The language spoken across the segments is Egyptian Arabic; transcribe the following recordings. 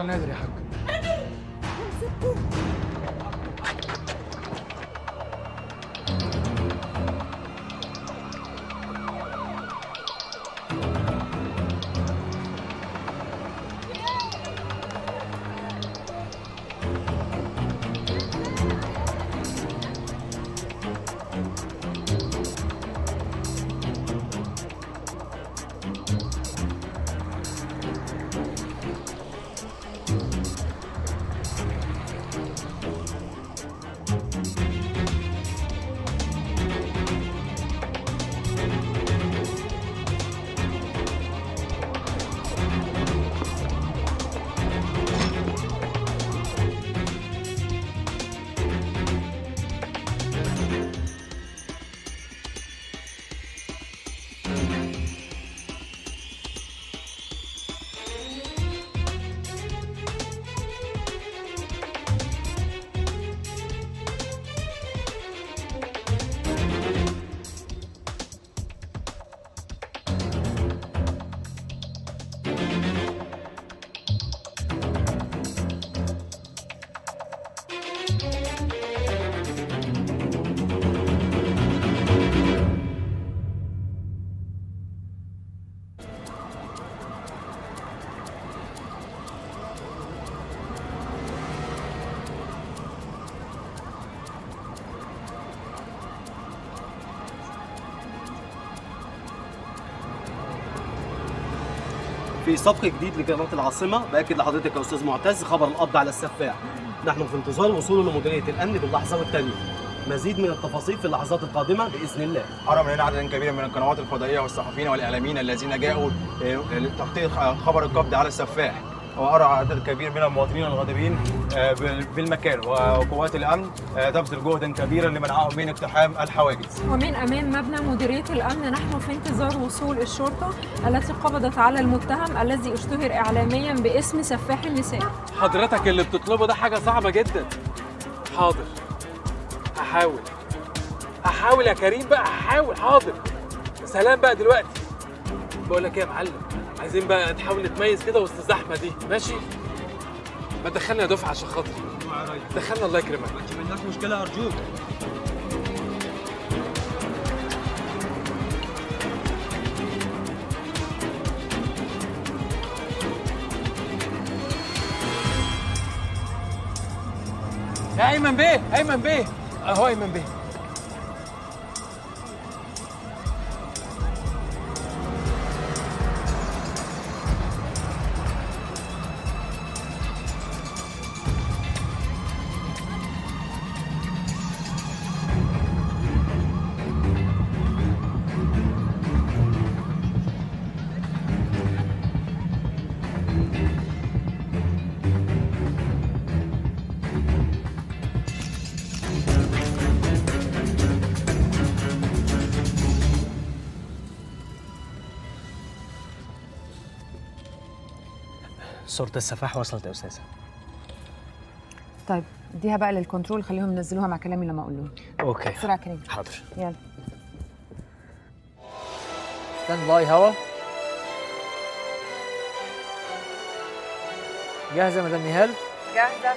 نادر يا حاج في سبق جديد لقناه العاصمه باكد لحضرتك يا استاذ معتز خبر القبض على السفاح نحن في انتظار وصوله لمديريه الامن باللحظه والثانيه مزيد من التفاصيل في اللحظات القادمه باذن الله حرم لنا عدد كبير من القنوات الفضائيه والصحفيين والاعلاميين الذين جاءوا آه، لتغطيه خبر القبض على السفاح وارى عدد كبير من المواطنين الغاضبين آه، بال- بالمكان وقوات الامن آه، تبذل جهدا كبيرا لمنعهم من اقتحام الحواجز ومن أمام مبنى مديرية الأمن نحن في انتظار وصول الشرطة التي قبضت على المتهم الذي اشتهر إعلاميا باسم سفاح النساء حضرتك اللي بتطلبه ده حاجة صعبة جدا حاضر هحاول هحاول يا كريم بقى هحاول حاضر سلام بقى دلوقتي بقول لك ايه يا معلم عايزين بقى نحاول نتميز كده وسط الزحمة دي ماشي ما تدخلنا يا دفعة عشان خاطري دخلنا الله يكرمك ما عندناش مشكله ارجوك يا ايمن بيه ايمن بيه اهو ايمن بيه صوره السفاح وصلت يا استاذه طيب اديها بقى للكنترول خليهم ينزلوها مع كلامي لما اقول لهم اوكي بسرعة كريم حاضر يلا ستاند باي هوا جاهزة يا مدام نهال؟ جاهزة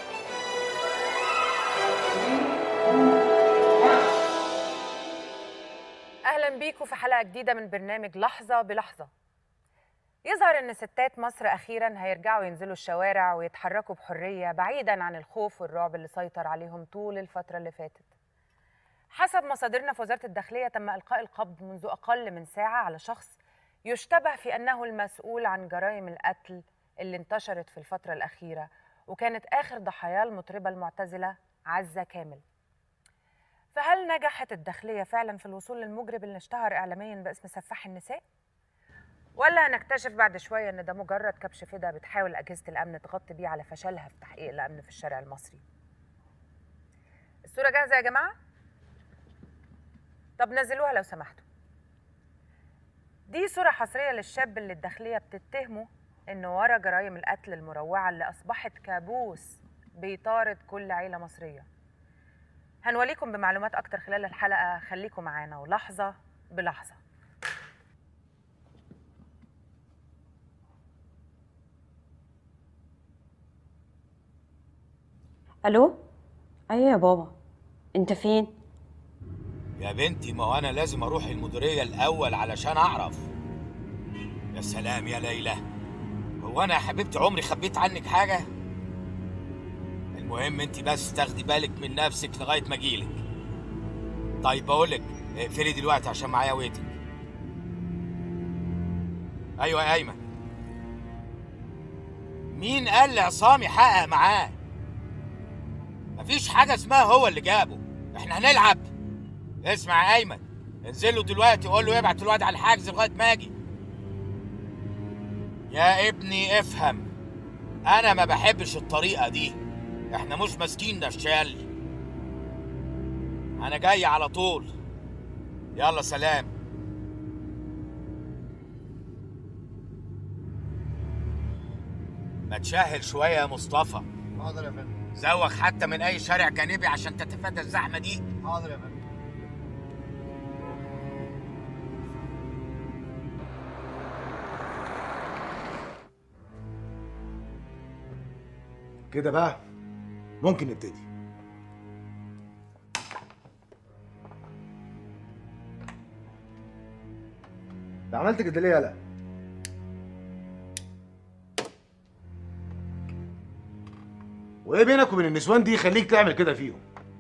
أهلا بيكم في حلقة جديدة من برنامج لحظة بلحظة يظهر إن ستات مصر أخيرا هيرجعوا ينزلوا الشوارع ويتحركوا بحرية بعيدا عن الخوف والرعب اللي سيطر عليهم طول الفترة اللي فاتت حسب مصادرنا في وزارة الداخلية تم إلقاء القبض منذ أقل من ساعة على شخص يشتبه في أنه المسؤول عن جرائم القتل اللي انتشرت في الفترة الأخيرة وكانت آخر ضحاياه المطربة المعتزلة عزة كامل فهل نجحت الداخلية فعلا في الوصول للمجرم اللي اشتهر إعلاميا باسم سفاح النساء؟ ولا هنكتشف بعد شوية إن ده مجرد كبش فدا بتحاول أجهزة الأمن تغطي بيه على فشلها في تحقيق الأمن في الشارع المصري؟ الصورة جاهزة يا جماعة؟ طب نزلوها لو سمحتوا دي صورة حصرية للشاب اللي الداخلية بتتهمه إنه ورا جرائم القتل المروعة اللي أصبحت كابوس بيطارد كل عيلة مصرية هنوليكم بمعلومات أكتر خلال الحلقة خليكم معانا ولحظة بلحظة الو ايوه يا بابا انت فين يا بنتي ما هو انا لازم اروح المديريه الاول علشان اعرف يا سلام يا ليلى هو انا يا حبيبتي عمري خبيت عنك حاجه المهم انت بس تاخدي بالك من نفسك لغايه ما اجيلك طيب بقولك اقفلي دلوقتي عشان معايا ويتنج ايوه يا ايمن مين قال لعصام يحقق معاه مفيش حاجه اسمها هو اللي جابه احنا هنلعب اسمع يا ايمن انزل له دلوقتي وقول له يبعت الواد على الحجز لغايه ما اجي يا ابني افهم انا ما بحبش الطريقه دي احنا مش ماسكين نشال انا جاي على طول يلا سلام ما تشهل شويه يا مصطفى حاضر يا فندم زوغ حتى من اي شارع جانبي عشان تتفادى الزحمه دي حاضر يا فندم كده بقى ممكن نبتدي انت عملت كده ليه يالا وايه بينك وبين النسوان دي يخليك تعمل كده فيهم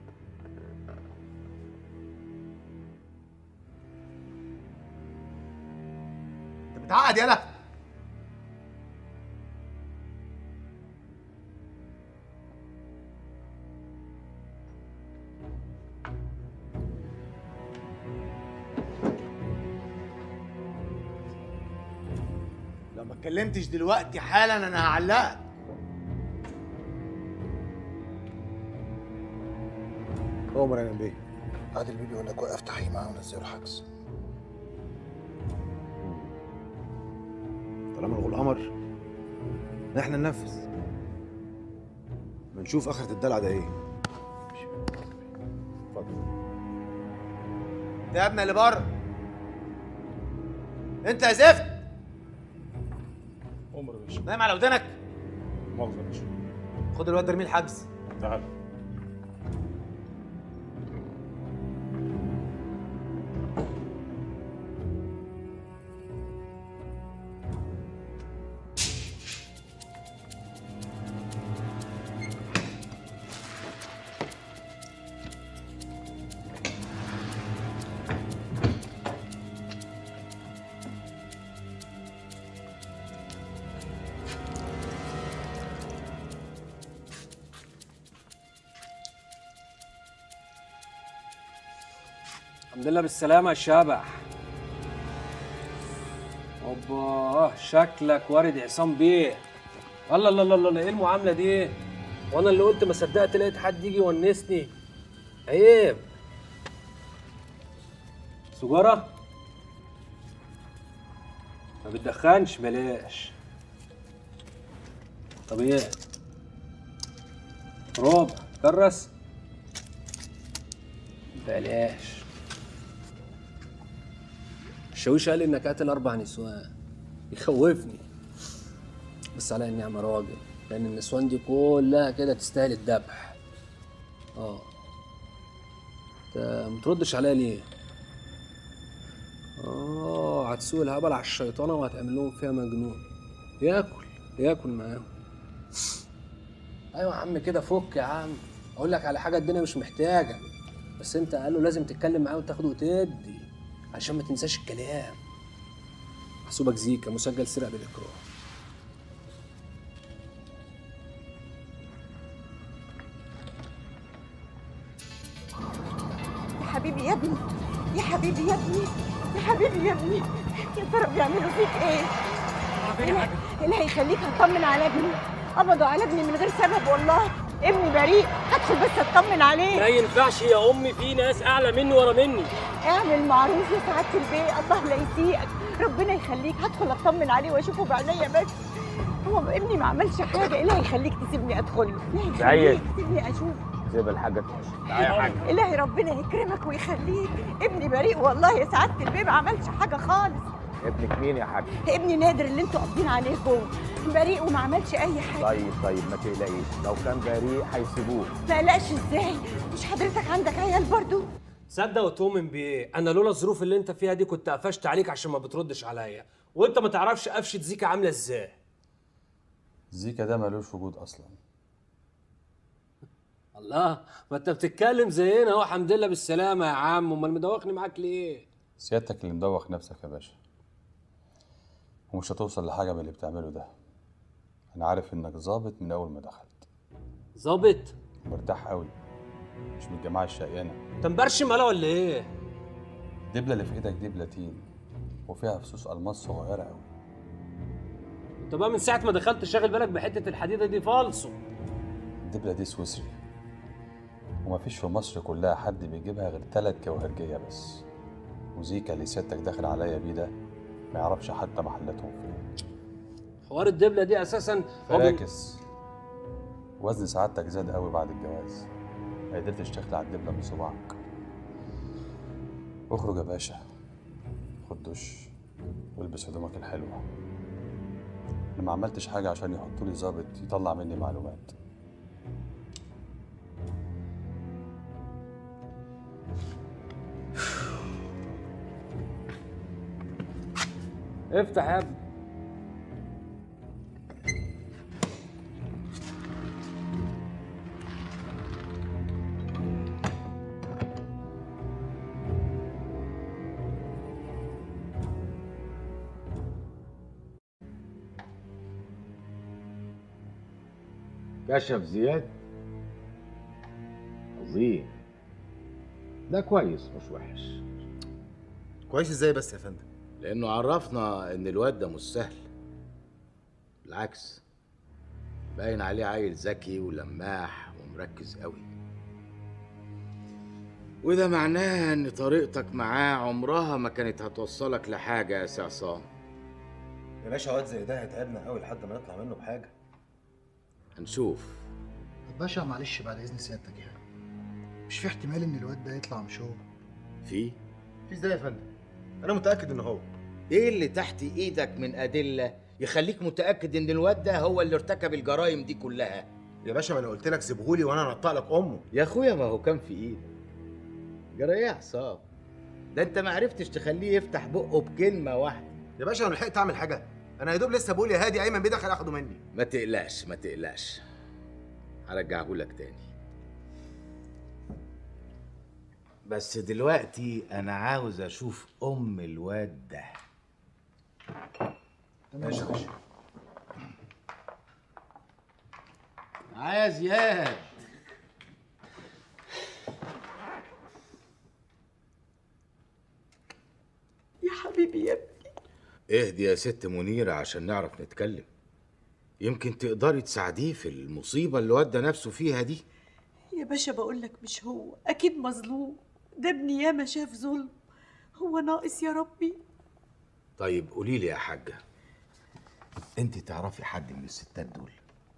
انت بتعقد يالا لو ما اتكلمتش دلوقتي حالا انا هعلقك عمر انا بيه عادل بيه بيقول لك وقف تحقيق معاه ونزله الحجز طالما الغول امر احنا ننفذ بنشوف اخرة الدلع ده ايه اتفضل يا ابني اللي بره انت يا زفت عمر يا باشا نايم على ودنك مؤاخذة يا باشا خد الواد ده ارميه الحجز تعال الحمد لله بالسلامة يا شبح اوبا شكلك وارد عصام بيه الله الله الله الله ايه المعاملة دي؟ وانا اللي قلت ما صدقت لقيت حد يجي يونسني عيب سجارة؟ ما بتدخنش بلاش طب ايه؟ ربع كرس؟ بلاش الشاويش قال لي انك قاتل اربع نسوان يخوفني بس على اني اعمل راجل لان النسوان دي كلها كده تستاهل الذبح اه انت متردش عليا ليه اه هتسوق الهبل على الشيطانه وهتعمل لهم فيها مجنون ياكل ياكل معاهم ايوه يا عم كده فك يا عم اقول لك على حاجه الدنيا مش محتاجه بس انت قال له لازم تتكلم معاه وتاخد وتدي عشان ما تنساش الكلام محسوبك زيكا مسجل سرقه بالاكراه يا حبيبي يا ابني يا حبيبي يا ابني يا حبيبي يا ابني يا ترى بيعملوا فيك ايه؟ إيه اللي هيخليك هتطمن على ابني قبضوا على ابني من غير سبب والله ابني بريء هدخل بس اطمن عليه ما ينفعش يا امي في ناس اعلى مني ورا مني اعمل معروف يا سعاده البيه الله لا يسيئك ربنا يخليك هدخل اطمن عليه واشوفه بعينيا بس هو ابني ما عملش حاجه ايه اللي هيخليك تسيبني ادخل له؟ إيه اللي هيخليك تسيبني اشوف سيب الحاجة الهي ربنا يكرمك ويخليك ابني بريء والله يا سعاده البيه ما عملش حاجه خالص ابنك مين يا حاج ابني نادر اللي انتوا قابضين عليه جوه بريء وما عملش اي حاجه طيب طيب ما تقلقيش لو كان بريء هيسيبوه ما قلقش ازاي مش حضرتك عندك عيال برضو تصدق وتؤمن بايه انا لولا الظروف اللي انت فيها دي كنت قفشت عليك عشان ما بتردش عليا وانت ما تعرفش قفشه زيكا عامله ازاي زيكا ده ملوش وجود اصلا الله ما انت بتتكلم زينا اهو الحمد لله بالسلامه يا عم امال مدوخني معاك ليه سيادتك اللي مدوخ نفسك يا باشا ومش هتوصل لحاجه من اللي بتعمله ده انا عارف انك ظابط من اول ما دخلت ظابط مرتاح قوي مش من الجماعه الشقيانه انت مبرشم ولا ولا ايه الدبله اللي في ايدك دي بلاتين وفيها فصوص الماس صغيره قوي انت بقى من ساعه ما دخلت شاغل بالك بحته الحديده دي فالصو الدبله دي سويسري ومفيش في مصر كلها حد بيجيبها غير تلات جوهرجيه بس وزيكا اللي سيادتك داخل عليا بيه ده ما يعرفش حتى محلاتهم فين حوار الدبله دي اساسا هو بي- فراكس وزن سعادتك زاد قوي بعد الجواز ما قدرتش تخلع الدبله من صباعك اخرج يا باشا خد دش والبس هدومك الحلوه انا ما عملتش حاجه عشان يحطوا لي ظابط يطلع مني معلومات افتح يا ابني كشف زياد عظيم ده كويس مش وحش كويس ازاي بس يا فندم لانه عرفنا ان الواد ده مش سهل بالعكس باين عليه عيل ذكي ولماح ومركز قوي وده معناه ان طريقتك معاه عمرها ما كانت هتوصلك لحاجه يا سي عصام يا باشا واد زي ده هيتعبنا قوي لحد ما نطلع منه بحاجه هنشوف باشا معلش بعد اذن سيادتك يعني مش في احتمال ان الواد ده يطلع مش هو في في ازاي يا فندم انا متاكد ان هو ايه اللي تحت ايدك من ادله يخليك متاكد ان الواد ده هو اللي ارتكب الجرائم دي كلها يا باشا ما انا قلت لك سيبهولي وانا انطق لك امه يا اخويا ما هو كان في ايدك جرى ايه يا عصام ده انت ما عرفتش تخليه يفتح بقه بكلمه واحده يا باشا انا لحقت اعمل حاجه انا يا دوب لسه بقول يا هادي ايمن بيدخل اخده مني ما تقلقش ما تقلقش هرجعهولك تاني بس دلوقتي انا عاوز اشوف ام الواد ده ماشي يا باشا معايا زياد يا حبيبي يا ابني اهدي يا ست منيرة عشان نعرف نتكلم يمكن تقدري تساعديه في المصيبة اللي ودى نفسه فيها دي يا باشا بقول لك مش هو اكيد مظلوم ده ابني ياما شاف ظلم هو ناقص يا ربي طيب قولي لي يا حاجة انت تعرفي حد من الستات دول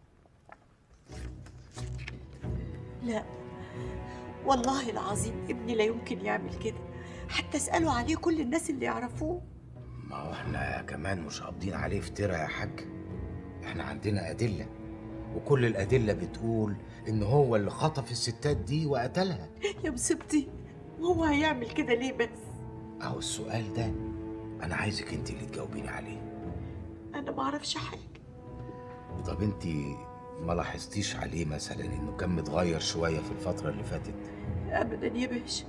لا والله العظيم ابني لا يمكن يعمل كده حتى اسالوا عليه كل الناس اللي يعرفوه ما هو احنا كمان مش قابضين عليه افترا يا حاج احنا عندنا أدلة وكل الأدلة بتقول إن هو اللي خطف الستات دي وقتلها يا مصيبتي وهو هيعمل كده ليه بس أهو السؤال ده أنا عايزك أنت اللي تجاوبيني عليه انا ما اعرفش حاجه طب أنت ما لاحظتيش عليه مثلا إنه كان متغير شوية في الفترة اللي فاتت ابدا يا باشا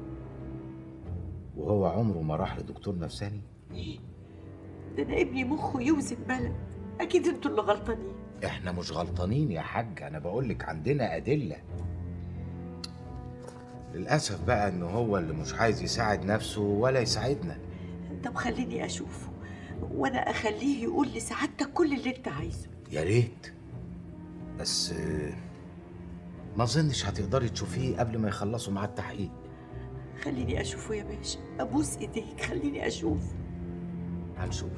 وهو عمره ما راح لدكتور نفساني ده انا ابني مخه يوزن بلد اكيد انتوا اللي غلطانين احنا مش غلطانين يا حاج انا بقولك عندنا ادله للاسف بقى ان هو اللي مش عايز يساعد نفسه ولا يساعدنا طب خليني اشوفه وانا اخليه يقول لسعادتك كل اللي انت عايزه يا ريت بس آه، ما اظنش هتقدري تشوفيه قبل ما يخلصوا معاه التحقيق خليني اشوفه يا باشا ابوس ايديك خليني اشوف هنشوف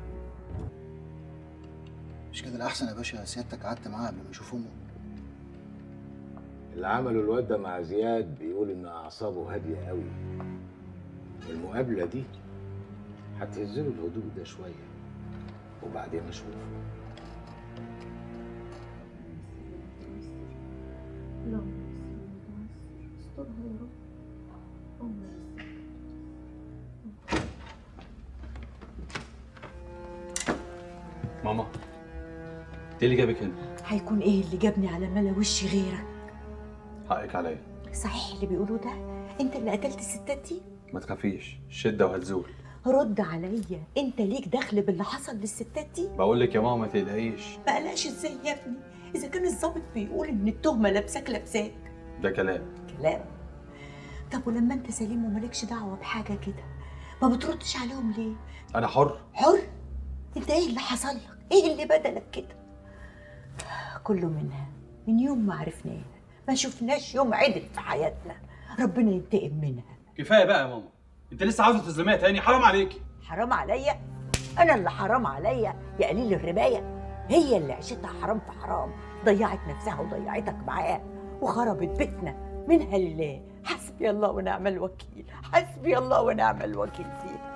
مش كده الاحسن يا باشا سيادتك قعدت معاه قبل ما يشوف امه اللي عمله الواد ده مع زياد بيقول ان اعصابه هاديه قوي المقابله دي هتهزله الهدوء ده شويه وبعدين اشوف ماما ايه اللي جابك هنا؟ هيكون ايه اللي جابني على ملا وشي غيرك حقك عليا صحيح اللي بيقولوه ده انت اللي قتلت الستات دي ما تخافيش الشده وهتزول رد عليا انت ليك دخل باللي حصل للستات دي بقول لك يا ماما ما تقلقيش ما قلقش ازاي يا ابني اذا كان الضابط بيقول ان التهمه لابساك لابساك ده كلام كلام طب ولما انت سليم ومالكش دعوه بحاجه كده ما بتردش عليهم ليه انا حر حر انت ايه اللي حصل لك ايه اللي بدلك كده كله منها من يوم ما عرفناها ما شفناش يوم عدل في حياتنا ربنا ينتقم منها كفايه بقى يا ماما انت لسه عاوزه تظلميها تاني حرام عليكي حرام عليا انا اللي حرام عليا يا قليل الربايه هي اللي عيشتها حرام في حرام ضيعت نفسها وضيعتك معاها وخربت بيتنا منها لله حسبي الله ونعم الوكيل حسبي الله ونعم الوكيل فيها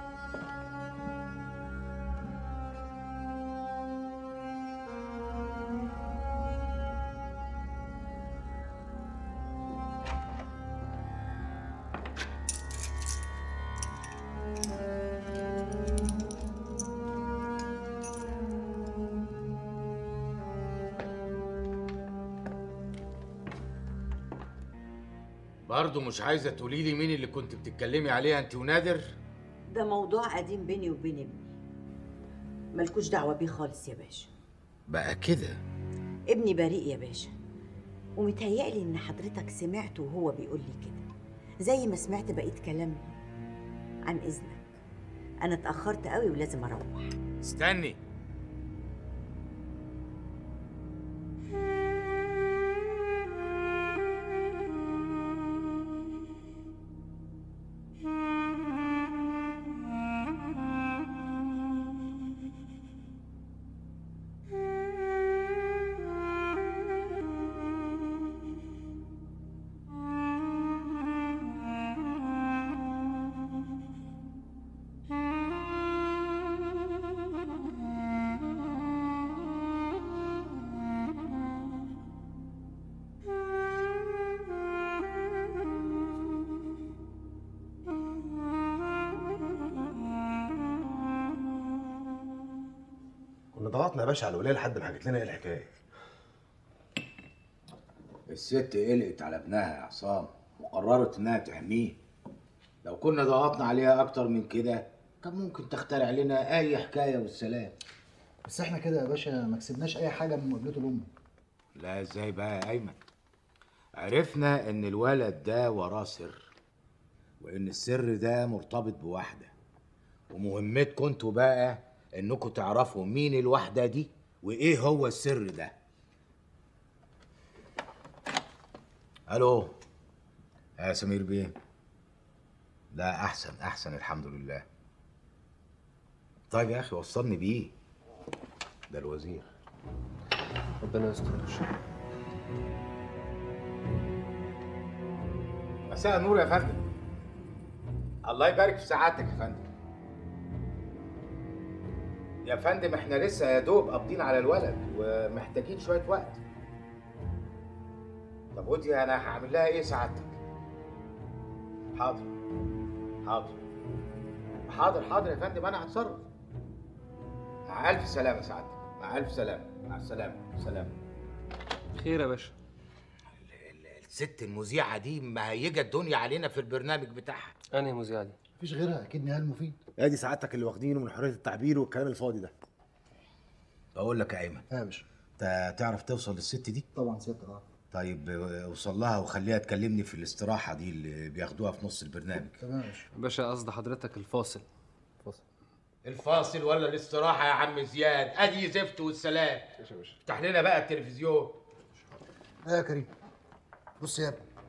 برضه مش عايزه تقولي لي مين اللي كنت بتتكلمي عليها انت ونادر ده موضوع قديم بيني وبين ابني ملكوش دعوه بيه خالص يا باشا بقى كده ابني بريء يا باشا ومتهيألي ان حضرتك سمعته وهو بيقول لي كده زي ما سمعت بقية كلامي عن اذنك انا اتأخرت قوي ولازم اروح استني كنا ضغطنا يا باشا على الولايه لحد ما حكت لنا ايه الحكايه الست قلقت على ابنها يا عصام وقررت انها تحميه لو كنا ضغطنا عليها اكتر من كده كان ممكن تخترع لنا اي حكايه والسلام بس احنا كده يا باشا ما كسبناش اي حاجه من مقابلته لامه لا ازاي بقى يا ايمن عرفنا ان الولد ده وراه سر وان السر ده مرتبط بواحده ومهمتكم انتوا بقى انكم تعرفوا مين الواحده دي وايه هو السر ده الو يا سمير بيه لا احسن احسن الحمد لله طيب يا اخي وصلني بيه ده الوزير ربنا يستر مساء النور يا فندم الله يبارك في سعادتك يا فندم يا فندم احنا لسه يا دوب قابضين على الولد ومحتاجين شويه وقت طب ودي انا هعمل لها ايه سعادتك حاضر حاضر حاضر حاضر يا فندم انا هتصرف مع الف سلامه سعادتك مع الف سلامه مع السلامه سلام خير يا باشا الست المذيعه دي مهيجه الدنيا علينا في البرنامج بتاعها انهي مذيعه دي مفيش غيرها اكيد نهال مفيد ادي سعادتك اللي واخدينه من حريه التعبير والكلام الفاضي ده بقول لك يا ايمن ها يا باشا انت تعرف توصل للست دي طبعا سيادتك اه طيب اوصل لها وخليها تكلمني في الاستراحه دي اللي بياخدوها في نص البرنامج تمام يا باشا باشا قصد حضرتك الفاصل فاصل الفاصل ولا الاستراحه يا عم زياد ادي زفت والسلام افتح لنا بقى التلفزيون ايه يا كريم بص يا ابني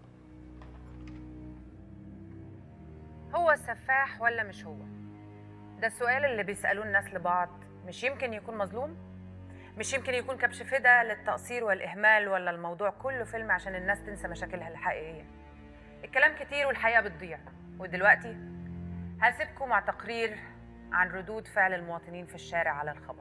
هو السفاح ولا مش هو ده السؤال اللي بيسألوه الناس لبعض مش يمكن يكون مظلوم مش يمكن يكون كبش فدا للتقصير والإهمال ولا الموضوع كله فيلم عشان الناس تنسى مشاكلها الحقيقية الكلام كتير والحقيقة بتضيع ودلوقتي هسيبكم مع تقرير عن ردود فعل المواطنين في الشارع على الخبر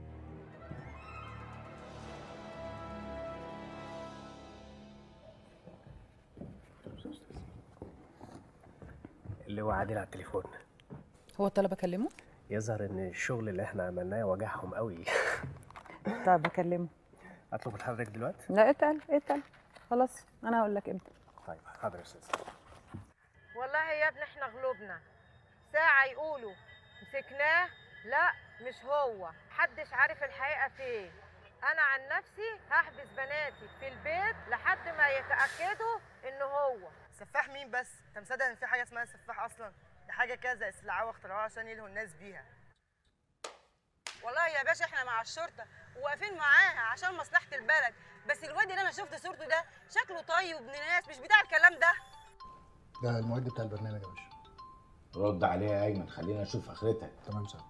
اللي هو عادل على التليفون هو طلب اكلمه يظهر ان الشغل اللي احنا عملناه وجعهم قوي طيب اكلمه اطلب لحضرتك دلوقتي لا اتقل اتقل خلاص انا هقول لك امتى طيب حاضر يا استاذ والله يا ابني احنا غلوبنا ساعة يقولوا مسكناه لا مش هو محدش عارف الحقيقة فين انا عن نفسي هحبس بناتي في البيت لحد ما يتأكدوا انه هو سفاح مين بس؟ انت مصدق ان في حاجه اسمها سفاح اصلا؟ دي حاجه كذا استدعاء واختراعها عشان يلهوا الناس بيها. والله يا باشا احنا مع الشرطه وواقفين معاها عشان مصلحه البلد بس الواد اللي انا شفت صورته ده شكله طيب وابن ناس مش بتاع الكلام ده ده المعد بتاع البرنامج يا باشا رد عليها يا ايمن خلينا نشوف اخرتها تمام سعد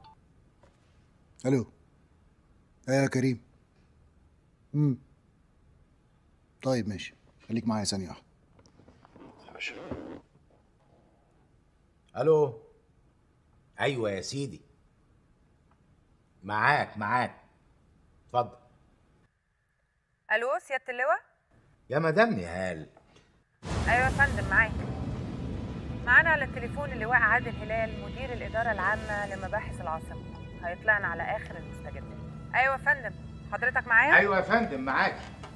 الو ايه يا كريم امم طيب ماشي خليك معايا ثانية واحدة يا باشا الو ايوه يا سيدي معاك معاك اتفضل الو سياده اللواء يا مدام نهال ايوه يا فندم معاك معانا على التليفون اللواء عادل هلال مدير الاداره العامه لمباحث العاصمه هيطلعنا على اخر المستجدات ايوه يا فندم حضرتك معايا ايوه يا فندم معاك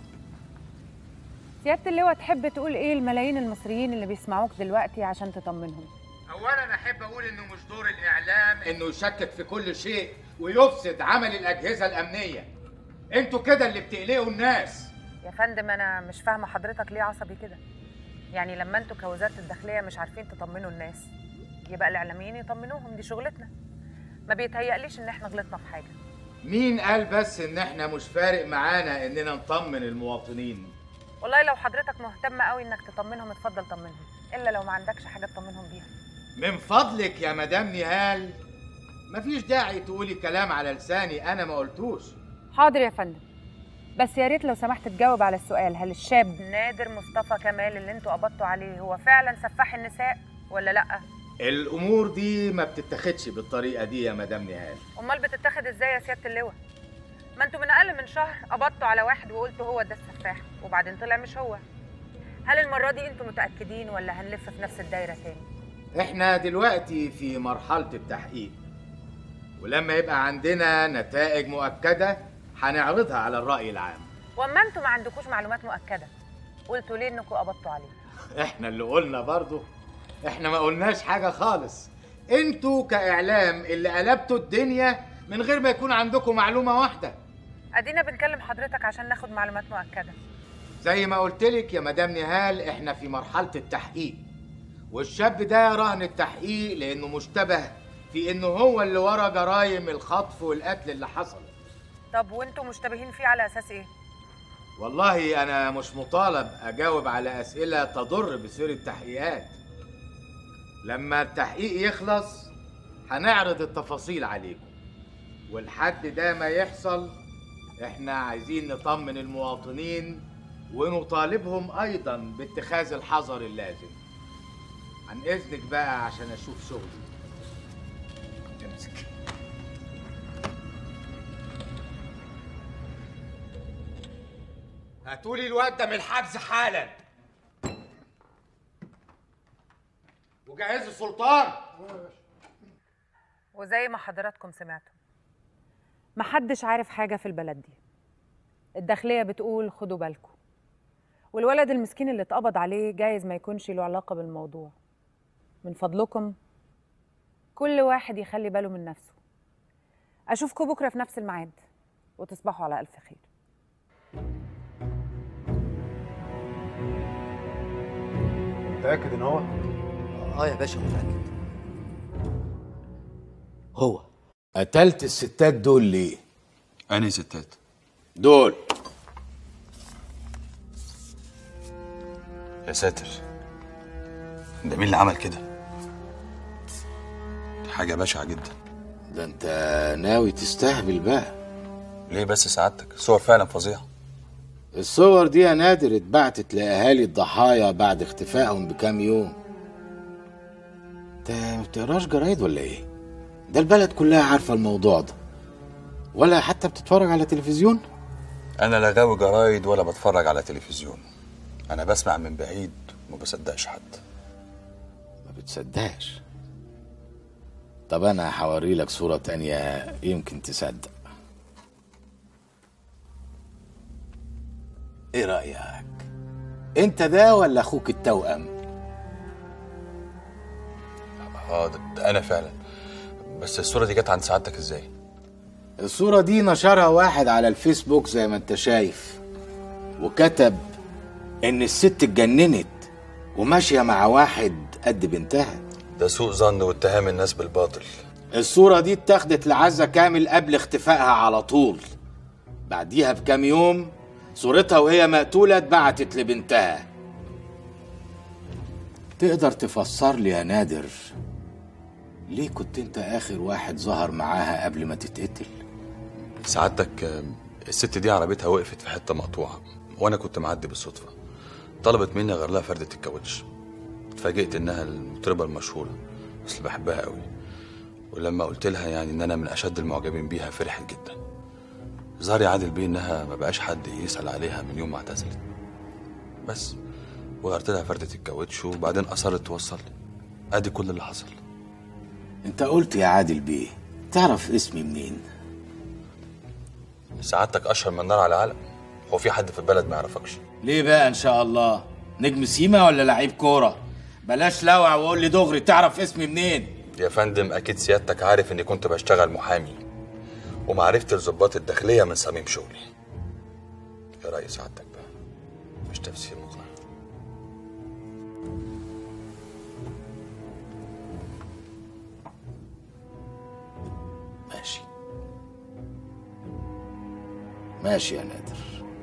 سياده اللواء تحب تقول ايه الملايين المصريين اللي بيسمعوك دلوقتي عشان تطمنهم اولا احب اقول انه مش دور الاعلام انه يشكك في كل شيء ويفسد عمل الاجهزه الامنيه انتوا كده اللي بتقلقوا الناس يا فندم انا مش فاهمه حضرتك ليه عصبي كده يعني لما انتوا كوزاره الداخليه مش عارفين تطمنوا الناس يبقى الاعلاميين يطمنوهم دي شغلتنا ما بيتهيأليش ان احنا غلطنا في حاجه مين قال بس ان احنا مش فارق معانا اننا نطمن المواطنين والله لو حضرتك مهتم قوي انك تطمنهم اتفضل طمنهم الا لو ما عندكش حاجه تطمنهم بيها من فضلك يا مدام نهال مفيش داعي تقولي كلام على لساني انا ما قلتوش حاضر يا فندم بس يا ريت لو سمحت تجاوب على السؤال هل الشاب نادر مصطفى كمال اللي انتوا قبضتوا عليه هو فعلا سفاح النساء ولا لا الامور دي ما بتتاخدش بالطريقه دي يا مدام نهال امال بتتاخد ازاي يا سياده اللواء ما انتوا من اقل من شهر قبضتوا على واحد وقلتوا هو ده السفاح وبعدين طلع مش هو هل المره دي انتوا متاكدين ولا هنلف في نفس الدايره تاني احنا دلوقتي في مرحله التحقيق ولما يبقى عندنا نتائج مؤكده هنعرضها على الراي العام واما انتوا ما عندكوش معلومات مؤكده قلتوا ليه انكم قبضتوا عليه احنا اللي قلنا برضو احنا ما قلناش حاجه خالص انتوا كاعلام اللي قلبتوا الدنيا من غير ما يكون عندكم معلومه واحده ادينا بنكلم حضرتك عشان ناخد معلومات مؤكده زي ما قلت لك يا مدام نهال احنا في مرحله التحقيق والشاب ده رهن التحقيق لانه مشتبه في انه هو اللي ورا جرايم الخطف والقتل اللي حصلت طب وانتوا مشتبهين فيه على اساس ايه والله انا مش مطالب اجاوب على اسئله تضر بسير التحقيقات لما التحقيق يخلص هنعرض التفاصيل عليكم والحد ده ما يحصل احنا عايزين نطمن المواطنين ونطالبهم ايضا باتخاذ الحذر اللازم عن اذنك بقى عشان اشوف شغلي امسك هاتولي الواد ده من الحبس حالا وجهزوا السلطان وزي ما حضراتكم سمعتوا محدش عارف حاجة في البلد دي الداخلية بتقول خدوا بالكم والولد المسكين اللي اتقبض عليه جايز ما يكونش له علاقة بالموضوع من فضلكم كل واحد يخلي باله من نفسه أشوفكم بكرة في نفس الميعاد وتصبحوا على ألف خير متاكد ان هو اه يا باشا متاكد هو قتلت الستات دول ليه؟ أنهي ستات؟ دول يا ساتر ده مين اللي عمل كده؟ دي حاجة بشعة جدا ده انت ناوي تستهبل بقى ليه بس سعادتك؟ صور فعلا فظيعة الصور دي يا نادر اتبعتت لأهالي الضحايا بعد اختفائهم بكام يوم انت ما بتقراش جرايد ولا ايه؟ ده البلد كلها عارفة الموضوع ده ولا حتى بتتفرج على تلفزيون انا لا غاوي جرايد ولا بتفرج على تلفزيون انا بسمع من بعيد وما بصدقش حد ما بتصدقش طب انا هوري لك صورة تانية يمكن تصدق ايه رأيك انت ده ولا اخوك التوأم اه ده, ده انا فعلا بس الصوره دي جت عند سعادتك ازاي الصورة دي نشرها واحد على الفيسبوك زي ما انت شايف وكتب ان الست اتجننت وماشية مع واحد قد بنتها ده سوء ظن واتهام الناس بالباطل الصورة دي اتاخدت لعزة كامل قبل اختفائها على طول بعديها بكام يوم صورتها وهي مقتولة اتبعتت لبنتها تقدر تفسر لي يا نادر ليه كنت انت اخر واحد ظهر معاها قبل ما تتقتل سعادتك آه، الست دي عربيتها وقفت في حته مقطوعه وانا كنت معدي بالصدفه طلبت مني اغير لها فرده الكاوتش اتفاجئت انها المطربه المشهوره بس اللي بحبها قوي ولما قلت لها يعني ان انا من اشد المعجبين بيها فرحت جدا ظهر يا عادل بيه انها ما بقاش حد يسال عليها من يوم ما اعتزلت بس وغيرت لها فرده الكاوتش وبعدين اصرت توصل لي ادي كل اللي حصل انت قلت يا عادل بيه تعرف اسمي منين سعادتك اشهر من نار على علم هو في حد في البلد ما يعرفكش ليه بقى ان شاء الله نجم سيما ولا لعيب كوره بلاش لوع وقول لي دغري تعرف اسمي منين يا فندم اكيد سيادتك عارف اني كنت بشتغل محامي ومعرفتي الضباط الداخليه من صميم شغلي يا راي سعادتك بقى مش تفسير مقنع ماشي ماشي يا نادر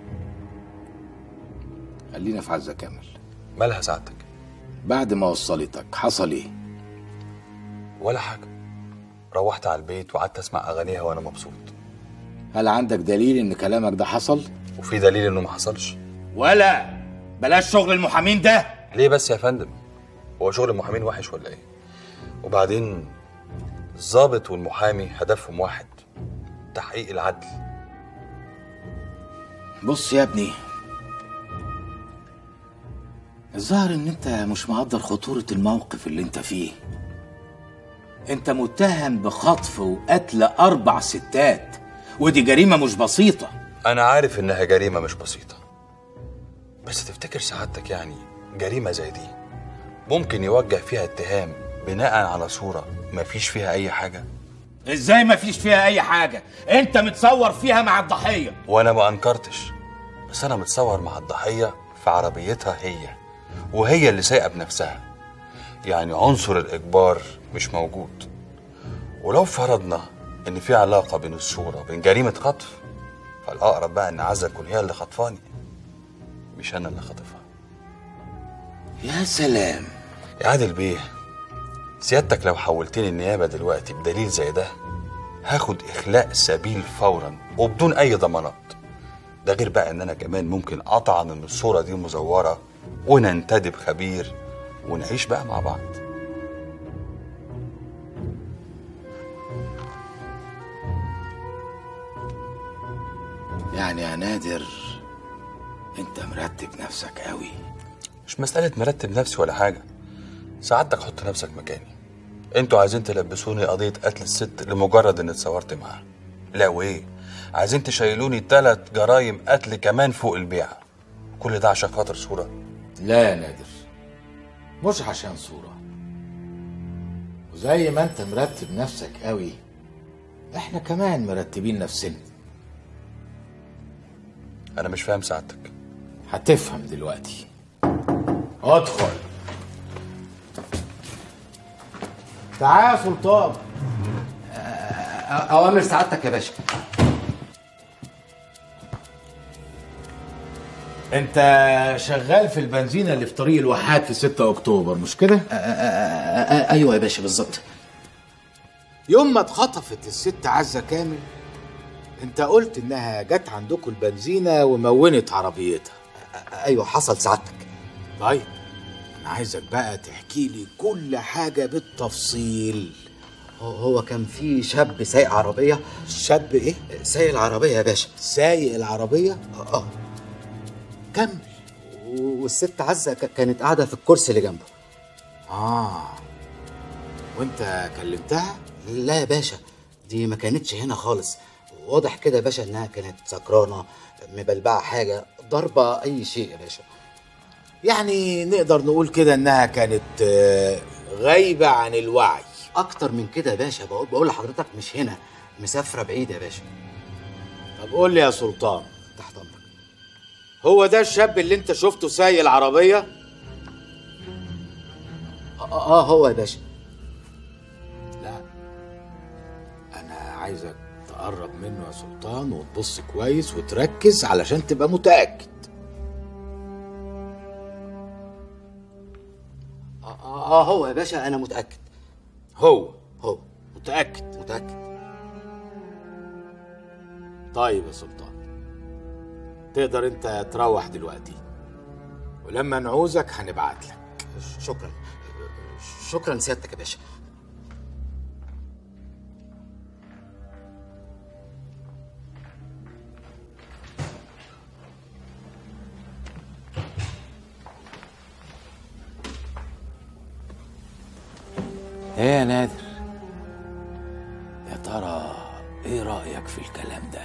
خلينا في عزة كامل مالها سعادتك بعد ما وصلتك حصل ايه ولا حاجه روحت على البيت وقعدت اسمع اغانيها وانا مبسوط هل عندك دليل ان كلامك ده حصل وفي دليل انه ما حصلش ولا بلاش شغل المحامين ده ليه بس يا فندم هو شغل المحامين وحش ولا ايه وبعدين الضابط والمحامي هدفهم واحد تحقيق العدل بص يا ابني الظاهر ان انت مش مقدر خطورة الموقف اللي انت فيه انت متهم بخطف وقتل اربع ستات ودي جريمة مش بسيطة انا عارف انها جريمه مش بسيطه بس تفتكر سعادتك يعني جريمه زي دي ممكن يوجه فيها اتهام بناء على صوره ما فيش فيها اي حاجه ازاي ما فيش فيها اي حاجة انت متصور فيها مع الضحية وانا ما انكرتش بس انا متصور مع الضحيه في عربيتها هي وهي اللي سايقه بنفسها يعني عنصر الاجبار مش موجود ولو فرضنا ان في علاقه بين الصوره وبين جريمه خطف فالاقرب بقى ان عزه تكون هي اللي خطفاني مش انا اللي خاطفها يا سلام يا عادل بيه سيادتك لو حولتني النيابه دلوقتي بدليل زي ده هاخد اخلاء سبيل فورا وبدون اي ضمانات ده غير بقى ان انا كمان ممكن اطعن ان الصوره دي مزوره وننتدب خبير ونعيش بقى مع بعض يعني يا نادر انت مرتب نفسك قوي مش مسألة مرتب نفسي ولا حاجة سعادتك حط نفسك مكاني انتوا عايزين تلبسوني قضية قتل الست لمجرد اني اتصورت معاها لا وايه عايزين تشيلوني تلات جرايم قتل كمان فوق البيعة كل ده عشان خاطر صورة لا يا نادر مش عشان صورة وزي ما انت مرتب نفسك قوي احنا كمان مرتبين نفسنا انا مش فاهم سعادتك هتفهم دلوقتي ادخل تعال يا سلطان اوامر سعادتك يا باشا انت شغال في البنزينة اللي في طريق الواحات في 6 اكتوبر مش كده؟ ايوه يا باشا بالظبط يوم ما اتخطفت الست عزة كامل انت قلت انها جت عندكم البنزينة ومونت عربيتها ايوه حصل سعادتك طيب انا عايزك بقى تحكي لي كل حاجة بالتفصيل هو- هو كان في شاب سايق عربيه شاب ايه سايق العربيه يا باشا سايق العربيه اه كمل والست عزه ك- كانت قاعده في الكرسي اللي جنبه اه وانت كلمتها لا يا باشا دي ما كانتش هنا خالص واضح كده يا باشا انها كانت سكرانه مبلبعه حاجه ضربه اي شيء يا باشا يعني نقدر نقول كده انها كانت آه، غايبه عن الوعي اكتر من كده يا باشا بقول بقول لحضرتك مش هنا مسافره بعيد يا باشا طب قول لي يا سلطان تحت امرك هو ده الشاب اللي انت شفته سايق العربيه اه, آه هو يا باشا لا انا عايزك تقرب منه يا سلطان وتبص كويس وتركز علشان تبقى متاكد اه, آه هو يا باشا انا متاكد هو هو متاكد متاكد طيب يا سلطان تقدر انت تروح دلوقتي ولما نعوزك هنبعت لك شكرا شكرا سيادتك يا باشا ايه يا نادر يا ترى ايه رايك في الكلام ده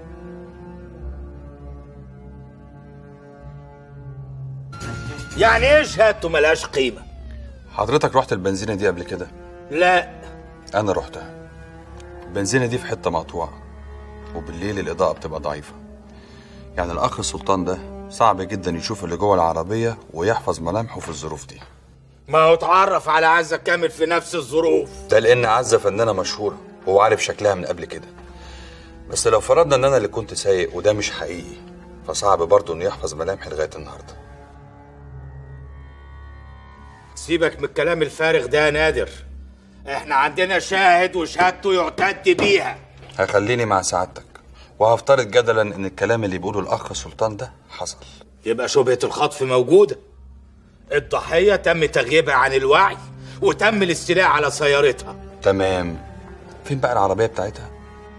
يعني ايه شهادته ملهاش قيمه حضرتك رحت البنزينة دي قبل كده لا أنا رحتها البنزينة دي في حتة مقطوعة وبالليل الإضاءة بتبقى ضعيفة يعني الأخ السلطان ده صعب جدا يشوف اللي جوه العربية ويحفظ ملامحه في الظروف دي ما هو اتعرف على عزة كامل في نفس الظروف ده لأن عزة فنانة مشهورة وهو عارف شكلها من قبل كده بس لو فرضنا إن أنا اللي كنت سايق وده مش حقيقي فصعب برضه إنه يحفظ ملامحي لغاية النهاردة سيبك من الكلام الفارغ ده يا نادر احنا عندنا شاهد وشهادته يعتد بيها هخليني مع سعادتك وهفترض جدلا إن الكلام اللي بيقوله الأخ السلطان ده حصل يبقى شبهة الخطف موجودة الضحية تم تغييبها عن الوعي وتم الاستيلاء على سيارتها تمام فين بقى العربية بتاعتها؟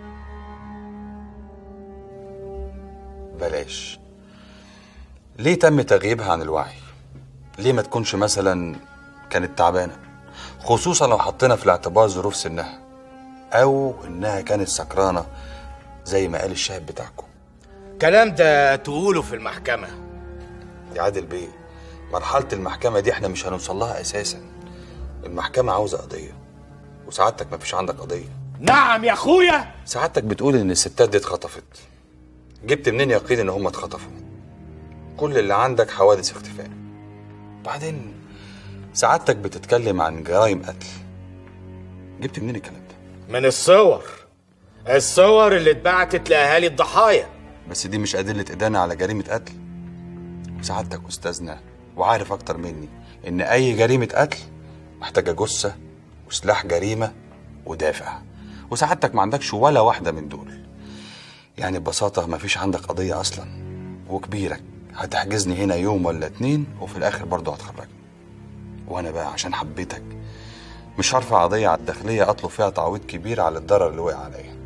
بلاش ليه تم تغييبها عن الوعي؟ ليه ما تكونش مثلا كانت تعبانة؟ خصوصا لو حطينا في الاعتبار ظروف سنها أو إنها كانت سكرانة زي ما قال الشاهد بتاعكم الكلام ده تقوله في المحكمة يا عادل بيه مرحلة المحكمة دي احنا مش هنوصل لها أساسا المحكمة عاوزة قضية وسعادتك مفيش عندك قضية نعم يا اخويا سعادتك بتقول ان الستات دي اتخطفت جبت منين يقين ان هم اتخطفوا كل اللي عندك حوادث اختفاء بعدين سعادتك بتتكلم عن جرائم قتل جبت منين الكلام ده من الصور الصور اللي اتبعتت لأهالي الضحايا بس دي مش أدلة إدانة على جريمة قتل سعادتك أستاذنا وعارف أكتر مني إن أي جريمة قتل محتاجة جثة وسلاح جريمة ودافع وسعادتك ما عندكش ولا واحدة من دول يعني ببساطة ما فيش عندك قضية أصلا وكبيرك هتحجزني هنا يوم ولا اتنين وفي الآخر برضه هتخرجني وأنا بقى عشان حبيتك مش هرفع قضية على الداخلية أطلب فيها تعويض كبير على الضرر اللي وقع عليا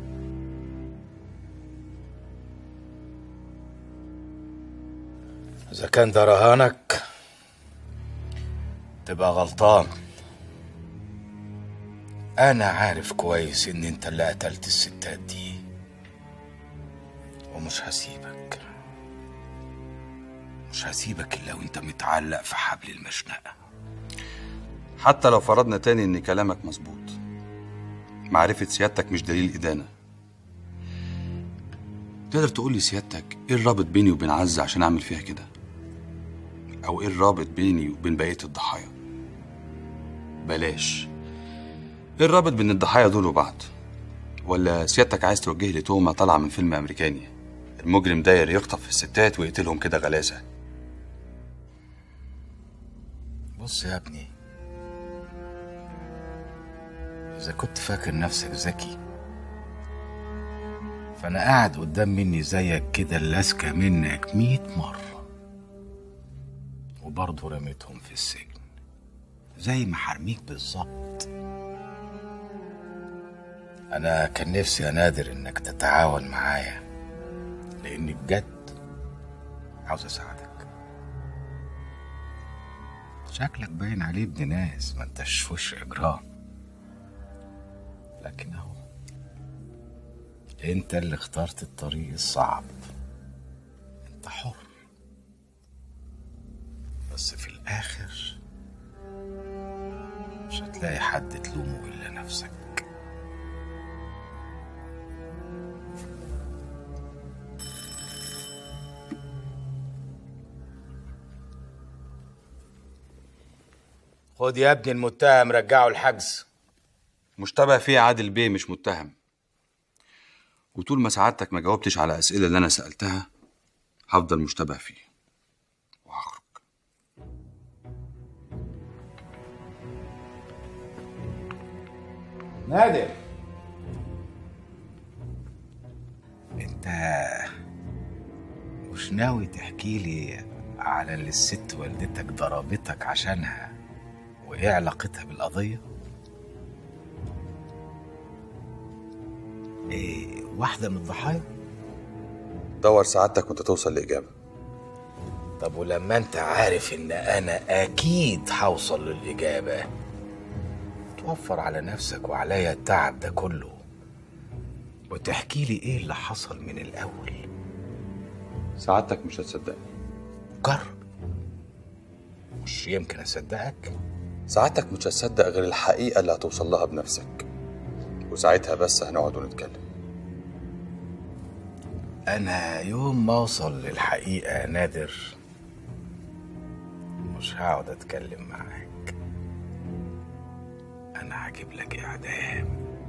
إذا كان ده رهانك تبقى غلطان أنا عارف كويس إن أنت اللي قتلت الستات دي ومش هسيبك مش هسيبك إلا وأنت متعلق في حبل المشنقة حتى لو فرضنا تاني ان كلامك مظبوط معرفة سيادتك مش دليل إدانة تقدر تقول لي سيادتك ايه الرابط بيني وبين عزة عشان اعمل فيها كده او ايه الرابط بيني وبين بقية الضحايا بلاش ايه الرابط بين الضحايا دول وبعض ولا سيادتك عايز توجه لي تهمة طالعة من فيلم امريكاني المجرم داير يخطف في الستات ويقتلهم كده غلاسة بص يا ابني إذا كنت فاكر نفسك ذكي فأنا قاعد قدام مني زيك كده اللي أذكى منك مية مرة وبرضه رميتهم في السجن زي ما حرميك بالظبط انا كان نفسي يا نادر انك تتعاون معايا لاني بجد عاوز اساعدك شكلك باين عليه ابن ناس ما انتش في وش اجرام لكن اهو انت اللي اخترت الطريق الصعب انت حر بس في الاخر مش هتلاقي حد تلومه الا نفسك خد يا ابني المتهم رجعه الحجز مشتبه فيه عادل بيه مش متهم وطول ما سعادتك ما جاوبتش على الأسئلة اللي أنا سألتها هفضل مشتبه فيه نادر انت مش ناوي تحكي لي على اللي الست والدتك ضربتك عشانها وايه علاقتها بالقضية؟ ايه واحدة من الضحايا؟ دور سعادتك وانت توصل لإجابة طب ولما انت عارف ان انا اكيد هوصل للإجابة توفر على نفسك وعليا التعب ده كله وتحكي لي ايه اللي حصل من الاول سعادتك مش هتصدقني جرب مش يمكن اصدقك سعادتك مش هتصدق غير الحقيقة اللي هتوصل لها بنفسك وساعتها بس هنقعد ونتكلم انا يوم ما اوصل للحقيقة يا نادر مش هقعد اتكلم معاك انا هجيب لك اعدام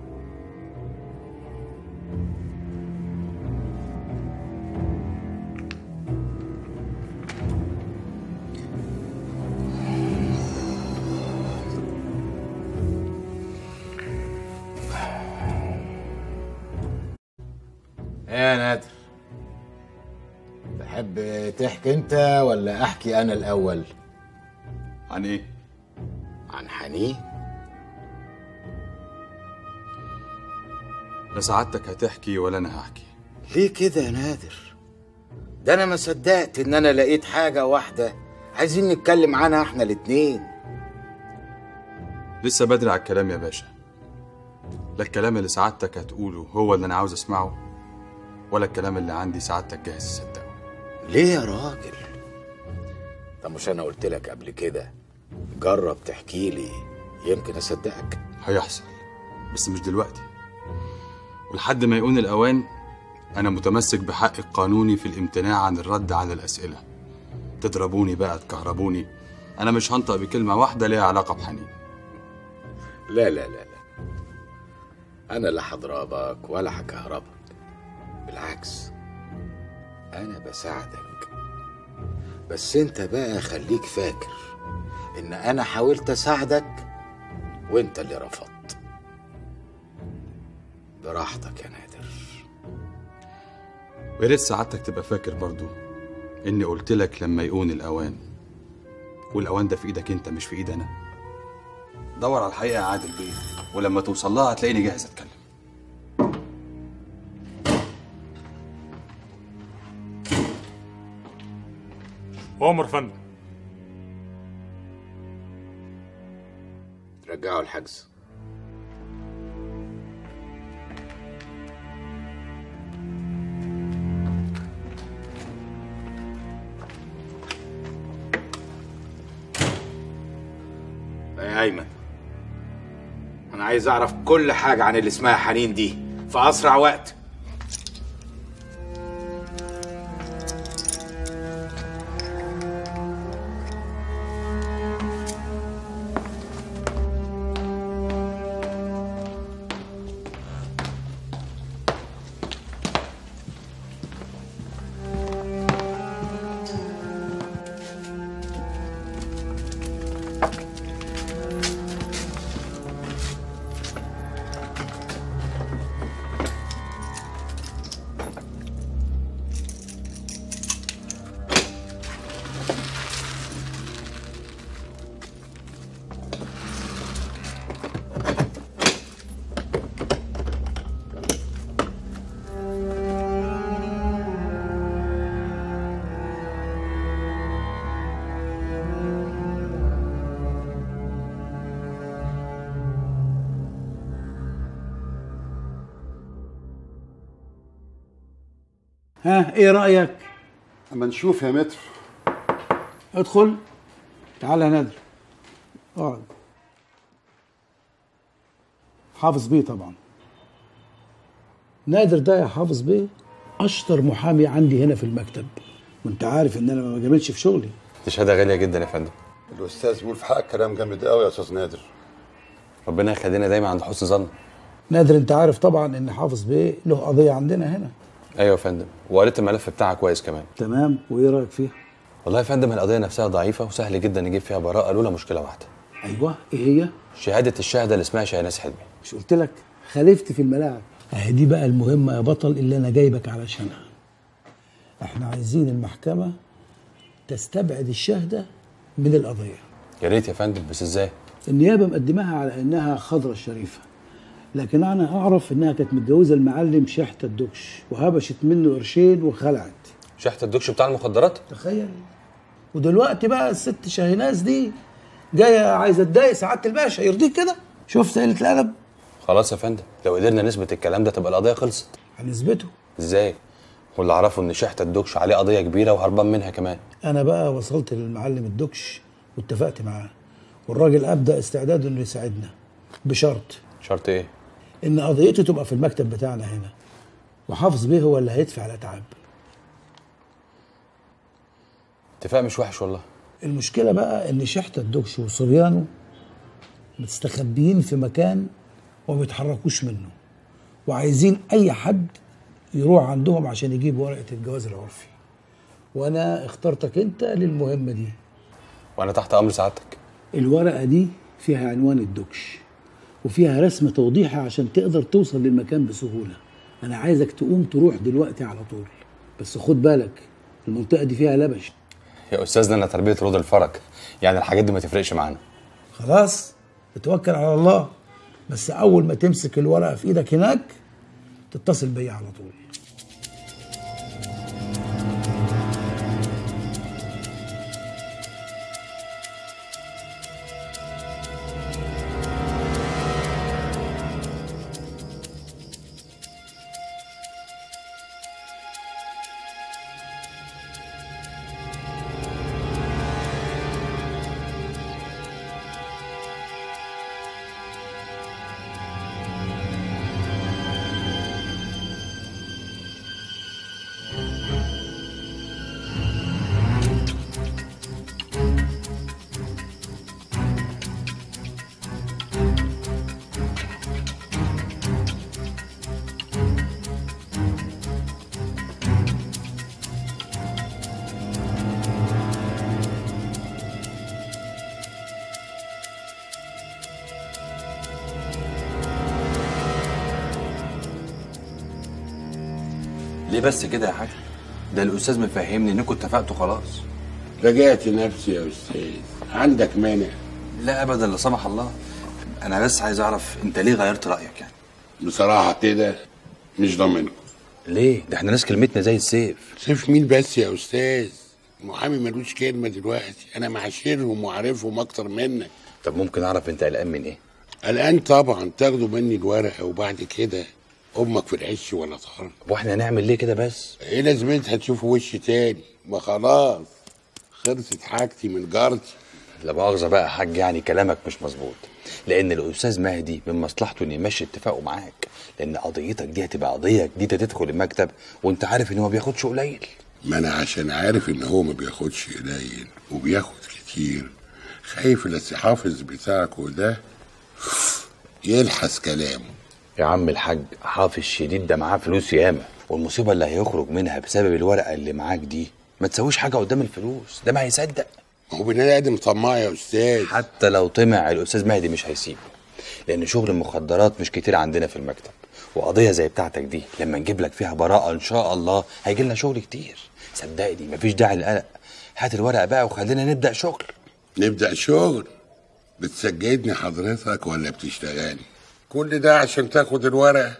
ايه يا نادر تحب تحكي انت ولا احكي انا الاول عن ايه عن حنين لا سعادتك هتحكي ولا أنا هحكي ليه كده يا نادر ده انا ما صدقت ان انا لقيت حاجه واحده عايزين نتكلم عنها احنا الاتنين لسه بدري على الكلام يا باشا لا الكلام اللي سعادتك هتقوله هو اللي أنا عاوز أسمعه ولا الكلام اللي عندي سعادتك جاهز تصدقه ليه يا راجل طب مش انا قلت لك قبل كده جرب تحكي لي يمكن اصدقك هيحصل بس مش دلوقتي ولحد ما يكون الأوان أنا متمسك بحقي القانوني في الامتناع عن الرد على الأسئلة تضربوني بقى تكهربوني أنا مش هنطق بكلمة واحدة ليها علاقة بحنين لا لا لا لا انا لا هضربك ولا هكهربك بالعكس انا بساعدك بس انت بقى خليك فاكر ان انا حاولت اساعدك وانت اللي رفضت براحتك يا نادر ويا ريت سعادتك تبقى فاكر برضو إني قلت لك لما يكون الأوان والأوان ده في إيدك أنت مش في إيد أنا دور على الحقيقة يا عادل بيه ولما توصل لها هتلاقيني جاهز أتكلم عمر فندم رجعوا الحجز يا ايمن انا عايز اعرف كل حاجه عن اللي اسمها حنين دي في اسرع وقت ها ايه رايك اما نشوف يا متر ادخل تعال يا نادر اقعد حافظ بيه طبعا نادر ده يا حافظ بيه اشطر محامي عندي هنا في المكتب وانت عارف ان انا ما بجاملش في شغلي دي شهاده غاليه جدا يا فندم الاستاذ بيقول في حقك كلام جامد قوي يا استاذ نادر ربنا يخلينا دايما عند حسن ظن نادر انت عارف طبعا ان حافظ بيه له قضيه عندنا هنا ايوه يا فندم وقريت الملف بتاعها كويس كمان تمام وايه رايك فيها والله يا فندم القضيه نفسها ضعيفه وسهل جدا نجيب فيها براءه لولا مشكله واحده ايوه ايه هي شهاده الشهده اللي اسمها شاهناز حلمي مش قلت لك خالفت في الملاعب اهي دي بقى المهمه يا بطل اللي انا جايبك علشانها احنا عايزين المحكمه تستبعد الشهده من القضيه يا ريت يا فندم بس ازاي النيابه مقدماها على انها خضرة الشريفه لكن انا اعرف انها كانت متجوزه المعلم شحته الدكش وهبشت منه قرشين وخلعت شحت الدكش بتاع المخدرات تخيل ودلوقتي بقى الست شاهيناز دي جايه عايزه تضايق سعاده الباشا يرضيك كده شفت قله الادب خلاص يا فندم لو قدرنا نثبت الكلام ده تبقى القضيه خلصت هنثبته ازاي واللي اعرفه ان شحت الدكش عليه قضيه كبيره وهربان منها كمان انا بقى وصلت للمعلم الدكش واتفقت معاه والراجل ابدا استعداده انه يساعدنا بشرط شرط ايه ان قضيته تبقى في المكتب بتاعنا هنا وحافظ بيه هو اللي هيدفع الاتعاب اتفاق مش وحش والله المشكله بقى ان شحته الدكش وصبيانه مستخبيين في مكان وما بيتحركوش منه وعايزين اي حد يروح عندهم عشان يجيب ورقه الجواز العرفي وانا اخترتك انت للمهمه دي وانا تحت امر سعادتك الورقه دي فيها عنوان الدكش وفيها رسم توضيحي عشان تقدر توصل للمكان بسهوله انا عايزك تقوم تروح دلوقتي على طول بس خد بالك المنطقه دي فيها لبش يا استاذنا انا تربيه رود الفرج يعني الحاجات دي ما تفرقش معانا خلاص اتوكل على الله بس اول ما تمسك الورقه في ايدك هناك تتصل بيا على طول ليه بس كده يا حاج ده الاستاذ مفهمني انكم اتفقتوا خلاص رجعت نفسي يا استاذ عندك مانع لا ابدا لا سمح الله انا بس عايز اعرف انت ليه غيرت رايك يعني بصراحه كده مش ضامنكم ليه ده احنا ناس كلمتنا زي السيف سيف مين بس يا استاذ المحامي ملوش كلمه دلوقتي انا معاشرهم وعارفهم اكتر منك طب ممكن اعرف انت قلقان من ايه الان طبعا تاخدوا مني الورقه وبعد كده امك في العش ولا طار واحنا هنعمل ليه كده بس ايه لازمتها تشوف وش تاني ما خلاص خلصت حاجتي من جارتي لا مؤاخذه بقى يا حاج يعني كلامك مش مظبوط لان الاستاذ مهدي من مصلحته انه يمشي اتفاقه معاك لان قضيتك دي هتبقى قضيه جديده تدخل المكتب وانت عارف ان هو ما بياخدش قليل ما انا عشان عارف ان هو ما بياخدش قليل وبياخد كتير خايف الاستحافظ بتاعك وده يلحس كلامه يا عم الحاج حافظ شديد ده معاه فلوس ياما والمصيبه اللي هيخرج منها بسبب الورقه اللي معاك دي ما تسويش حاجه قدام الفلوس ده ما هيصدق ما هو بني ادم طماع يا استاذ حتى لو طمع الاستاذ مهدي مش هيسيبه لان شغل المخدرات مش كتير عندنا في المكتب وقضيه زي بتاعتك دي لما نجيب لك فيها براءه ان شاء الله هيجي لنا شغل كتير صدقني مفيش داعي للقلق هات الورقه بقى وخلينا نبدا شغل نبدا شغل بتسجدني حضرتك ولا بتشتغلي كل ده عشان تاخد الورقه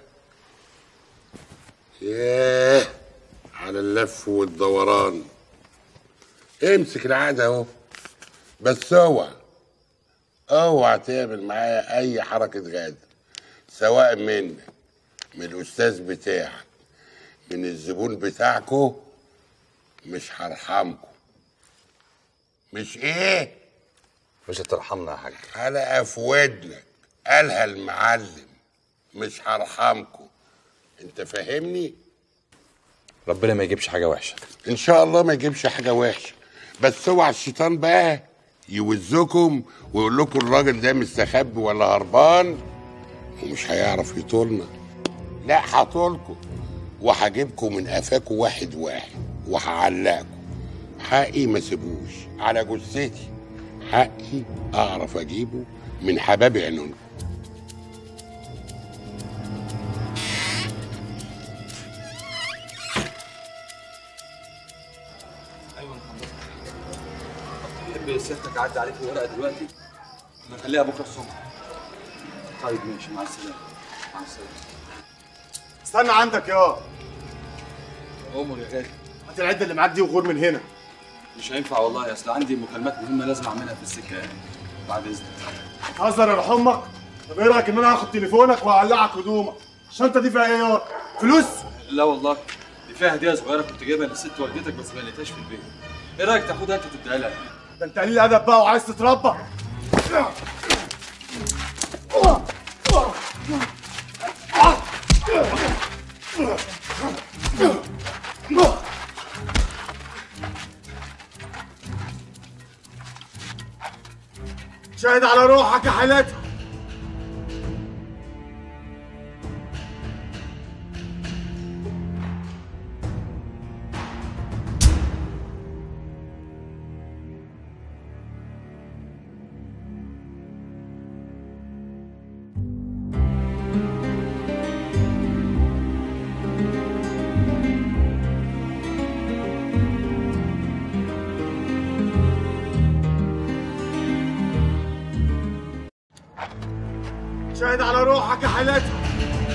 ياه على اللف والدوران امسك العقد اهو بس اوعى اوعى تعمل معايا اي حركه غدر سواء منك من الاستاذ بتاعك من الزبون بتاعكو مش هرحمكم مش ايه مش هترحمنا يا حاج حلقه في ودنك قالها المعلم مش هرحمكم انت فاهمني ربنا ما يجيبش حاجه وحشه ان شاء الله ما يجيبش حاجه وحشه بس اوعى الشيطان بقى يوزكم ويقول لكم الراجل ده مستخبي ولا هربان ومش هيعرف يطولنا لا هطولكم وهجيبكم من قفاكم واحد واحد وهعلقكم حقي ما سيبوش على جثتي حقي اعرف اجيبه من حباب عينونكم ايوه تحب سيادتك اعدي عليك الورقه دلوقتي نخليها بكره الصبح طيب ماشي مع السلامه مع السلامه استنى عندك يا امر يا غالي هات العده اللي معاك دي وغور من هنا مش هينفع والله اصل عندي مكالمات مهمه لازم اعملها في السكه يعني بعد اذنك هتهزر يا روح امك طب ايه رايك ان انا هاخد تليفونك وهقلعك هدومك الشنطه دي فيها ايه يا فلوس لا والله دي فيها هديه صغيره كنت جايبها لست والدتك بس ما لقيتهاش في البيت ايه رايك تاخدها انت تديها لها ده انت قليل ادب بقى وعايز تتربى شاهد على روحك يا حالتها شاهد على روحك يا حالتها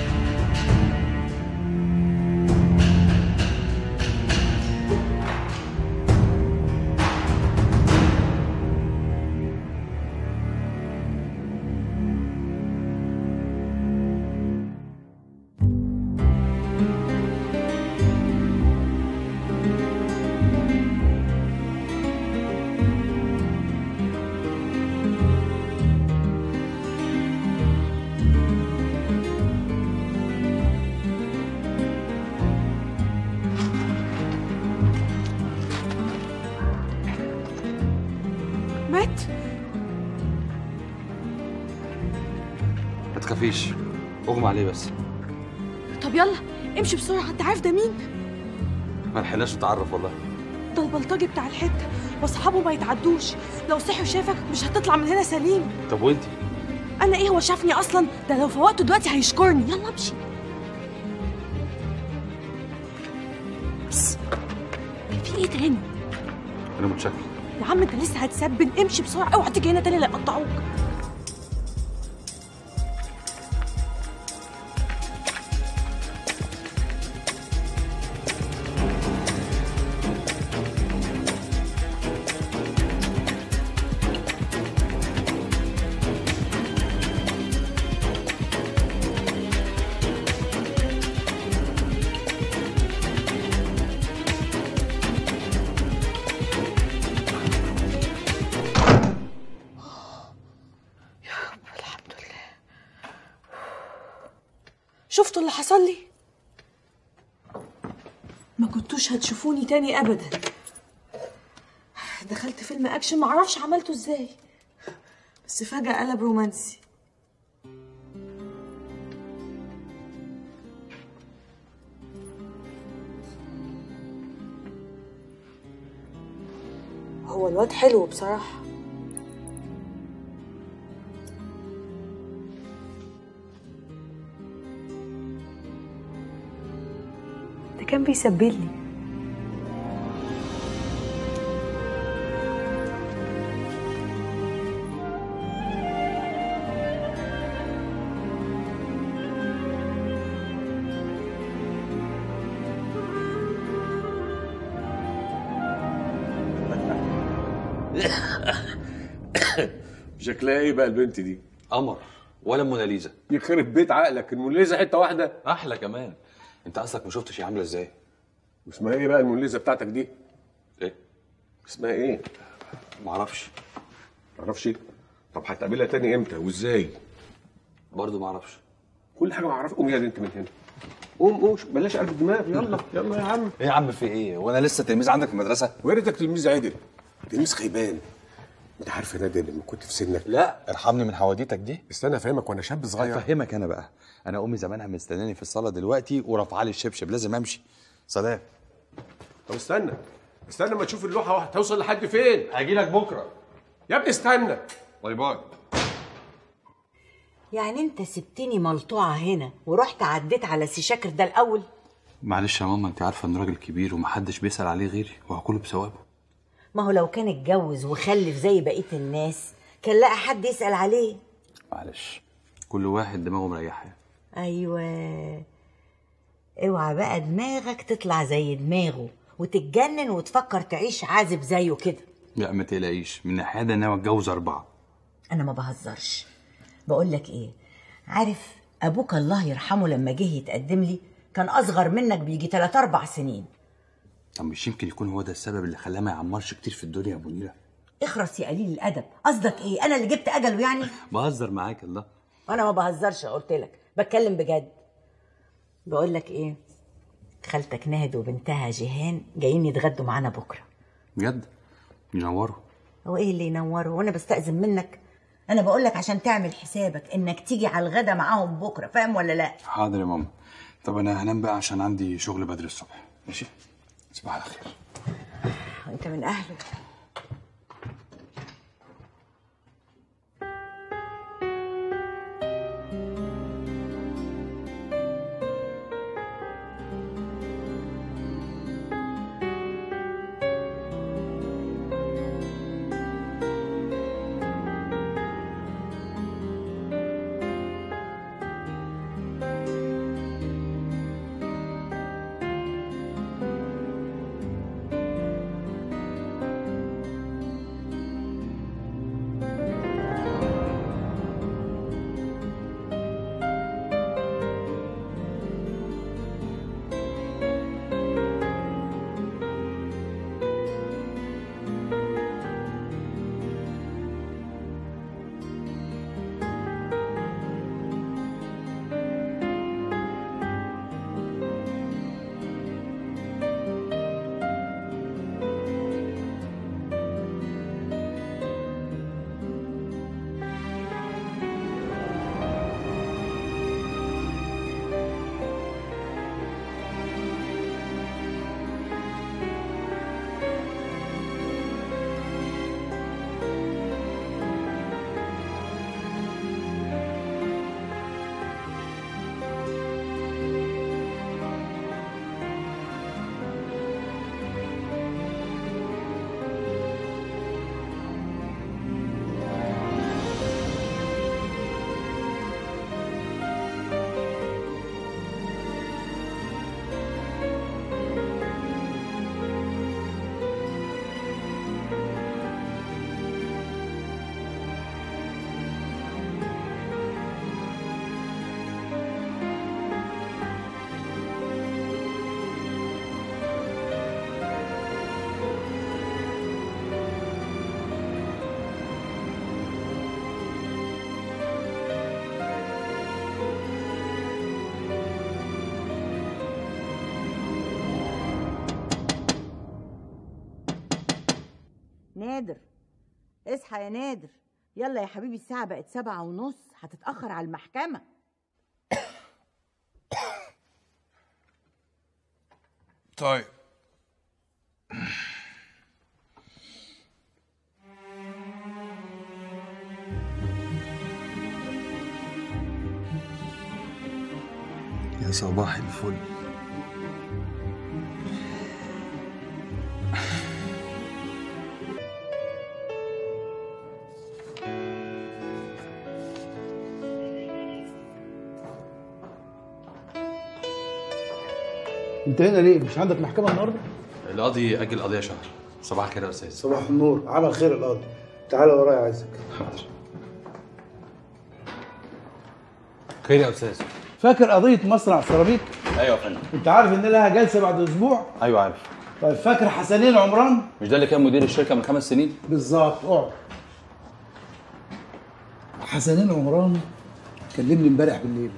مات ما تخافيش اغمى عليه بس طب يلا امشي بسرعة انت عارف ده مين؟ ما لحقناش نتعرف والله ده البلطجي بتاع الحتة واصحابه ما يتعدوش لو صحي وشافك مش هتطلع من هنا سليم طب وانتي انا ايه هو شافني اصلا ده لو فوقته دلوقتي هيشكرني يلا امشي بس في ايه تاني انا متشكر يا عم انت لسه هتسبن امشي بسرعة اوعى تيجي هنا تاني لا يقطعوك شفتوا اللي حصل لي ما كنتوش هتشوفوني تاني ابدا دخلت فيلم اكشن معرفش عملته ازاي بس فجأة قلب رومانسي هو الواد حلو بصراحة ده كان بيسبلي شكلها ايه بقى البنت دي؟ قمر ولا موناليزا يخرب بيت عقلك الموناليزا حته واحده احلى كمان انت اصلك ما شفتش هي عامله ازاي اسمها ايه بقى الموناليزا بتاعتك دي؟ ايه اسمها ايه؟ معرفش معرفش طب هتقابلها تاني امتى وازاي؟ برضه معرفش كل حاجه معرفش قوم يا دي انت من هنا قوم قوم بلاش قلب الدماغ يلا يلا يا عم ايه يا عم في ايه وانا لسه تلميذ عندك في المدرسه ويا ريتك تلميذ عادل تلميذ خيبان انت عارف يا نادر لما كنت في سنك لا ارحمني من حواديتك دي استنى افهمك وانا شاب صغير افهمك انا بقى انا امي زمانها مستناني في الصاله دلوقتي ورافعه لي الشبشب لازم امشي سلام طب استنى استنى ما تشوف اللوحه هتوصل لحد فين هاجي لك بكره يا ابني استنى باي باي يعني انت سبتني ملطوعه هنا ورحت عديت على سي شاكر ده الاول معلش يا ماما انت عارفه ان راجل كبير ومحدش بيسال عليه غيري وهكله بثوابه ما هو لو كان اتجوز وخلف زي بقيه الناس كان لقى حد يسال عليه معلش كل واحد دماغه مريحه ايوه اوعى بقى دماغك تطلع زي دماغه وتتجنن وتفكر تعيش عازب زيه كده لا ما تقلقيش من ناحيه ده انا اتجوز اربعه انا ما بهزرش بقول لك ايه عارف ابوك الله يرحمه لما جه يتقدم لي كان اصغر منك بيجي 3 4 سنين طب مش يمكن يكون هو ده السبب اللي خلاه ما يعمرش كتير في الدنيا يا ابو نيره اخرس يا قليل الادب قصدك ايه انا اللي جبت اجله يعني بهزر معاك الله انا ما بهزرش قلت لك بتكلم بجد بقول لك ايه خالتك نهد وبنتها جيهان جايين يتغدوا معانا بكره بجد ينوروا هو ايه اللي ينوره وانا بستأذن منك انا بقول لك عشان تعمل حسابك انك تيجي على الغدا معاهم بكره فاهم ولا لا حاضر يا ماما طب انا هنام بقى عشان عندي شغل بدري الصبح ماشي صباح الخير انت من اهله نادر اصحى يا نادر يلا يا حبيبي الساعة بقت سبعة ونص هتتأخر على المحكمة طيب يا صباح الفل انت هنا ليه مش عندك محكمه النهارده القاضي اجل قضيه شهر صباح الخير يا استاذ صباح النور عمل خير القاضي تعالى ورايا عايزك حاضر خير يا استاذ فاكر قضيه مصنع سيراميك ايوه يا فندم انت عارف ان لها جلسه بعد اسبوع ايوه عارف طيب فاكر حسنين عمران مش ده اللي كان مدير الشركه من خمس سنين بالظبط اقعد حسنين عمران كلمني امبارح بالليل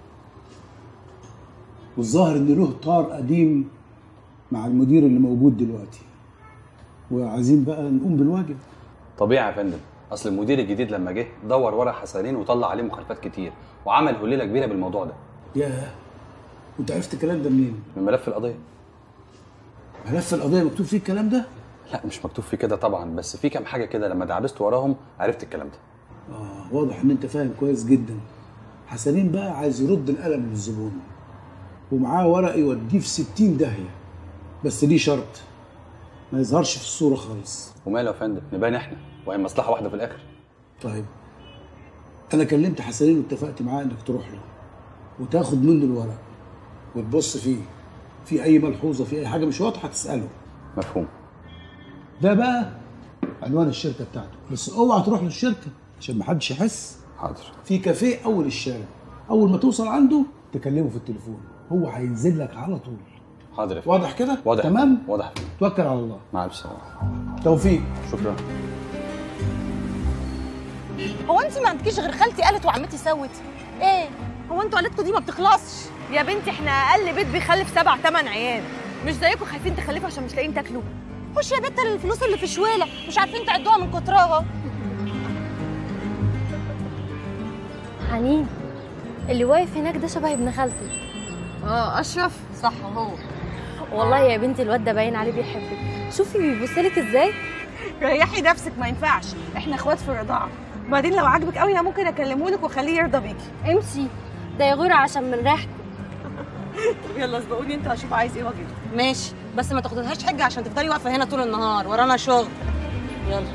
والظاهر ان له طار قديم مع المدير اللي موجود دلوقتي وعايزين بقى نقوم بالواجب طبيعي يا فندم اصل المدير الجديد لما جه دور ورا حسنين وطلع عليه مخالفات كتير وعمل هليله كبيره بالموضوع ده ياه وانت عرفت الكلام ده منين؟ من ملف القضيه ملف القضيه مكتوب فيه الكلام ده؟ لا مش مكتوب فيه كده طبعا بس في كام حاجه كده لما دعبست وراهم عرفت الكلام ده اه واضح ان انت فاهم كويس جدا حسنين بقى عايز يرد القلم للزبون ومعاه ورق يوديه في 60 داهيه بس ليه شرط ما يظهرش في الصوره خالص وماله يا فندم نبان احنا وهي مصلحه واحده في الاخر طيب انا كلمت حسنين واتفقت معاه انك تروح له وتاخد منه الورق وتبص فيه في اي ملحوظه في اي حاجه مش واضحه تساله مفهوم ده بقى عنوان الشركه بتاعته بس اوعى تروح للشركه عشان محدش يحس حاضر في كافيه اول الشارع اول ما توصل عنده تكلمه في التليفون هو هينزل لك على طول حاضر يا فندم. واضح كده واضح تمام واضح توكل على الله مع الف سلامه توفيق شكرا هو انت ما عندكيش غير خالتي قالت وعمتي سوت ايه هو انتوا عيلتكم دي ما بتخلصش يا بنتي احنا اقل بيت بيخلف سبع ثمان عيال مش زيكم خايفين تخلفوا عشان مش لاقيين تاكلوا خش يا بت الفلوس اللي في شويله مش عارفين تعدوها من كترها حنين اللي واقف هناك ده شبه ابن خالتي اه اشرف صح هو والله يا بنتي الواد ده باين عليه بيحبك شوفي بيبصلك ازاي ريحي نفسك ما ينفعش احنا اخوات في الرضاعه بعدين لو عاجبك قوي انا ممكن اكلمه لك واخليه يرضى بيكي امشي ده يغير عشان من ريحته طب يلا اسبقوني انت اشوف عايز ايه واجيب ماشي بس ما تاخدهاش حجه عشان تفضلي واقفه هنا طول النهار ورانا شغل يلا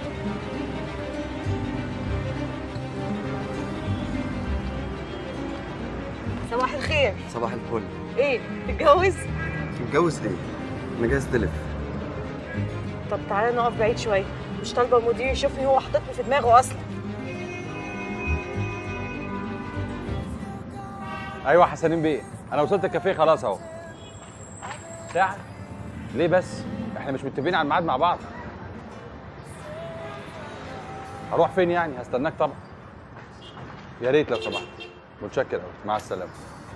صباح الخير صباح الفل ايه تتجوز متجوز ليه؟ انا جاي استلف طب تعالى نقف بعيد شويه مش طالبه المدير يشوفني هو حاططني في دماغه اصلا ايوه حسنين بيه انا وصلت الكافيه خلاص اهو ساعه ليه بس احنا مش متفقين على الميعاد مع بعض هروح فين يعني هستناك طبعا يا ريت لو سمحت متشكر قوي مع السلامه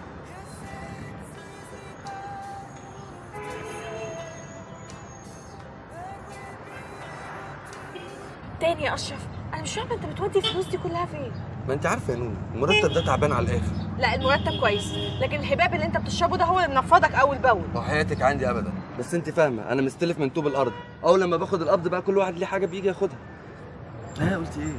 تاني يا اشرف انا مش فاهمه انت بتودي الفلوس دي كلها فين ما انت عارفه يا نونو المرتب ده تعبان على الاخر لا المرتب كويس لكن الحباب اللي انت بتشربه ده هو اللي منفضك اول باول وحياتك عندي ابدا بس انت فاهمه انا مستلف من طوب الارض اول لما باخد القبض بقى كل واحد ليه حاجه بيجي ياخدها ها قلت ايه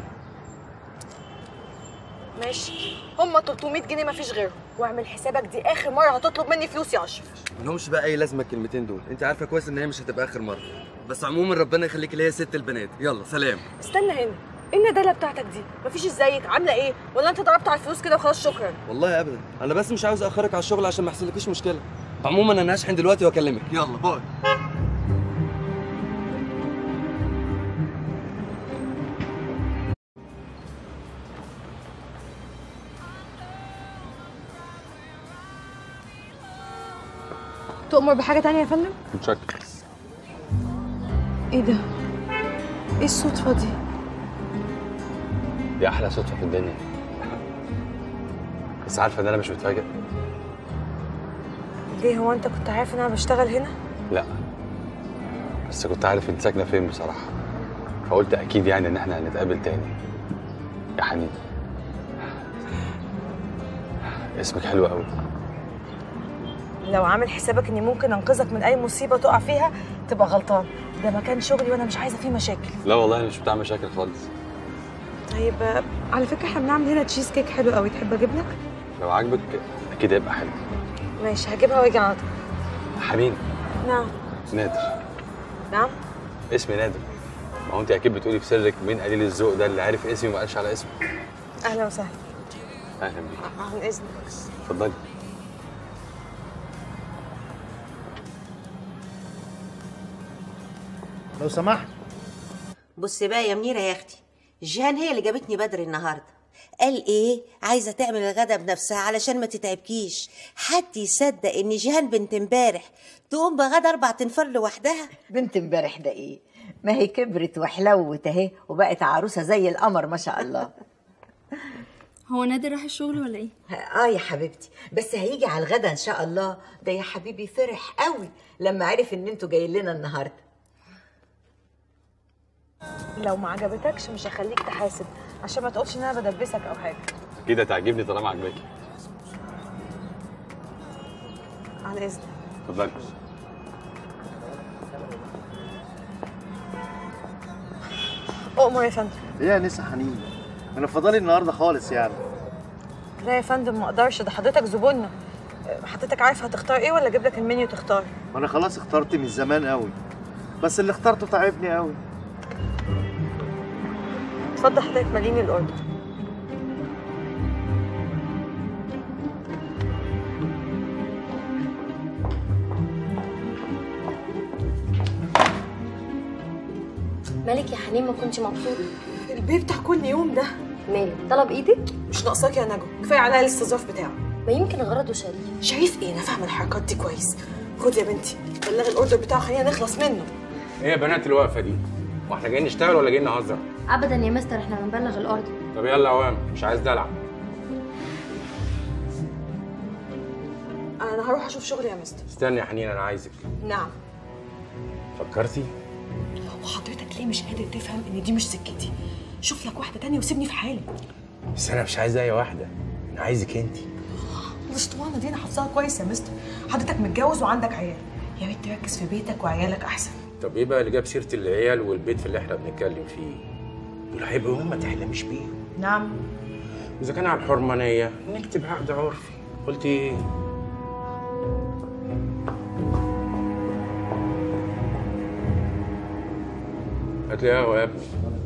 ماشي هم 300 جنيه مفيش غيرهم واعمل حسابك دي اخر مره هتطلب مني فلوس يا اشرف ملهمش بقى اي لازمه الكلمتين دول انت عارفه كويس ان هي مش هتبقى اخر مره بس عموما ربنا يخليك اللي هي ست البنات يلا سلام استنى هنا ايه الندالة بتاعتك دي مفيش ازيك عامله ايه ولا انت ضربت على الفلوس كده وخلاص شكرا والله ابدا انا بس مش عاوز اخرك على الشغل عشان ما يحصلكيش مشكله عموما انا هشحن دلوقتي واكلمك يلا باي تؤمر بحاجه تانية يا فندم متشكر ايه ده ايه الصدفه دي دي احلى صدفه في الدنيا بس عارفه ان انا مش متفاجئ ليه هو انت كنت عارف ان انا بشتغل هنا لا بس كنت عارف انت ساكنه فين بصراحه فقلت اكيد يعني ان احنا هنتقابل تاني يا حنين اسمك حلو قوي لو عامل حسابك اني ممكن انقذك من اي مصيبه تقع فيها تبقى غلطان ده مكان شغلي وانا مش عايزه فيه مشاكل لا والله انا مش بتاع مشاكل خالص طيب آه، على فكره احنا بنعمل هنا تشيز كيك حلو قوي تحب اجيب لك لو عاجبك اكيد هيبقى حلو ماشي هجيبها واجي على طول حنين نعم نادر نعم اسمي نادر ما هو انت اكيد بتقولي في سرك مين قليل الذوق ده اللي عارف اسمي وما قالش على اسمه اهلا وسهلا اهلا بيك عن اذنك اتفضلي لو سمحت بص بقى يا منيره يا اختي جيهان هي اللي جابتني بدري النهارده قال ايه عايزه تعمل الغدا بنفسها علشان ما تتعبكيش حد يصدق ان جيهان بنت امبارح تقوم بغدا اربع تنفار لوحدها بنت امبارح ده ايه ما هي كبرت وحلوت اهي وبقت عروسه زي القمر ما شاء الله هو نادر راح الشغل ولا ايه اه يا حبيبتي بس هيجي على الغدا ان شاء الله ده يا حبيبي فرح قوي لما عرف ان انتوا جايين لنا النهارده لو ما عجبتكش مش هخليك تحاسب عشان ما تقولش ان انا بدبسك او حاجه كده تعجبني طالما عجباكي على اذنك اتفضلي اؤمر يا فندم ايه يا نسا حنين انا فضالي النهارده خالص يعني لا يا فندم ما اقدرش ده حضرتك زبوننا حضرتك عارف هتختار ايه ولا اجيب لك المنيو تختار ما انا خلاص اخترت من زمان قوي بس اللي اخترته تعبني قوي اتفضل حضرتك ماليني الاوردر مالك يا حنين ما كنتش مبسوطه البيه بتاع كل يوم ده مالك طلب ايدك مش ناقصاك يا نجوى كفايه عليا الاستظراف بتاعه ما يمكن غرضه شريف شريف ايه انا فاهمه الحركات دي كويس خد يا بنتي بلغي الاوردر بتاعه خلينا نخلص منه ايه يا بنات الوقفه دي واحنا جايين نشتغل ولا جايين نهزر ابدا يا مستر احنا بنبلغ الاوردر طب يلا يا وام مش عايز دلع انا هروح اشوف شغلي يا مستر استني يا حنين انا عايزك نعم فكرتي وحضرتك ليه مش قادر تفهم ان دي مش سكتي شوف لك واحده تانية وسيبني في حالي بس انا مش عايز اي واحده انا عايزك انت الاسطوانه دي انا حافظاها كويس يا مستر حضرتك متجوز وعندك عيال يا ريت تركز في بيتك وعيالك احسن طب ايه بقى اللي جاب سيره العيال والبيت في اللي احنا بنتكلم فيه دول هيبقوا هم ما تحلمش بيهم نعم اذا كان على الحرمانيه نكتب عقد عرفي قلت ايه هات لي قهوه يا ابني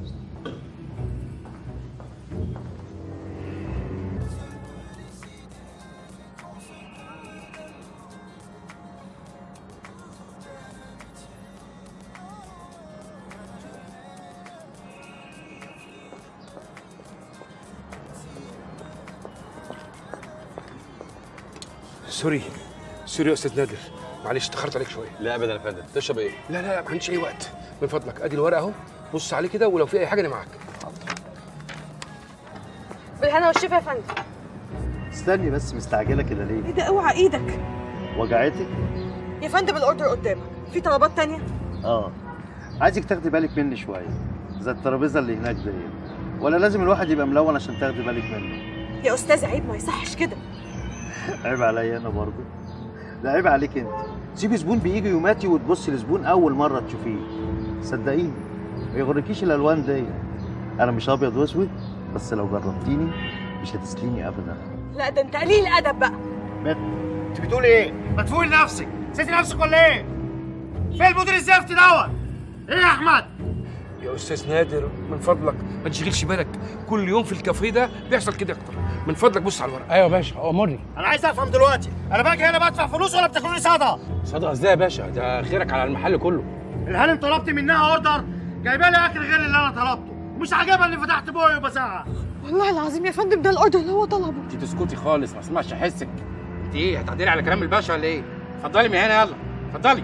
سوري سوري يا استاذ نادر معلش اتاخرت عليك شويه لا ابدا يا فندم تشرب ايه لا لا ما عنديش اي وقت من فضلك ادي الورقه اهو بص عليه كده ولو في اي حاجه انا معاك بالهنا والشفا يا فندم استني بس مستعجله كده ليه ايه ده اوعى ايدك وجعتك يا فندم الاوردر قدامك في طلبات تانية اه عايزك تاخدي بالك مني شويه زي الترابيزه اللي هناك دي ولا لازم الواحد يبقى ملون عشان تاخدي بالك منه يا استاذ عيب ما يصحش كده عيب عليا انا برضه ده عيب عليك انت سيبي زبون بيجي يوماتي وتبصي لزبون اول مره تشوفيه صدقيني ما يغركيش الالوان دي انا مش ابيض واسود بس لو جربتيني مش هتسليني ابدا لا ده انت قليل ادب بقى انت بتقول ايه ما تفوقي لنفسك نسيتي نفسك ولا ايه فين المدير الزفت دوت ايه يا احمد يا استاذ نادر من فضلك ما تشغلش بالك كل يوم في الكافيه ده بيحصل كده اكتر من فضلك بص على الورقه ايوه يا باشا امرني انا عايز افهم دلوقتي انا باجي هنا بدفع فلوس ولا بتاكلوني صدقه صدقه ازاي يا باشا ده خيرك على المحل كله الهانم طلبت منها اوردر جايبه لي اكل غير اللي انا طلبته ومش عاجبها اني فتحت بوقي وبزعق والله العظيم يا فندم ده الاوردر اللي هو طلبه انت تسكتي خالص ما اسمعش احسك انت ايه هتعدلي على كلام الباشا ولا ايه اتفضلي من هنا يلا اتفضلي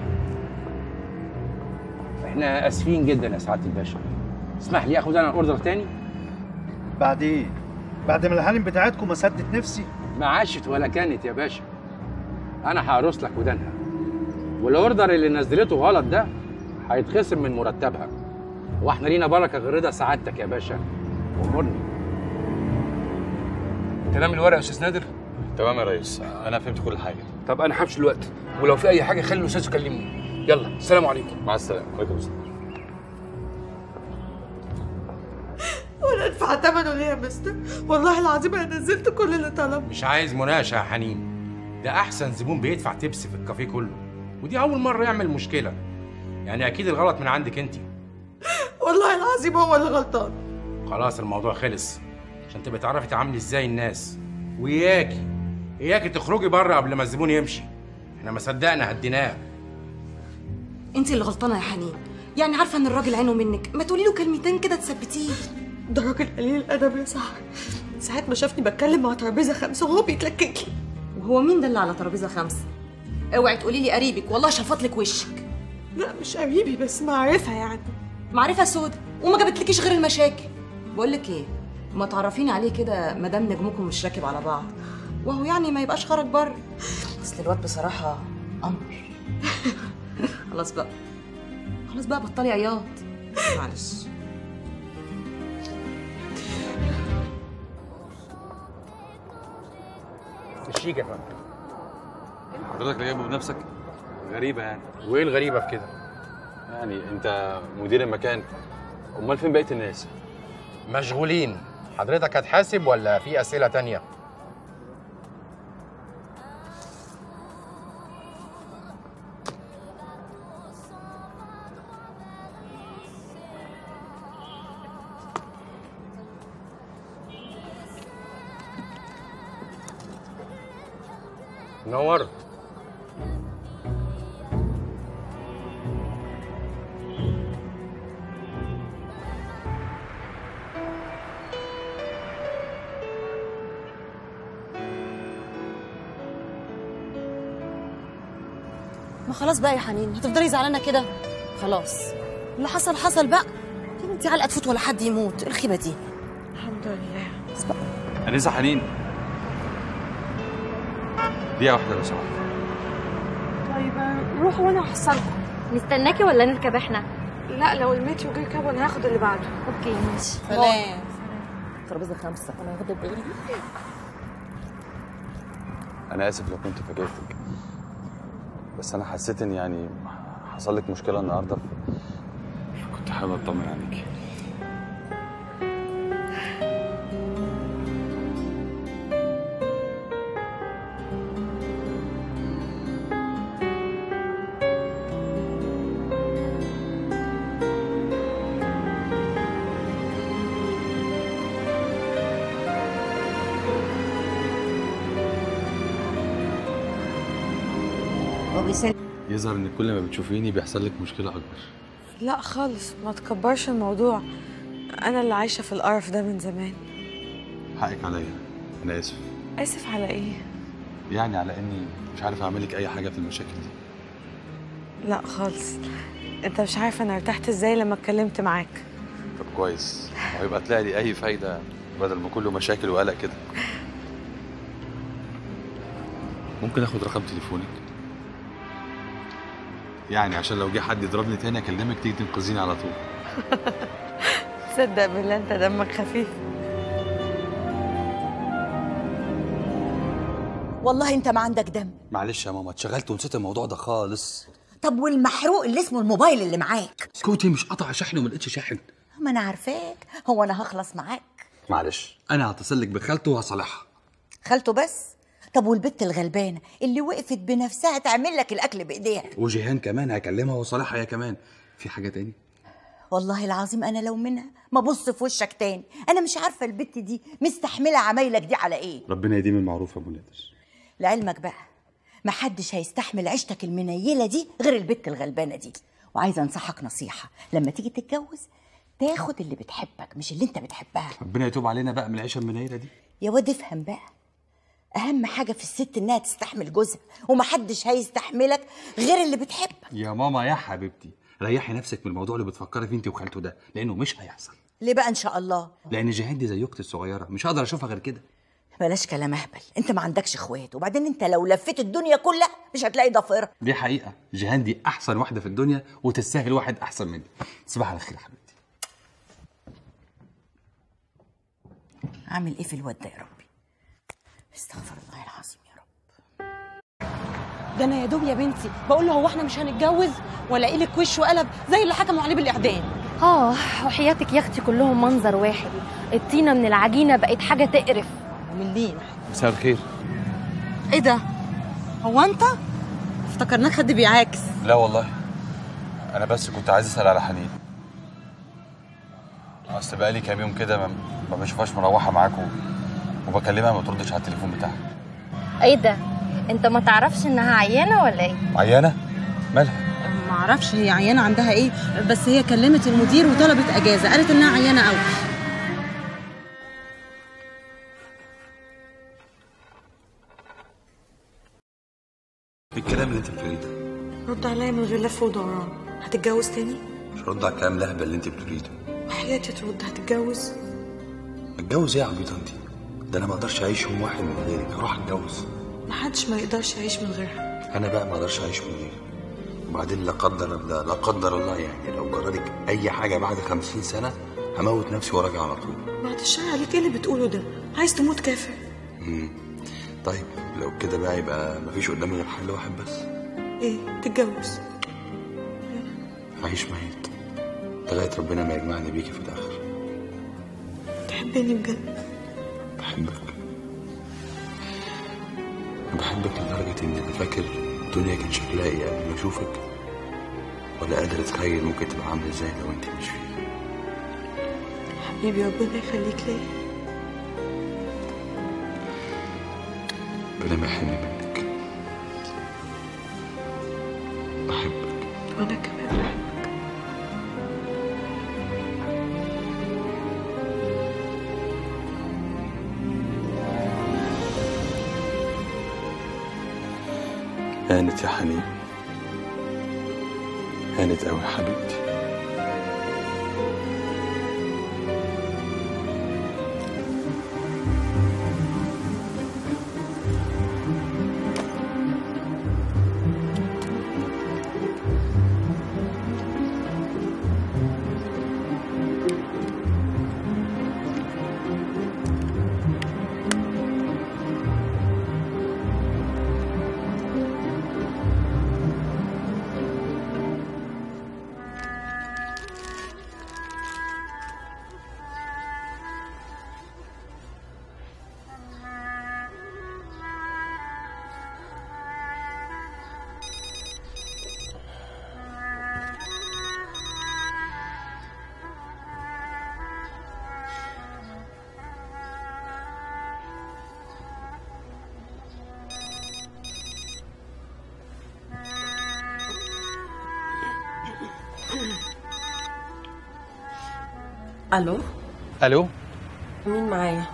احنا اسفين جدا يا سعاده الباشا اسمح لي اخد انا الاوردر تاني بعد ايه بعد ما الهانم بتاعتكم ما سدت نفسي ما عاشت ولا كانت يا باشا انا هرص لك ودانها والاوردر اللي نزلته غلط ده هيتخصم من مرتبها واحنا لينا بركه غير رضا سعادتك يا باشا امرني تمام الورقه يا استاذ نادر تمام يا ريس انا فهمت كل حاجه طب انا همشي دلوقتي ولو في اي حاجه خلي الاستاذ يكلمني يلا السلام عليكم مع السلامه وعليكم السلام وانا ادفع ثمنه ليه يا مستر والله العظيم انا نزلت كل اللي طلبه مش عايز مناقشه يا حنين ده احسن زبون بيدفع تبس في الكافيه كله ودي اول مره يعمل مشكله يعني اكيد الغلط من عندك انت والله العظيم هو اللي غلطان خلاص الموضوع خلص عشان تبقى تعرفي تعاملي ازاي الناس وياكي اياكي تخرجي بره قبل ما الزبون يمشي احنا ما صدقنا هديناه انت اللي غلطانه يا حنين يعني عارفه ان الراجل عينه منك ما تقولي له كلمتين كده تثبتيه ده راجل قليل الادب يا سحر ساعة ما شافني بتكلم مع ترابيزة خمسة وهو بيتلكك لي وهو مين ده اللي على ترابيزه خمسه اوعي تقولي لي قريبك والله شفط لك وشك لا مش قريبي بس معرفة يعني معرفه سودا وما جابتلكيش غير المشاكل بقول لك ايه ما تعرفيني عليه كده ما دام نجمكم مش راكب على بعض وهو يعني ما يبقاش خرج بره اصل الواد بصراحه قمر خلاص بقى خلاص بقى بطلي عياط معلش الشيك يا فندم حضرتك اللي جايبه بنفسك غريبه يعني وايه الغريبه في كده يعني انت مدير المكان امال فين بقيه الناس مشغولين حضرتك هتحاسب ولا في اسئله تانية نورت ما خلاص بقى يا حنين هتفضلي زعلانه كده خلاص اللي حصل حصل بقى يا بنتي علقه تفوت ولا حد يموت إيه الخيبه دي الحمد لله بس بقى انسه حنين دقيقه واحده لو سمحت طيب روح وانا هحصلكم نستناكي ولا نركب احنا لا لو المترو جه كاب انا هاخد اللي بعده اوكي ماشي سلام ترابيزه خمسه انا واخده بالي انا اسف لو كنت فاجئتك بس انا حسيت ان يعني حصل لك مشكله النهارده كنت حابب اطمن عليك يظهر ان كل ما بتشوفيني بيحصل لك مشكله اكبر لا خالص ما تكبرش الموضوع انا اللي عايشه في القرف ده من زمان حقك عليا انا اسف اسف على ايه يعني على اني مش عارف اعمل لك اي حاجه في المشاكل دي لا خالص انت مش عارف انا ارتحت ازاي لما اتكلمت معاك طب كويس وهيبقى تلاقي لي اي فايده بدل ما كله مشاكل وقلق كده ممكن اخد رقم تليفونك يعني عشان لو جه حد يضربني تاني اكلمك تيجي تنقذيني على طول تصدق بالله انت دمك خفيف والله انت ما عندك دم معلش يا ماما اتشغلت ونسيت الموضوع ده خالص طب والمحروق اللي اسمه الموبايل اللي معاك سكوتي مش قطع شحن وما لقيتش شاحن ما انا عارفاك هو انا هخلص معاك معلش انا هتصل لك بخالته وهصالحها خالته بس طب والبت الغلبانه اللي وقفت بنفسها تعمل لك الاكل بايديها وجيهان كمان هكلمها وصالحها هي كمان في حاجه تاني والله العظيم انا لو منها ما بص في وشك تاني انا مش عارفه البت دي مستحمله عمايلك دي على ايه ربنا يديم المعروف يا ابو نادر لعلمك بقى محدش هيستحمل عيشتك المنيله دي غير البت الغلبانه دي وعايزه انصحك نصيحه لما تيجي تتجوز تاخد اللي بتحبك مش اللي انت بتحبها ربنا يتوب علينا بقى من العيشه المنيله دي يا واد افهم بقى اهم حاجه في الست انها تستحمل جوزها ومحدش هيستحملك غير اللي بتحبك يا ماما يا حبيبتي ريحي نفسك من الموضوع اللي بتفكري فيه انت وخالته ده لانه مش هيحصل ليه بقى ان شاء الله لان جيهان دي زي اختي الصغيره مش هقدر اشوفها غير كده بلاش كلام اهبل انت ما عندكش اخوات وبعدين انت لو لفيت الدنيا كلها مش هتلاقي ضفيرها دي حقيقه جيهان دي احسن واحده في الدنيا وتستاهل واحد احسن مني تصبح على خير يا حبيبتي عامل ايه في الواد ده يا ربي استغفر الله العظيم يا رب ده انا يا دوب يا بنتي بقول له هو احنا مش هنتجوز ولا ايه لك وش وقلب زي اللي حكموا عليه بالاعدام اه وحياتك يا اختي كلهم منظر واحد الطينه من العجينه بقت حاجه تقرف من لين مساء الخير ايه ده هو انت افتكرناك حد بيعاكس لا والله انا بس كنت عايز اسال على حنين اصل بقالي كام يوم كده ما, ما بشوفهاش مروحه معاكم وبكلمها ما بتردش على التليفون بتاعها ايه ده انت ما تعرفش انها عيانه ولا ايه عيانه مالها ما اعرفش هي عيانه عندها ايه بس هي كلمت المدير وطلبت اجازه قالت انها عيانه قوي رد عليا من غير لف ودوران هتتجوز تاني مش رد على الكلام الهبل اللي انت بتقوليه ده وحياتي ترد هتتجوز اتجوز ايه يا عبيطه انت ده انا ما اقدرش اعيش يوم واحد من غيرك اروح اتجوز محدش ما يقدرش يعيش من غيرها انا بقى ما اقدرش اعيش من غيرك وبعدين لا قدر الله لا قدر الله يعني لو جرالك اي حاجه بعد خمسين سنه هموت نفسي وراجع على طول بعد الشر عليك ايه اللي بتقوله ده عايز تموت كافر مم. طيب لو كده بقى يبقى مفيش قدامي غير حل واحد بس ايه تتجوز اعيش ميت لغايه ربنا ما يجمعني بيكي في الاخر تحبني بجد بحبك أنا بحبك لدرجة إن أنا فاكر الدنيا كان شكلها إيه قبل ما أشوفك ولا قادر أتخيل ممكن تبقى عاملة إزاي لو أنت مش فيها حبيبي ربنا يخليك ليا ربنا ما يحرمني منك بحبك وانا كمان بحبك هانت يا حنين هانت أوي يا حبيبتي الو الو مين معايا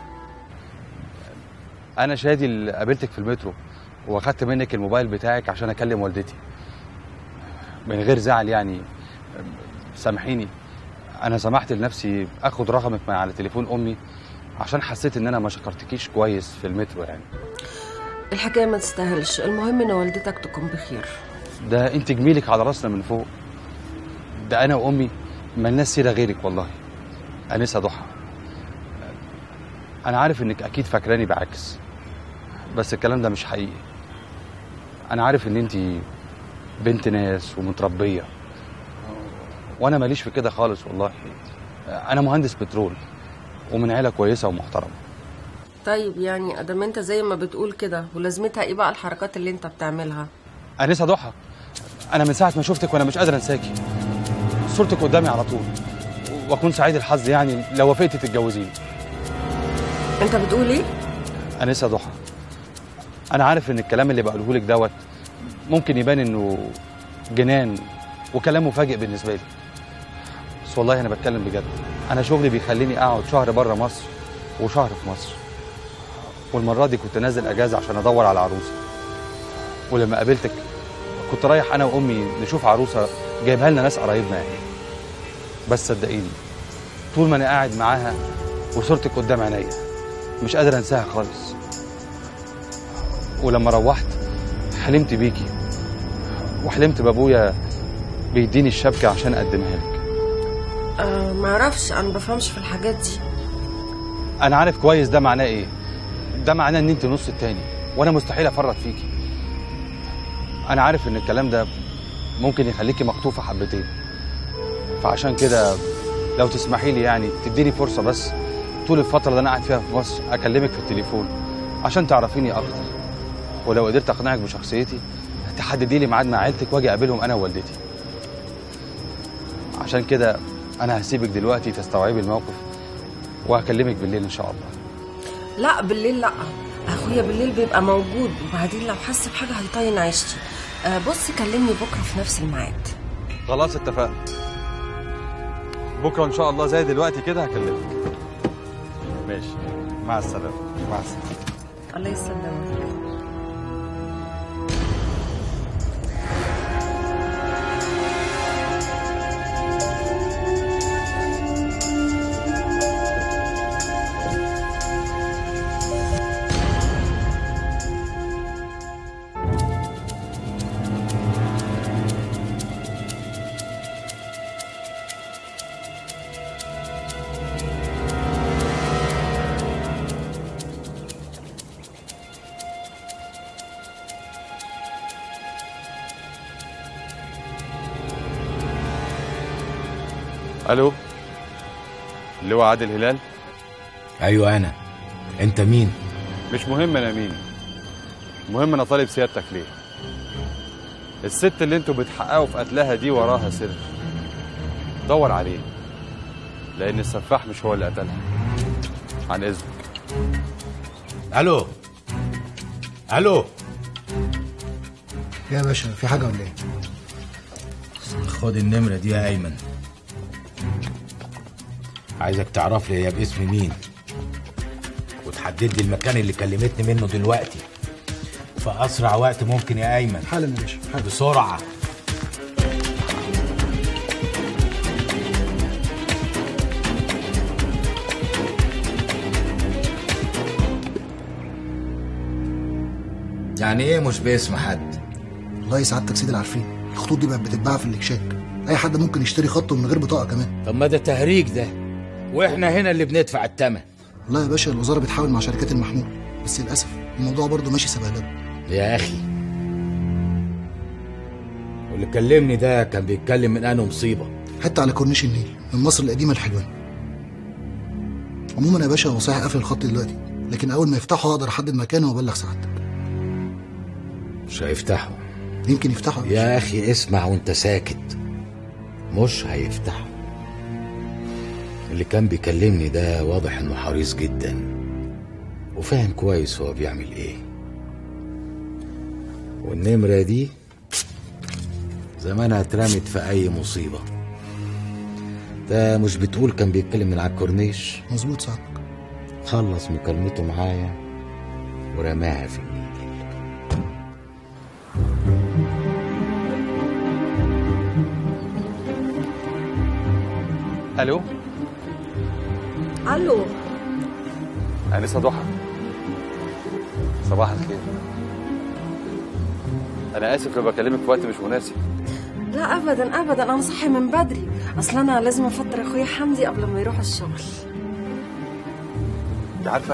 انا شادي اللي قابلتك في المترو واخدت منك الموبايل بتاعك عشان اكلم والدتي من غير زعل يعني سامحيني انا سمحت لنفسي اخد رقمك من على تليفون امي عشان حسيت ان انا ما شكرتكيش كويس في المترو يعني الحكايه ما تستاهلش المهم ان والدتك تكون بخير ده انت جميلك على راسنا من فوق ده انا وامي ملناش سيره غيرك والله انسه ضحى انا عارف انك اكيد فاكراني بعكس بس الكلام ده مش حقيقي انا عارف ان انت بنت ناس ومتربيه وانا ماليش في كده خالص والله انا مهندس بترول ومن عيله كويسه ومحترمه طيب يعني ادام انت زي ما بتقول كده ولازمتها ايه بقى الحركات اللي انت بتعملها انسه ضحى انا من ساعه ما شفتك وانا مش قادر انساكي صورتك قدامي على طول واكون سعيد الحظ يعني لو وافقتي تتجوزيني انت بتقول ايه انسه ضحى انا عارف ان الكلام اللي بقوله لك دوت ممكن يبان انه جنان وكلام مفاجئ بالنسبه لي بس والله انا بتكلم بجد انا شغلي بيخليني اقعد شهر بره مصر وشهر في مصر والمره دي كنت نازل اجازه عشان ادور على عروسه ولما قابلتك كنت رايح انا وامي نشوف عروسه جايبها لنا ناس قرايبنا يعني بس صدقيني طول ما انا قاعد معاها وصورتك قدام عينيا مش قادر انساها خالص ولما روحت حلمت بيكي وحلمت بابويا بيديني الشبكه عشان اقدمها لك أه معرفش انا بفهمش في الحاجات دي انا عارف كويس ده معناه ايه ده معناه ان انت نص التاني وانا مستحيل افرط فيكي انا عارف ان الكلام ده ممكن يخليكي مخطوفه حبتين فعشان كده لو تسمحي لي يعني تديني فرصه بس طول الفتره اللي انا قاعد فيها في مصر اكلمك في التليفون عشان تعرفيني اكتر ولو قدرت اقنعك بشخصيتي تحددي لي ميعاد مع عيلتك واجي اقابلهم انا ووالدتي عشان كده انا هسيبك دلوقتي تستوعبي الموقف وهكلمك بالليل ان شاء الله لا بالليل لا اخويا بالليل بيبقى موجود وبعدين لو حس بحاجه هيطين عيشتي أه بص كلمني بكره في نفس الميعاد خلاص اتفقنا بكره ان شاء الله زي دلوقتي كده هكلمك ماشي مع السلامه مع السلامه الله يسلمك الو اللواء عادل هلال ايوه انا انت مين مش مهم انا مين المهم انا طالب سيادتك ليه الست اللي انتوا بتحققوا في قتلها دي وراها سر دور عليه لان السفاح مش هو اللي قتلها عن اذنك الو الو يا باشا في حاجه ولا ايه خد النمره دي يا ايمن عايزك تعرف لي هي باسم مين وتحدد لي المكان اللي كلمتني منه دلوقتي في اسرع وقت ممكن يا ايمن حالا يا باشا بسرعه يعني ايه مش باسم حد والله سعادتك سيد العارفين الخطوط دي بقت بتتباع في الاكشاك اي حد ممكن يشتري خط من غير بطاقه كمان طب ما ده تهريج ده واحنا هنا اللي بندفع الثمن والله يا باشا الوزاره بتحاول مع شركات المحمول بس للاسف الموضوع برضه ماشي سبهلله يا اخي واللي كلمني ده كان بيتكلم من انه مصيبه حتى على كورنيش النيل من مصر القديمه لحلوان عموما يا باشا هو صحيح قافل الخط دلوقتي لكن اول ما يفتحه هقدر احدد مكانه وابلغ سعادتك مش هيفتحوا يمكن يفتحوا يا اخي اسمع وانت ساكت مش هيفتحوا اللي كان بيكلمني ده واضح انه حريص جدا وفاهم كويس هو بيعمل ايه والنمرة دي زمانها اترمت في اي مصيبة ده مش بتقول كان بيتكلم من على الكورنيش مظبوط سعادتك خلص مكالمته معايا ورماها في النيل الو الو انسه ضحى صباح الخير انا اسف لو بكلمك في وقت مش مناسب لا ابدا ابدا انا صاحي من بدري اصل انا لازم افطر اخويا حمدي قبل ما يروح الشغل انت عارفه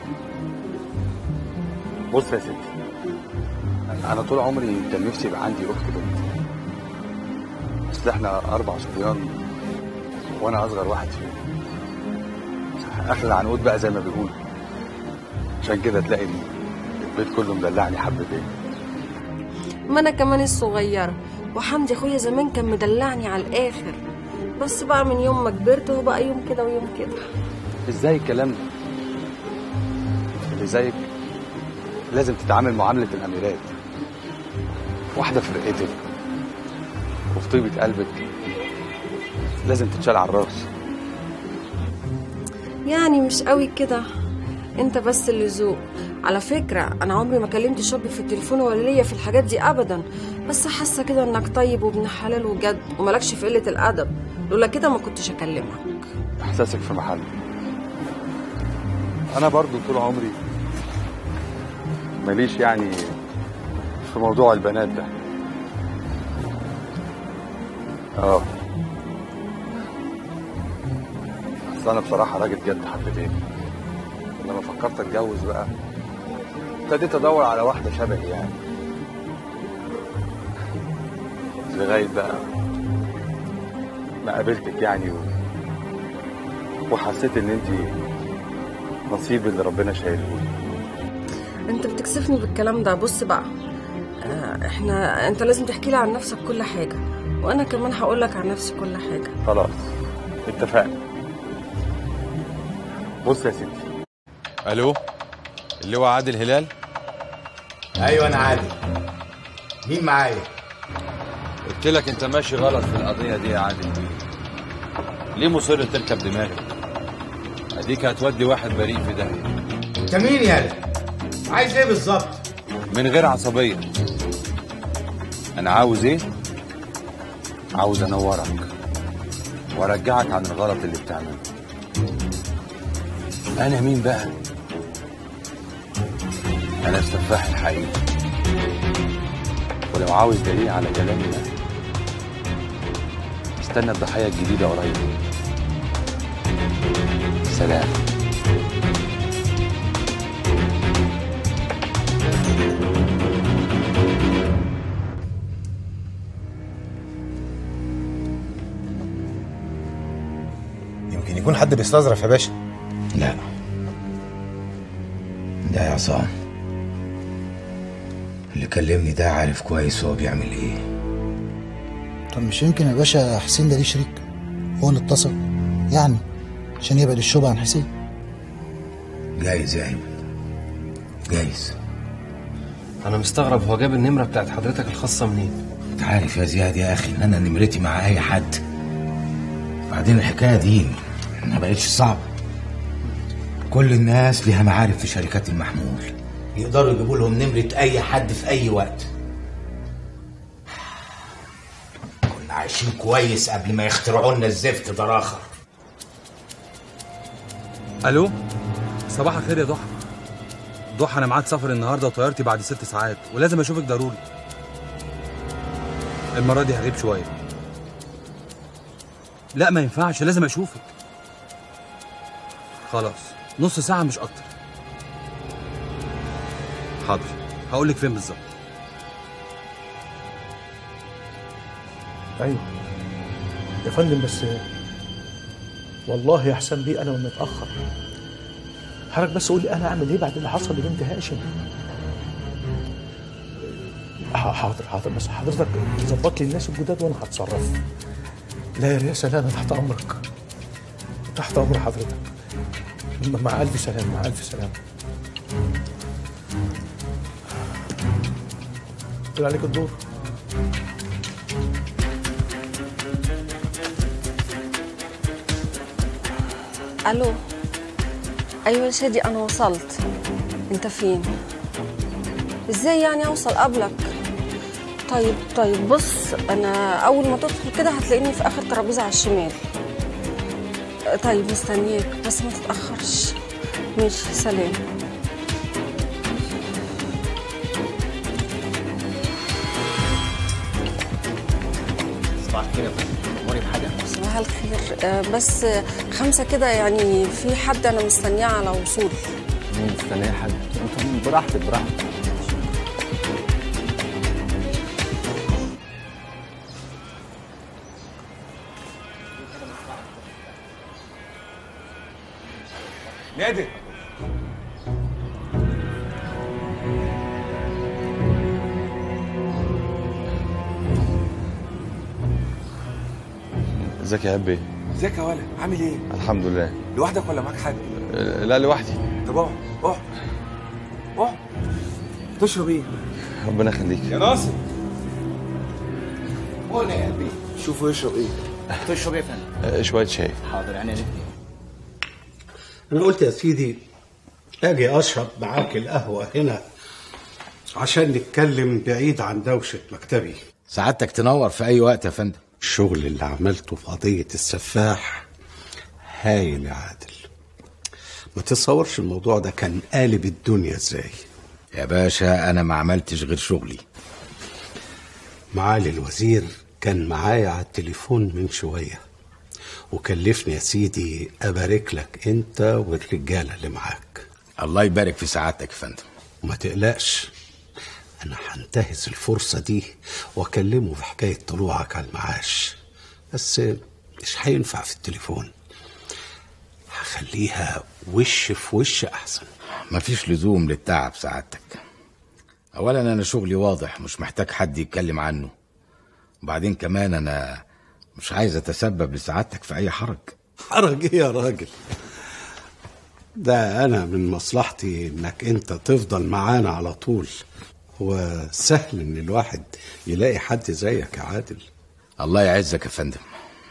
بص يا ستي انا طول عمري كان نفسي يبقى عندي اخت بنت اصل احنا اربع صبيان وانا اصغر واحد فيهم اخر العنقود بقى زي ما بيقولوا عشان كده تلاقي البيت كله مدلعني حبتين ما انا كمان الصغيره وحمدي اخويا زمان كان مدلعني على الاخر بس بقى من يوم ما كبرت هو بقى يوم كده ويوم كده ازاي الكلام ده اللي زيك لازم تتعامل معاملة الأميرات واحدة في رقتك وفي طيبة قلبك لازم تتشال على الراس يعني مش قوي كده انت بس اللي ذوق على فكرة أنا عمري ما كلمت شاب في التليفون ولا ليا في الحاجات دي أبدا بس حاسة كده إنك طيب وابن حلال وجد وملكش في قلة الأدب لولا كده ما كنتش أكلمك إحساسك في محله أنا برضو طول عمري ماليش يعني في موضوع البنات ده اه بس انا بصراحه راجل جد حبتين لما فكرت اتجوز بقى ابتديت ادور على واحده شبهي يعني لغايه بقى ما قابلتك يعني و... وحسيت ان انت نصيب اللي ربنا شايله لي. انت بتكسفني بالكلام ده بص بقى آه، احنا انت لازم تحكي لي عن نفسك كل حاجة وانا كمان هقول لك عن نفسي كل حاجة خلاص اتفقنا بص يا ستي الو اللواء عادل هلال ايوه انا عادل مين معايا قلت لك انت ماشي غلط في القضيه دي يا عادل ليه مصر تركب دماغك اديك هتودي واحد بريء في ده انت مين يالا عايز ايه بالظبط من غير عصبيه انا عاوز ايه عاوز انورك وارجعك عن الغلط اللي بتعمله انا مين بقى انا السفاح الحقيقي ولو عاوز دليل على كلامي ده استنى الضحيه الجديده قريب سلام يكون حد بيستظرف يا باشا لا ده يا عصام اللي كلمني ده عارف كويس هو بيعمل ايه طب مش يمكن يا باشا حسين ده ليه شريك هو اللي اتصل يعني عشان يبعد الشبهه عن حسين جايز يا ايمن جايز انا مستغرب هو جاب النمره بتاعت حضرتك الخاصه منين انت عارف يا زياد يا اخي ان انا نمرتي مع اي حد بعدين الحكايه دي ما بقتش صعبه كل الناس ليها معارف في شركات المحمول يقدروا يجيبوا لهم نمره اي حد في اي وقت كنا عايشين كويس قبل ما يخترعوا لنا الزفت ده اخر الو صباح الخير يا ضحى ضحى انا معاد سفر النهارده وطيارتي بعد ست ساعات ولازم اشوفك ضروري المره دي هغيب شويه لا ما ينفعش لازم اشوفك خلاص نص ساعه مش اكتر حاضر هقول لك فين بالظبط ايوه يا فندم بس والله يا حسام بيه انا متاخر حضرتك بس قول لي انا اعمل ايه بعد اللي حصل لبنت هاشم ح- حاضر حاضر بس حضرتك ظبط لي الناس الجداد وانا هتصرف لا يا رياسه لا انا تحت امرك تحت امر حضرتك م- مع الف سلامه مع الف سلامه طلع عليك الدور الو ايوه يا شادي انا وصلت انت فين ازاي يعني اوصل قبلك طيب طيب بص انا اول ما تدخل كده هتلاقيني في اخر ترابيزه على الشمال طيب مستنياك بس ما تتاخرش ماشي سلام صباح الخير يا فندم اموري بحاجه صباح الخير آه، بس خمسة كده يعني في حد أنا مستنياه على وصول مستنيه حد انت براحتك براحتك نادر ازيك يا عبي ازيك يا ولد عامل ايه الحمد لله لوحدك ولا معاك حد لا لوحدي طب اقعد اقعد اقعد تشرب ايه ربنا يخليك يا ناصر قول يا قلبي شوفوا يشرب ايه تشرب ايه يا فندم آه، شويه شاي حاضر يعني ليه أنا قلت يا سيدي أجي أشرب معاك القهوة هنا عشان نتكلم بعيد عن دوشة مكتبي سعادتك تنور في اي وقت يا فندم الشغل اللي عملته في قضية السفاح هايل يا عادل ما تتصورش الموضوع ده كان قالب الدنيا ازاي يا باشا انا ما عملتش غير شغلي معالي الوزير كان معايا على التليفون من شوية وكلفني يا سيدي أبارك لك أنت والرجالة اللي معاك الله يبارك في سعادتك يا فندم وما تقلقش أنا هنتهز الفرصة دي وأكلمه في حكاية طلوعك على المعاش بس مش هينفع في التليفون هخليها وش في وش أحسن مفيش لزوم للتعب سعادتك اولا انا شغلي واضح مش محتاج حد يتكلم عنه وبعدين كمان انا مش عايز اتسبب لسعادتك في اي حرج حرج إيه يا راجل ده أنا من مصلحتي إنك أنت تفضل معانا على طول هو سهل إن الواحد يلاقي حد زيك يا عادل الله يعزك يا فندم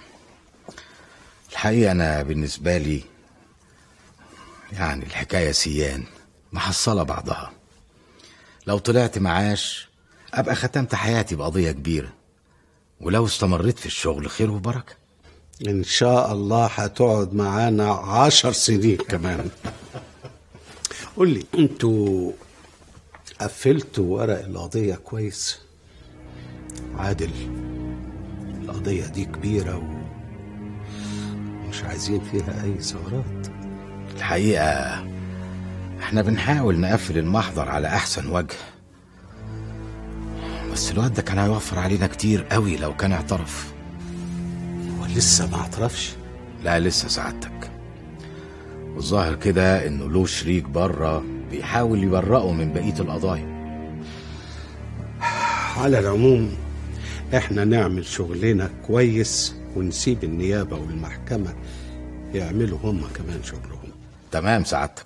الحقيقة أنا بالنسبة لي يعني الحكاية سيان محصلة بعضها لو طلعت معاش أبقى ختمت حياتي بقضية كبيرة ولو استمريت في الشغل خير وبركة إن شاء الله هتقعد معانا عشر سنين كمان قول لي انتوا قفلتوا ورق القضية كويس عادل القضية دي كبيرة ومش عايزين فيها أي ثغرات الحقيقة احنا بنحاول نقفل المحضر على أحسن وجه بس الواد ده كان هيوفر علينا كتير قوي لو كان اعترف ولسه ما اعترفش لا لسه سعادتك والظاهر كده انه له شريك بره بيحاول يبرئه من بقيه القضايا على العموم احنا نعمل شغلنا كويس ونسيب النيابة والمحكمة يعملوا هم كمان شغلهم تمام سعادتك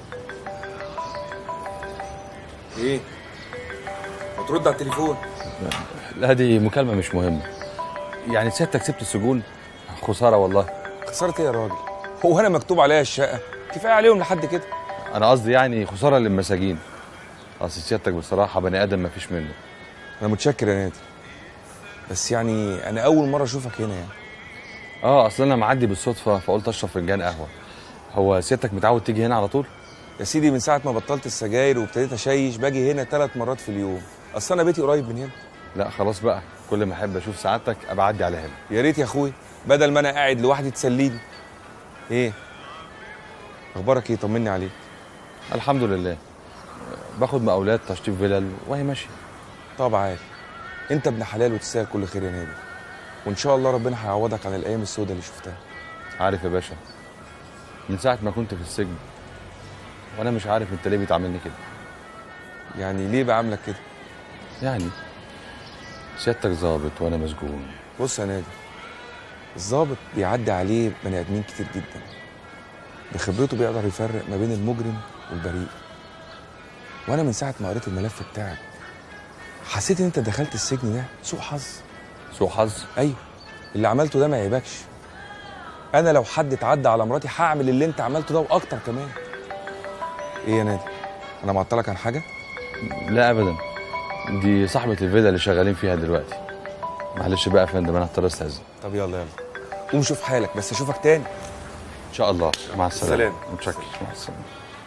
ايه هترد على التليفون لا دي مكالمة مش مهمة يعني سيادتك سبت السجون خسارة والله خسارة ايه يا راجل؟ هو انا مكتوب عليا الشقة؟ كفاية عليهم لحد كده أنا قصدي يعني خسارة للمساجين أصل سيادتك بصراحة بني آدم مفيش منه انا متشكر يا نادر بس يعني انا اول مرة اشوفك هنا يعني اه اصل انا معدي بالصدفه فقلت اشرب فنجان قهوه هو سيادتك متعود تيجي هنا على طول يا سيدي من ساعة ما بطلت السجاير وابتديت اشيش باجي هنا ثلاث مرات في اليوم اصل انا بيتي قريب من هنا لا خلاص بقى كل ما احب اشوف سعادتك ابقى اعدي على هنا يا ريت يا اخوي بدل ما انا قاعد لوحدي تسليني ايه اخبارك ايه طمني عليك الحمد لله باخد مقاولات تشطيب فيلل وهي ماشيه طب عادي انت ابن حلال وتستاهل كل خير يا نادر وان شاء الله ربنا هيعوضك عن الايام السوداء اللي شفتها عارف يا باشا من ساعه ما كنت في السجن وانا مش عارف انت ليه بتعاملني كده يعني ليه بعاملك كده يعني سيادتك ظابط وانا مسجون بص يا نادر الظابط بيعدي عليه بني ادمين كتير جدا بخبرته بيقدر يفرق ما بين المجرم والبريء وانا من ساعه ما قريت الملف بتاعك حسيت ان انت دخلت السجن ده سوء حظ سوء حظ ايوه اللي عملته ده ما يعيبكش انا لو حد اتعدى على مراتي هعمل اللي انت عملته ده واكتر كمان ايه يا نادر انا معطلك عن حاجه لا ابدا دي صاحبه الفيلا اللي شغالين فيها دلوقتي معلش بقى يا فندم انا هضطر استاذن طب يلا يلا قوم شوف حالك بس اشوفك تاني ان شاء الله مع السلامه سلام. متشكر مع السلامه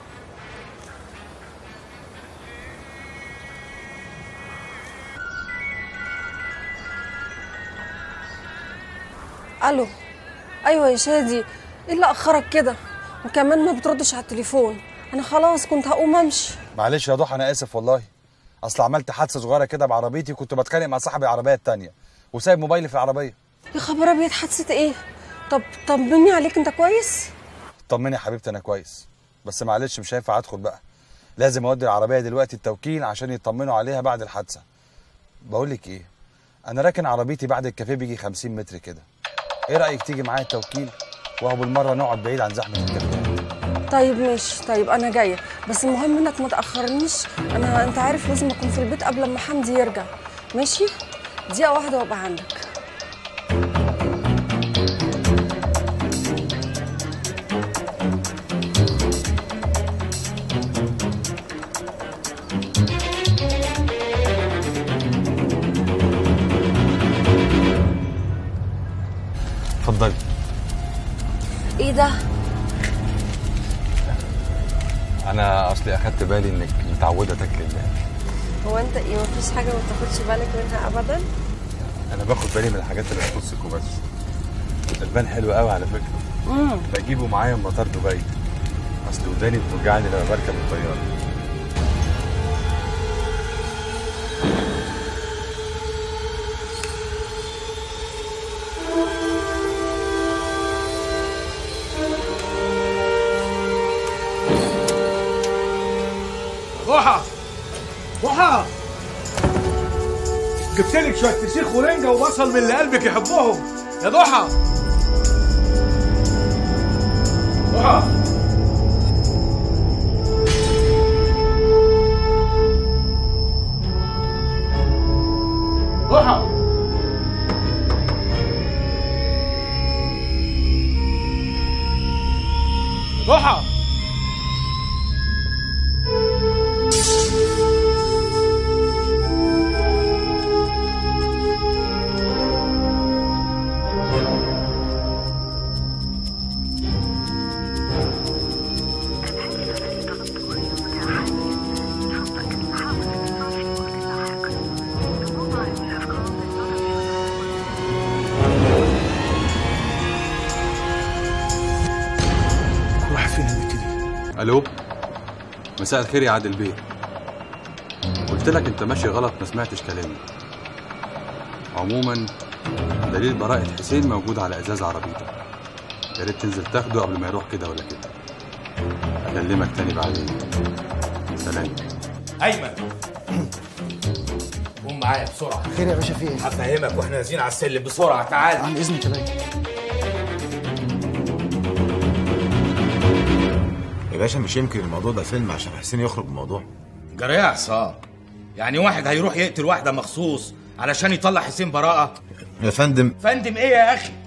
الو ايوه يا شادي ايه اللي اخرك كده وكمان ما بتردش على التليفون انا خلاص كنت هقوم امشي معلش يا ضحى انا اسف والله اصل عملت حادثه صغيره كده بعربيتي كنت بتخانق مع صاحب العربيه التانية وسايب موبايلي في العربيه يا خبر ابيض حادثه ايه طب طمني عليك انت كويس طمني يا حبيبتي انا كويس بس معلش مش هينفع ادخل بقى لازم اودي العربيه دلوقتي التوكيل عشان يطمنوا عليها بعد الحادثه بقول لك ايه انا راكن عربيتي بعد الكافيه بيجي 50 متر كده ايه رايك تيجي معايا التوكيل وهو بالمره نقعد بعيد عن زحمه الكافيه طيب ماشي طيب انا جايه بس المهم انك ما تاخرنيش انا انت عارف لازم اكون في البيت قبل ما حمدي يرجع ماشي دقيقه واحده وابقى عندك اتفضلي ايه ده انا اصلي اخدت بالي انك متعوده تاكلي اللحم هو انت ايه مفيش حاجه ما تاخدش بالك منها ابدا انا باخد بالي من الحاجات اللي تخصك وبس البان حلو قوي على فكره امم بجيبه معايا من مطار دبي اصل وداني بتوجعني لما بركب الطياره ضحى ضحى جبت لك شويه فسيخ ورنجه وبصل من اللي قلبك يحبهم يا ضحى ضحى ضحى ضحى راح فين البت دي؟ الو مساء الخير يا عادل بيه قلت لك انت ماشي غلط ما سمعتش كلامي عموما دليل براءة حسين موجود على ازاز عربيتك يا ريت تنزل تاخده قبل ما يروح كده ولا كده اكلمك تاني بعدين سلام ايمن قوم معايا بسرعه خير يا باشا في ايه؟ هفهمك واحنا نازلين على السلم بسرعه تعال عن اذنك يا باشا يا باشا مش يمكن الموضوع ده فيلم عشان حسين يخرج من الموضوع جرى يا عصام يعني واحد هيروح يقتل واحده مخصوص علشان يطلع حسين براءه يا فندم فندم ايه يا اخي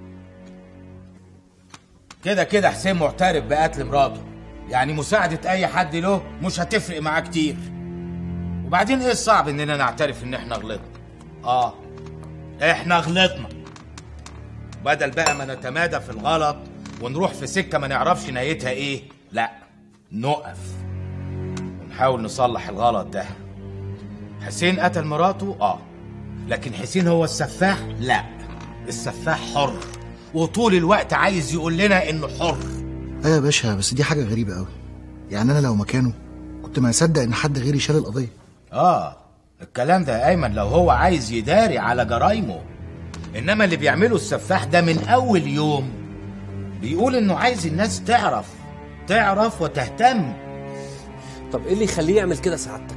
كده كده حسين معترف بقتل مراته يعني مساعدة أي حد له مش هتفرق معاه كتير وبعدين إيه الصعب إننا نعترف إن إحنا غلطنا؟ آه إحنا غلطنا بدل بقى ما نتمادى في الغلط ونروح في سكة ما نعرفش نهايتها إيه لا نقف ونحاول نصلح الغلط ده حسين قتل مراته آه لكن حسين هو السفاح لا السفاح حر وطول الوقت عايز يقول لنا انه حر ايوه يا باشا بس دي حاجه غريبه قوي يعني انا لو مكانه كنت ما اصدق ان حد غيري شال القضيه اه الكلام ده يا ايمن لو هو عايز يداري على جرايمه انما اللي بيعمله السفاح ده من اول يوم بيقول انه عايز الناس تعرف تعرف وتهتم طب ايه اللي يخليه يعمل كده سعادتك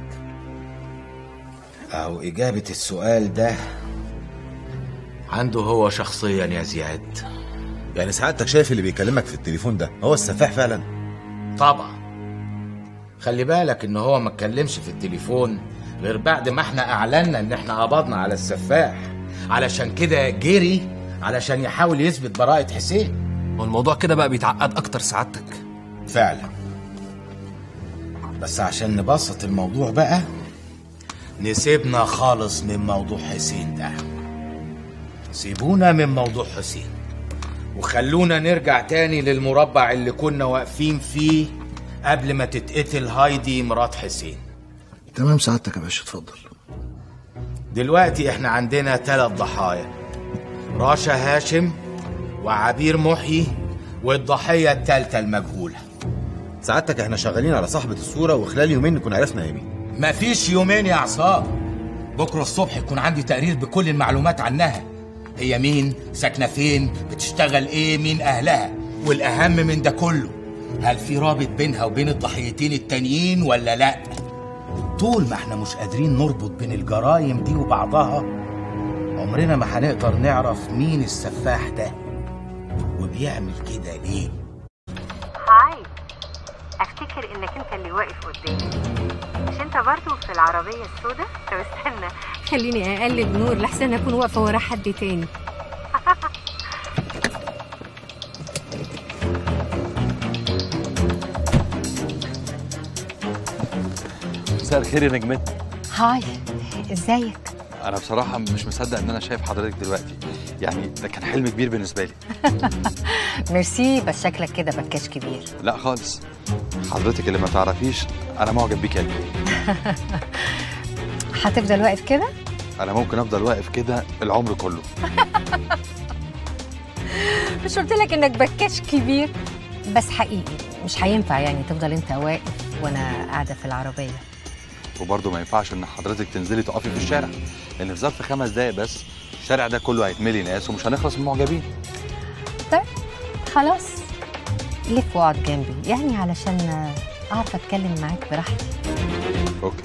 أو إجابة السؤال ده عنده هو شخصيا يا زياد يعني سعادتك شايف اللي بيكلمك في التليفون ده هو السفاح فعلا طبعا خلي بالك ان هو ما اتكلمش في التليفون غير بعد ما احنا اعلنا ان احنا قبضنا على السفاح علشان كده جري علشان يحاول يثبت براءة حسين والموضوع كده بقى بيتعقد اكتر سعادتك فعلا بس عشان نبسط الموضوع بقى نسيبنا خالص من موضوع حسين ده سيبونا من موضوع حسين وخلونا نرجع تاني للمربع اللي كنا واقفين فيه قبل ما تتقتل هايدي مرات حسين تمام سعادتك يا باشا اتفضل دلوقتي احنا عندنا ثلاث ضحايا راشا هاشم وعبير محيي والضحية الثالثة المجهولة سعادتك احنا شغالين على صاحبة الصورة وخلال يومين نكون عرفنا هي مين مفيش يومين يا عصام بكرة الصبح يكون عندي تقرير بكل المعلومات عنها هي مين ساكنة فين بتشتغل ايه مين اهلها والاهم من ده كله هل في رابط بينها وبين الضحيتين التانيين ولا لا طول ما احنا مش قادرين نربط بين الجرايم دي وبعضها عمرنا ما هنقدر نعرف مين السفاح ده وبيعمل كده ليه هاي افتكر انك انت اللي واقف قدامي مش انت برضو في العربية السوداء طب استنى خليني اقلل نور لحسن اكون واقفه ورا حد تاني مساء الخير يا نجمتي هاي ازيك انا بصراحه مش مصدق ان انا شايف حضرتك دلوقتي يعني ده كان حلم كبير بالنسبه لي ميرسي بس شكلك كده بكاش كبير لا خالص حضرتك اللي ما تعرفيش انا معجب بيك قد ايه هتفضل واقف كده انا ممكن افضل واقف كده العمر كله مش قلت لك انك بكاش كبير بس حقيقي مش هينفع يعني تفضل انت واقف وانا قاعده في العربيه وبرضه ما ينفعش ان حضرتك تنزلي تقفي في الشارع لان في ظرف خمس دقايق بس الشارع ده كله هيتملي ناس ومش هنخلص من المعجبين طيب خلاص لف واقعد جنبي يعني علشان اعرف اتكلم معاك براحتي اوكي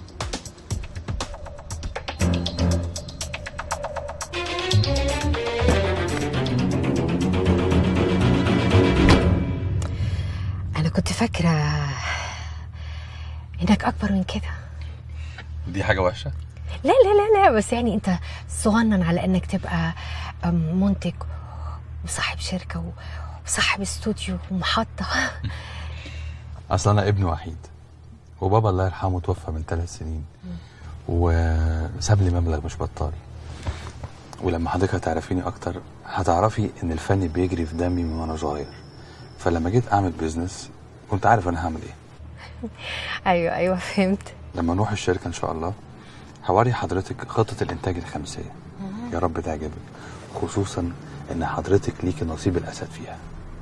انا كنت فاكره انك اكبر من كده دي حاجه وحشه لا لا لا لا بس يعني انت صغنن على انك تبقى أم، منتج وصاحب شركه وصاحب استوديو ومحطه اصل انا ابن وحيد وبابا الله يرحمه توفى من ثلاث سنين وساب لي مبلغ مش بطال ولما حضرتك هتعرفيني اكتر هتعرفي ان الفن بيجري في دمي من وانا صغير فلما جيت اعمل بيزنس كنت عارف انا هعمل ايه ايوه ايوه فهمت لما نروح الشركه ان شاء الله هوري حضرتك خطه الانتاج الخمسيه يا رب تعجبك خصوصا ان حضرتك ليكي نصيب الاسد فيها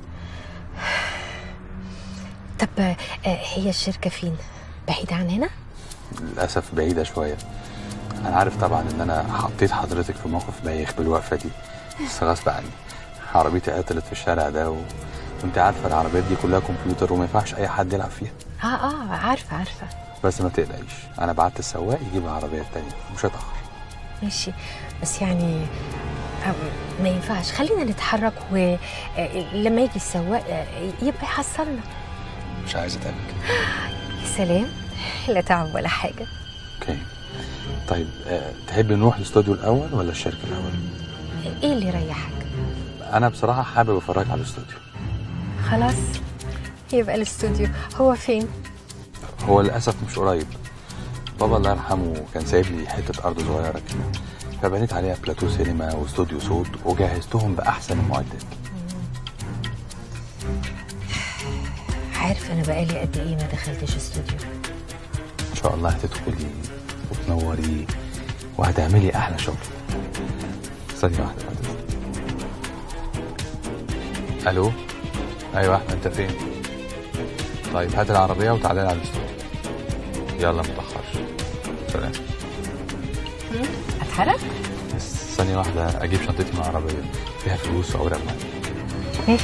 طب آه، هي الشركه فين بعيده عن هنا للاسف بعيده شويه انا عارف طبعا ان انا حطيت حضرتك في موقف بايخ بالوقفه دي بس غصب عني عربيتي عطلت في الشارع ده وانت عارفه العربيات دي كلها كمبيوتر وما ينفعش اي حد يلعب فيها اه اه عارفه عارفه بس ما تقلقيش انا بعت السواق يجيب العربيه التانية مش هتاخر ماشي بس يعني آه، ما ينفعش خلينا نتحرك ولما يجي السواق آه، يبقى يحصلنا مش عايز اتعبك يا سلام لا تعب ولا حاجه اوكي طيب أه تحبي نروح الاستوديو الاول ولا الشركه الاول ايه اللي يريحك انا بصراحه حابب افرجك على الاستوديو خلاص يبقى الاستوديو هو فين هو للاسف مش قريب بابا الله يرحمه كان سايب لي حته ارض صغيره كده فبنيت عليها بلاتو سينما واستوديو صوت وجهزتهم باحسن المعدات عارف انا بقالي قد ايه ما دخلتش استوديو ان شاء الله هتدخلي وتنوري وهتعملي احلى شغل ثانيه واحده بعد إذنك. الو ايوه احمد انت فين طيب هات العربيه وتعالى لي على الاستوديو يلا متاخرش سلام اتحرك بس ثانيه واحده اجيب شنطتي من العربيه فيها فلوس واوراق معايا ماشي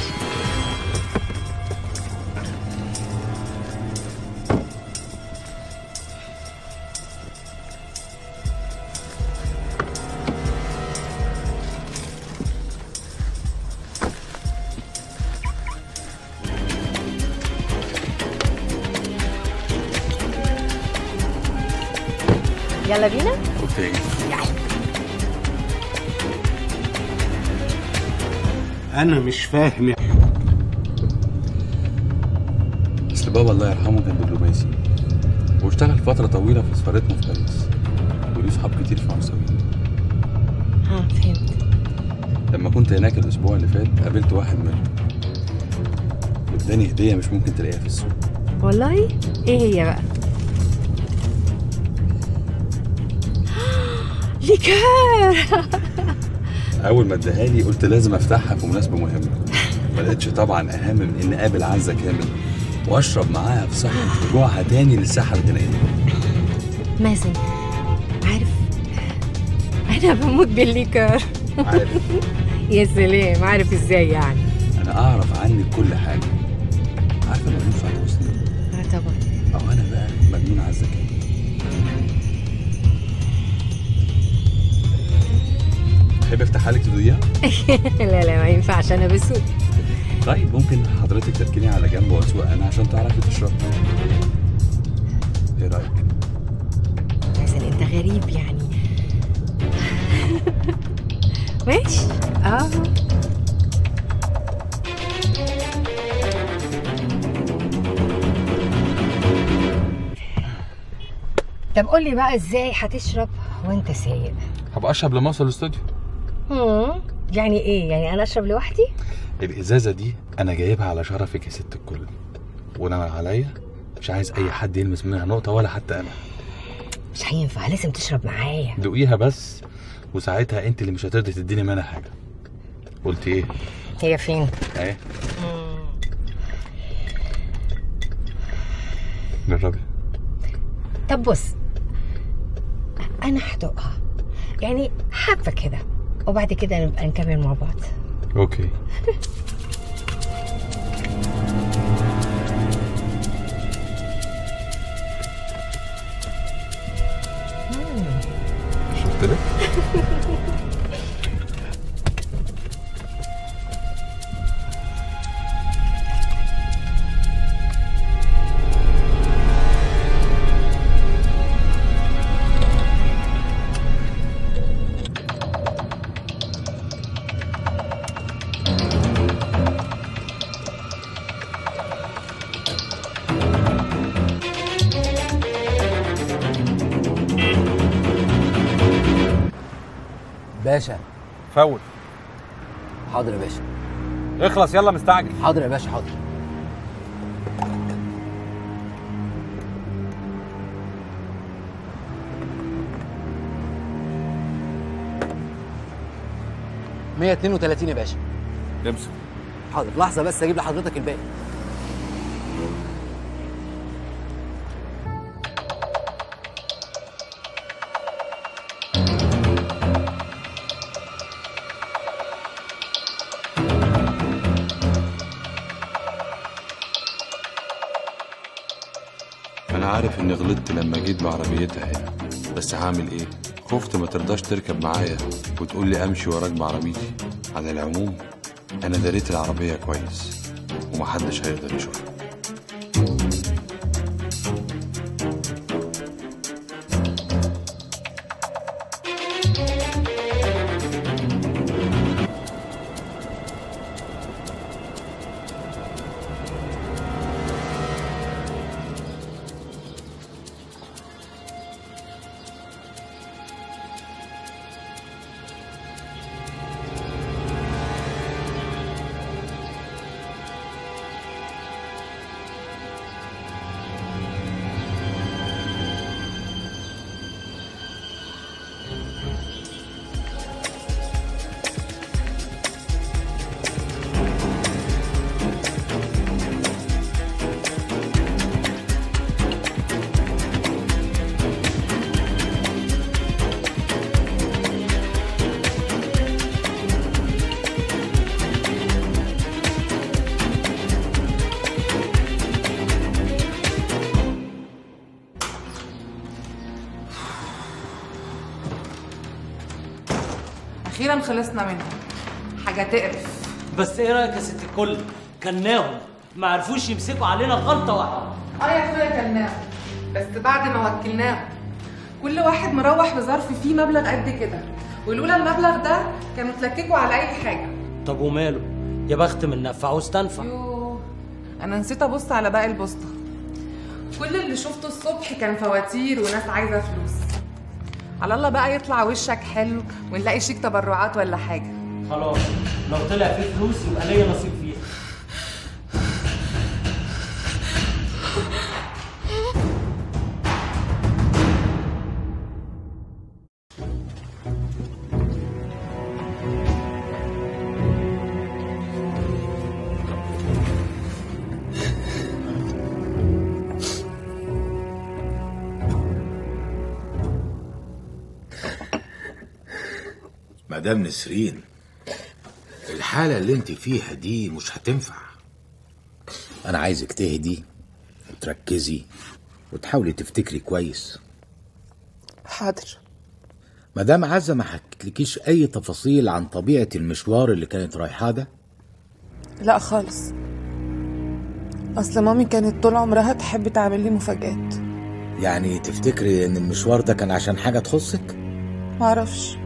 يلا بينا اوكي انا مش فاهم اصل بابا الله يرحمه كان دبلوماسي واشتغل فتره طويله في سفارتنا في باريس وليه صحاب كتير في فرنساويين اه فهمت لما كنت هناك الاسبوع اللي فات قابلت واحد منهم واداني هديه مش ممكن تلاقيها في السوق والله ايه هي بقى ليكار اول ما اداها لي قلت لازم افتحها في مناسبه مهمه ما لقيتش طبعا اهم من ان اقابل عزه كامل واشرب معاها في صحن رجوعها تاني للساحه الغنائيه مازن عارف انا بموت بالليكار عارف يا سلام عارف ازاي يعني انا اعرف عنك كل حاجه عارفه مجنون سعاد حسني اه طبعا او انا بقى مجنون عزه كامل تحب افتحها لك تدوقيها؟ لا لا ما ينفعش انا بسوق طيب ممكن حضرتك تركني على جنب واسوق انا عشان تعرفي تشربي ايه رايك؟ مازن انت غريب يعني ماشي اه طب قول لي بقى ازاي هتشرب وانت سايق هبقى اشرب لما اوصل الاستوديو مم. يعني ايه يعني انا اشرب لوحدي الازازه دي انا جايبها على شرفك يا ست الكل وانا عليا مش عايز اي حد يلمس منها نقطه ولا حتى انا مش هينفع لازم تشرب معايا دوقيها بس وساعتها انت اللي مش هترضي تديني منها حاجه قلت ايه هي فين اهي جربي طب بص انا هدوقها يعني حبه كده وبعد كده نبقى نكمل مع بعض اوكي شفت لك باشا فول حاضر يا باشا اخلص يلا مستعجل حاضر يا باشا حاضر مية اتنين وتلاتين يا باشا امسك حاضر لحظة بس اجيب لحضرتك الباقي انا عارف اني غلطت لما جيت بعربيتها هنا بس هعمل ايه خفت ما ترضاش تركب معايا وتقول لي امشي وراك بعربيتي على العموم انا دريت العربيه كويس ومحدش هيقدر يشوفها اخيرا خلصنا منها حاجه تقرف بس ايه رايك يا ست الكل كناهم ما عرفوش يمسكوا علينا غلطه واحده اه يا اخويا كلناهم بس بعد ما وكلناهم كل واحد مروح بظرف فيه مبلغ قد كده ولولا المبلغ ده كانوا اتلككوا على اي حاجه طب وماله يا بخت من نفع واستنفع يوه انا نسيت ابص على باقي البوسطه كل اللي شفته الصبح كان فواتير وناس عايزه فلوس على الله بقى يطلع وشك حلو ونلاقي شيك تبرعات ولا حاجه خلاص لو طلع فيه فلوس يبقى ليا نصيب فيها مدام نسرين الحالة اللي انت فيها دي مش هتنفع انا عايزك تهدي وتركزي وتحاولي تفتكري كويس حاضر مدام عزة ما حكتلكيش اي تفاصيل عن طبيعة المشوار اللي كانت رايحاه ده لا خالص اصل مامي كانت طول عمرها تحب تعمل لي مفاجآت يعني تفتكري ان المشوار ده كان عشان حاجة تخصك معرفش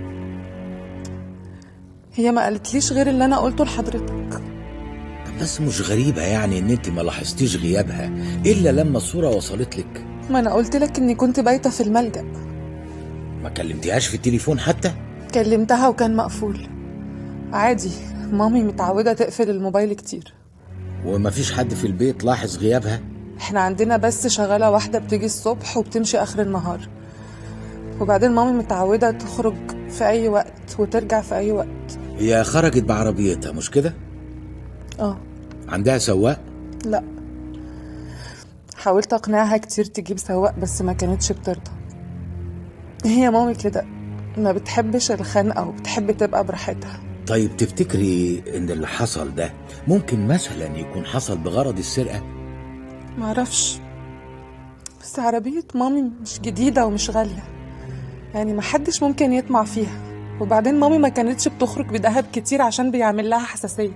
هي ما قالتليش غير اللي انا قلته لحضرتك بس مش غريبة يعني ان انت ما لاحظتيش غيابها الا لما الصورة وصلت لك ما انا قلت لك اني كنت بايته في الملجأ ما كلمتيهاش في التليفون حتى كلمتها وكان مقفول عادي مامي متعودة تقفل الموبايل كتير ومفيش حد في البيت لاحظ غيابها احنا عندنا بس شغالة واحدة بتيجي الصبح وبتمشي آخر النهار وبعدين مامي متعودة تخرج في أي وقت وترجع في أي وقت هي خرجت بعربيتها مش كده اه عندها سواق لا حاولت أقنعها كتير تجيب سواق بس ما كانتش بترضى هي مامي كده ما بتحبش الخنقة وبتحب تبقى براحتها طيب تفتكري ان اللي حصل ده ممكن مثلا يكون حصل بغرض السرقة معرفش بس عربية مامي مش جديدة ومش غالية يعني محدش ممكن يطمع فيها وبعدين مامي ما كانتش بتخرج بدهب كتير عشان بيعمل لها حساسية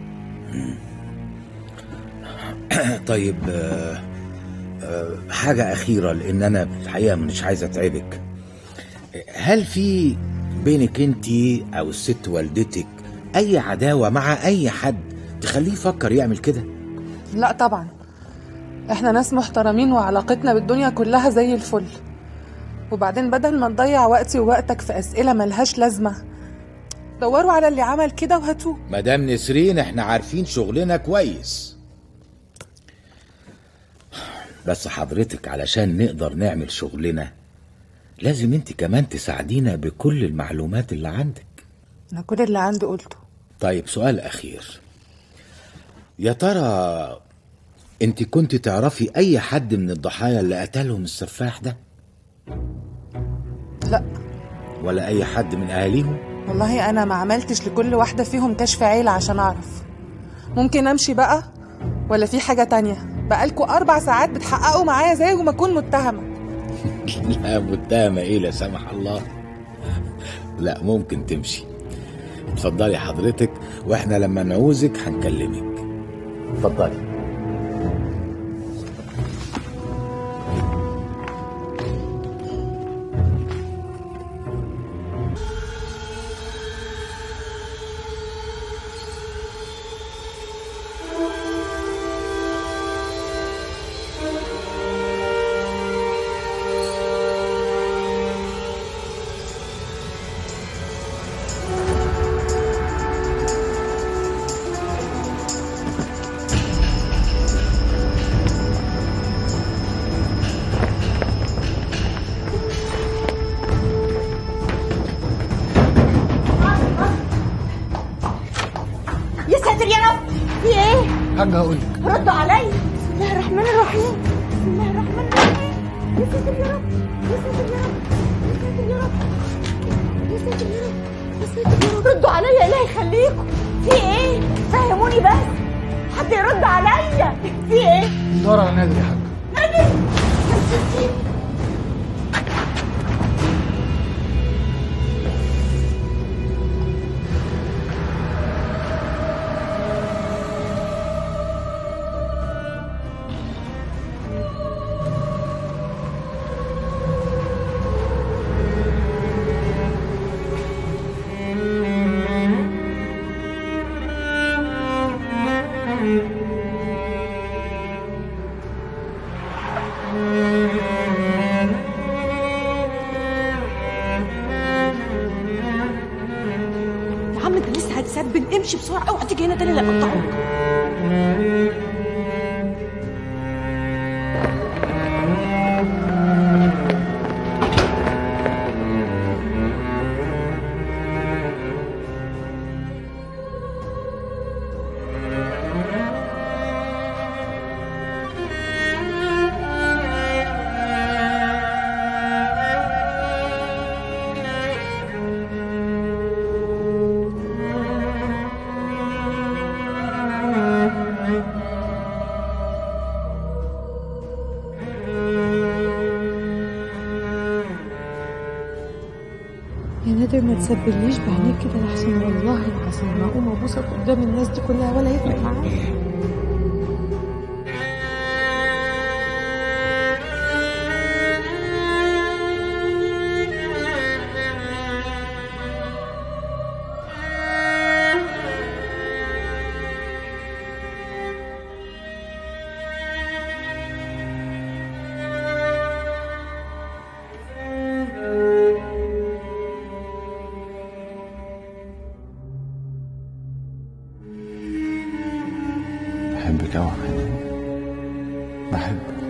طيب آه، آه، حاجة أخيرة لأن أنا الحقيقة مش عايز أتعبك هل في بينك أنت أو الست والدتك أي عداوة مع أي حد تخليه يفكر يعمل كده؟ لا طبعا احنا ناس محترمين وعلاقتنا بالدنيا كلها زي الفل وبعدين بدل ما نضيع وقتي ووقتك في أسئلة ملهاش لازمة دوروا على اللي عمل كده وهاتوه مدام نسرين احنا عارفين شغلنا كويس بس حضرتك علشان نقدر نعمل شغلنا لازم انت كمان تساعدينا بكل المعلومات اللي عندك أنا كل اللي عندي قلته طيب سؤال أخير يا ترى انت كنت تعرفي أي حد من الضحايا اللي قتلهم السفاح ده؟ لا ولا أي حد من أهاليهم؟ والله أنا ما عملتش لكل واحدة فيهم كشف عيلة عشان أعرف ممكن أمشي بقى ولا في حاجة تانية بقالكوا اربع ساعات بتحققوا معايا زي ما اكون متهمه لا متهمة ايه لا سمح الله لا ممكن تمشي اتفضلي حضرتك واحنا لما نعوزك هنكلمك اتفضلي يا ساتر يا رب في ايه؟ حاجه هقول لك ردوا عليا بسم الله الرحمن الرحيم بسم الله الرحمن الرحيم يا ساتر يا رب يا ساتر يا رب يا ساتر يا رب يا ساتر يا رب يا ساتر يا رب ردوا عليا الله يخليكم في ايه؟ فهموني بس حد يرد عليا في ايه؟ ندور على نادر يا حاج نادر يا ستي يا عم انت لسه هتسبن امشي بسرعه اوعى تيجي هنا تاني لا اقطعك يا نادر ما تسبليش بعينيك كده لحسن والله العظيم ما اقوم ابوسك قدام الناس دي كلها ولا يفرق معايا بحبك أوي يا حنين بحبك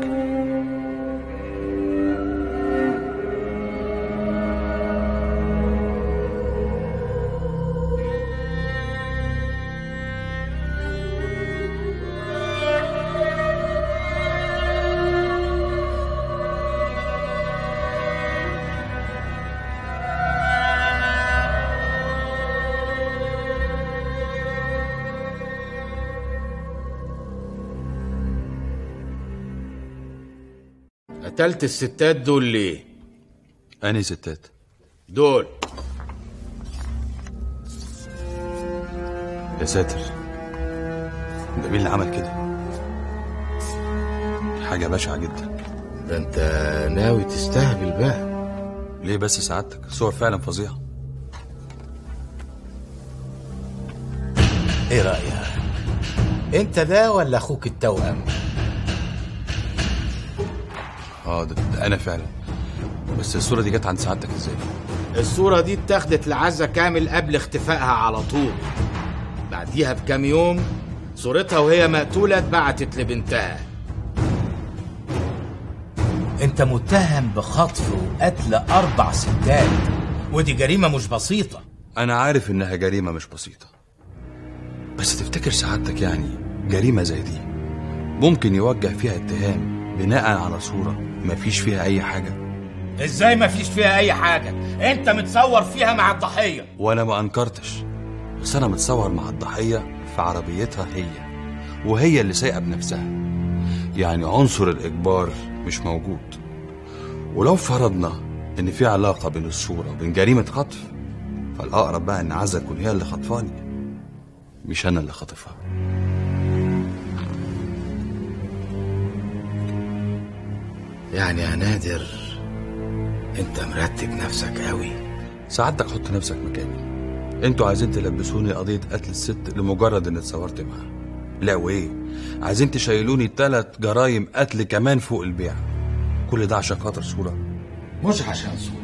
قتلت الستات دول ليه؟ أنهي ستات؟ دول يا ساتر ده مين اللي عمل كده؟ حاجة بشعة جدا ده انت ناوي تستهبل بقى ليه بس سعادتك؟ صور فعلا فظيعة ايه رأيك؟ انت ده ولا اخوك التوأم؟ اه ده, ده أنا فعلا بس الصورة دي جت عند سعادتك ازاي؟ الصورة دي اتاخدت لعزة كامل قبل اختفائها على طول بعديها بكام يوم صورتها وهي مقتولة اتبعتت لبنتها انت متهم بخطف وقتل اربع ستات ودي جريمة مش بسيطة أنا عارف إنها جريمة مش بسيطة بس تفتكر سعادتك يعني جريمة زي دي ممكن يوجه فيها اتهام بناء على صورة مفيش فيها أي حاجة ازاي ما فيش فيها اي حاجة انت متصور فيها مع الضحية وأنا ما أنكرتش بس أنا متصور مع الضحية في عربيتها هي وهي اللي سايقة بنفسها يعني عنصر الإجبار مش موجود ولو فرضنا إن في علاقة بين الصورة وبين جريمة خطف فالأقرب بقى إن عزة تكون هي اللي خطفاني مش أنا اللي خاطفها يعني يا نادر انت مرتب نفسك قوي سعادتك حط نفسك مكاني انتوا عايزين تلبسوني قضية قتل الست لمجرد اني اتصورت معاها لا وايه عايزين تشيلوني تلات جرايم قتل كمان فوق البيع كل ده عشان خاطر صورة مش عشان صورة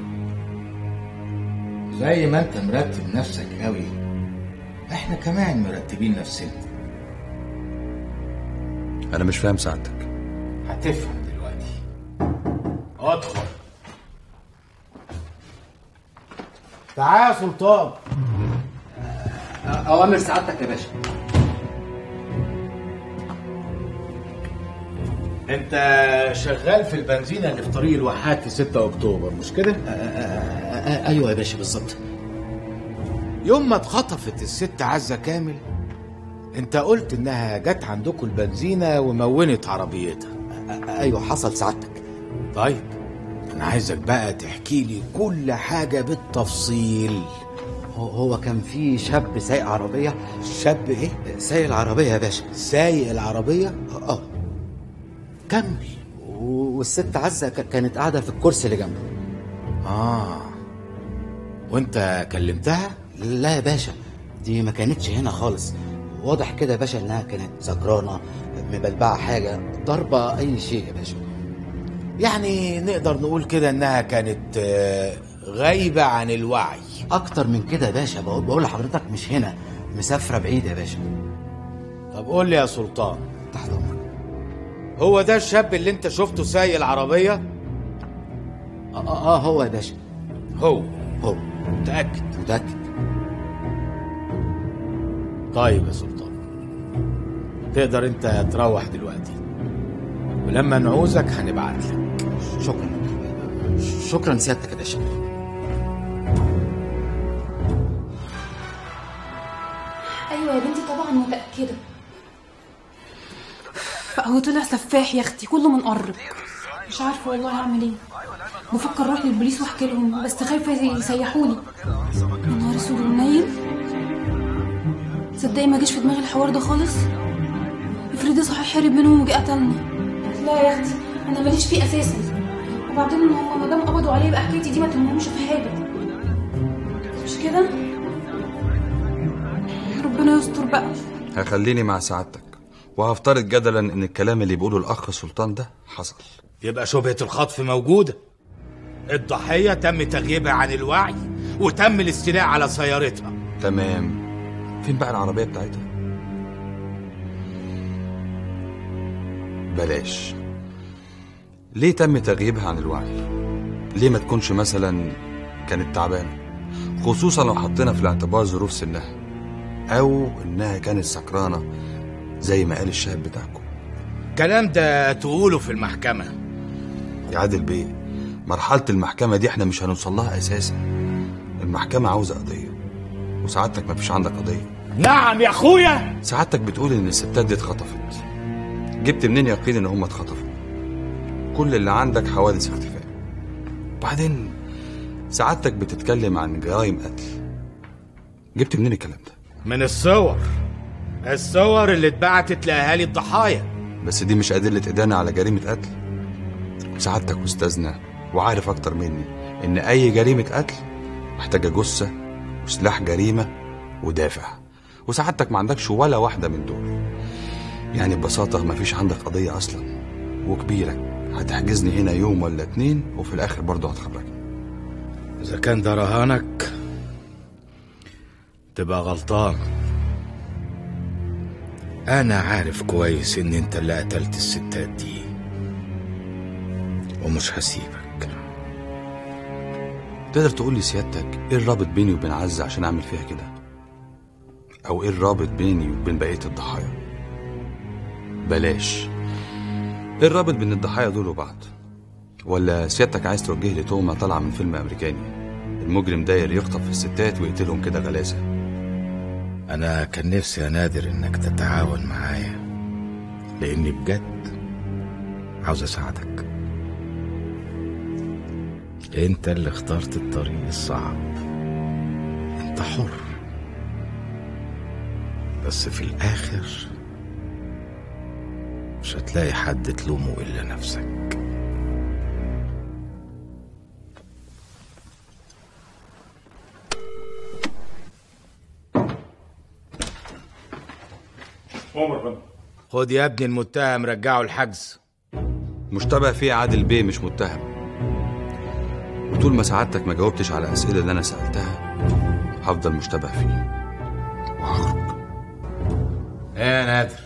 زي ما انت مرتب نفسك قوي احنا كمان مرتبين نفسنا انا مش فاهم سعادتك هتفهم دلوقتي ادخل تعال يا سلطان اوامر سعادتك يا باشا انت شغال في البنزينة اللي في طريق الواحات في 6 اكتوبر مش كده؟ ايوه يا باشا بالظبط يوم ما اتخطفت الست عزة كامل انت قلت انها جت عندكم البنزينة ومونت عربيتها ايوه حصل سعادتك طيب انا عايزك بقى تحكي لي كل حاجة بالتفصيل هو- هو كان في شاب سايق عربيه شاب ايه سايق العربيه يا باشا سايق العربيه اه كمل و- والست عزه ك- كانت قاعده في الكرسي اللي جنبه اه وانت كلمتها لا يا باشا دي ما كانتش هنا خالص واضح كده يا باشا انها كانت سكرانه مبلبعه حاجه ضربه اي شيء يا باشا يعني نقدر نقول كده انها كانت آه، غايبة عن الوعي اكتر من كده يا باشا بقول بقول لحضرتك مش هنا مسافره بعيد يا باشا طب قول لي يا سلطان تحت امرك هو ده الشاب اللي انت شفته سايق العربية اه اه, آه هو يا باشا هو هو متأكد متاكد طيب يا سلطان تقدر انت تروح دلوقتي ولما نعوزك هنبعت لك شكرا شكرا سيادتك يا باشا ايوه يا بنتي طبعا متاكده هو طلع سفاح يا اختي كله منقرب مش عارفه والله هعمل ايه بفكر اروح للبوليس واحكي لهم بس خايفه يسيحوني يا نهار اسود ونايم صدقي ما جاش في دماغي الحوار ده خالص افرضي صحيح هرب منهم وجه قتلني لا يا اختي انا ماليش فيه اساسا وبعدين هم ما دام قبضوا عليه يبقى حكايتي دي ما تهمهمش في حاجه مش كده ربنا يستر بقى هخليني مع سعادتك وهفترض جدلا ان الكلام اللي بيقوله الاخ سلطان ده حصل يبقى شبهة الخطف موجودة الضحية تم تغييبها عن الوعي وتم الاستيلاء على سيارتها تمام فين بقى العربية بتاعتها بلاش ليه تم تغييبها عن الوعي ليه ما تكونش مثلا كانت تعبانة خصوصا لو حطينا في الاعتبار ظروف سنها او انها كانت سكرانة زي ما قال الشاهد بتاعكم الكلام ده تقوله في المحكمة يا عادل بيه مرحلة المحكمة دي احنا مش هنوصل لها اساسا المحكمة عاوزة قضية وسعادتك مفيش عندك قضية نعم يا اخويا سعادتك بتقول ان الستات دي اتخطفت جبت منين يقين ان هم اتخطفوا كل اللي عندك حوادث اختفاء وبعدين سعادتك بتتكلم عن جرائم قتل جبت منين الكلام ده من الصور الصور اللي اتبعتت لأهالي الضحايا بس دي مش أدلة إدانة على جريمة قتل سعادتك أستاذنا وعارف أكتر مني إن أي جريمة قتل محتاجة جثة وسلاح جريمة ودافع وسعادتك ما عندكش ولا واحدة من دول يعني ببساطة ما فيش عندك قضية أصلا وكبيرة هتحجزني هنا يوم ولا اتنين وفي الآخر برضه هتخرجني إذا كان ده رهانك تبقى غلطان أنا عارف كويس إن أنت اللي قتلت الستات دي ومش هسيبك تقدر تقول لي سيادتك ايه الرابط بيني وبين عزة عشان اعمل فيها كده او ايه الرابط بيني وبين بقية الضحايا بلاش ايه الرابط بين الضحايا دول وبعض ولا سيادتك عايز توجه لي تهمة طالعة من فيلم امريكاني المجرم داير يخطف في الستات ويقتلهم كده غلاسة أنا كان نفسي يا نادر إنك تتعاون معايا لأني بجد عاوز اساعدك انت اللي اخترت الطريق الصعب انت حر بس في الاخر مش هتلاقي حد تلومه الا نفسك عمر فندم خد يا ابني المتهم رجعه الحجز مشتبه فيه عادل بيه مش متهم وطول ما سعادتك ما جاوبتش على الأسئلة اللي أنا سألتها هفضل مشتبه فيه ايه يا نادر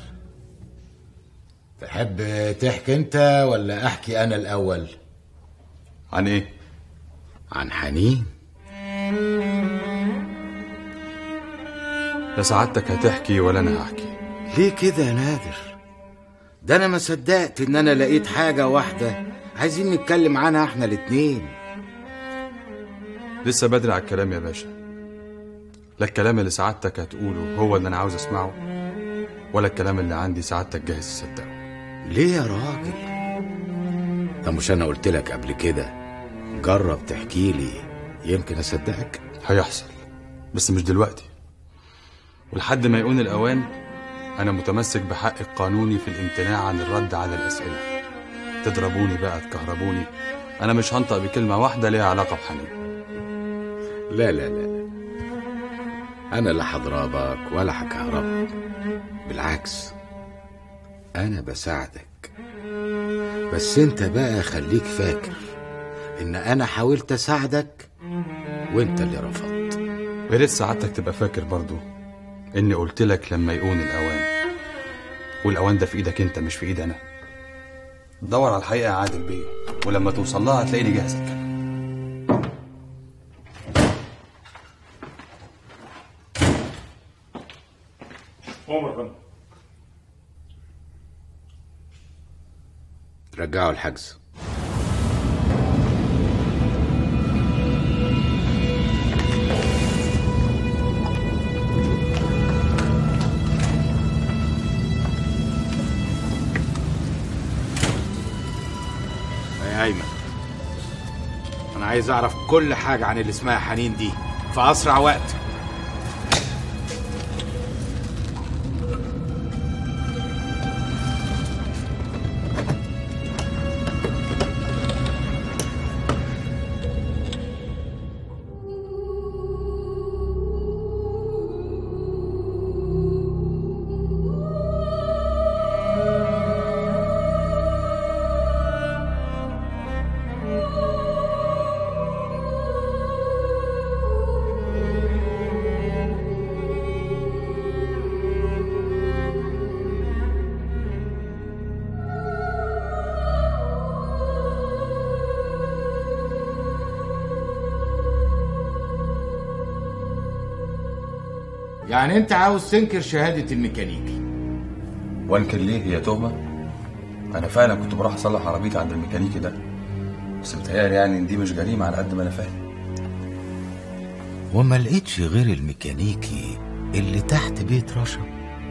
تحب تحكي انت ولا احكي انا الاول عن ايه عن حنين لا سعادتك هتحكي ولا أنا هحكي ليه كده يا نادر ده انا ما صدقت ان انا لقيت حاجه واحده عايزين نتكلم عنها احنا الاتنين لسه بدري على الكلام يا باشا لا الكلام اللي سعادتك هتقوله هو اللي أنا عاوز أسمعه ولا الكلام اللي عندي سعادتك جاهز تصدقه ليه يا راجل طب مش انا قلت لك قبل كده جرب تحكي لي يمكن اصدقك هيحصل بس مش دلوقتي ولحد ما يكون الأوان أنا متمسك بحقي القانوني في الامتناع عن الرد على الأسئلة تضربوني بقى تكهربوني أنا مش هنطق بكلمة واحدة ليها علاقة بحنين لا لا لا انا لا هضربك ولا هكهربك بالعكس انا بساعدك بس انت بقى خليك فاكر ان انا حاولت اساعدك وانت اللي رفضت يا ريت سعادتك تبقى فاكر برضو إني قلت لك لما يكون الأوان والأوان ده في إيدك أنت مش في إيد أنا دور على الحقيقة يا عادل بيه ولما توصل لها هتلاقيني جاهز لك عمر فندم رجعوا الحجز يا ايمن انا عايز اعرف كل حاجه عن اللي اسمها حنين دي في اسرع وقت يعني انت عاوز تنكر شهاده الميكانيكي وانكر ليه هي تهمة أنا فعلا كنت بروح أصلح عربيتي عند الميكانيكي ده بس بتهيألي يعني إن دي مش جريمة على قد ما أنا فاهم وما لقيتش غير الميكانيكي اللي تحت بيت رشا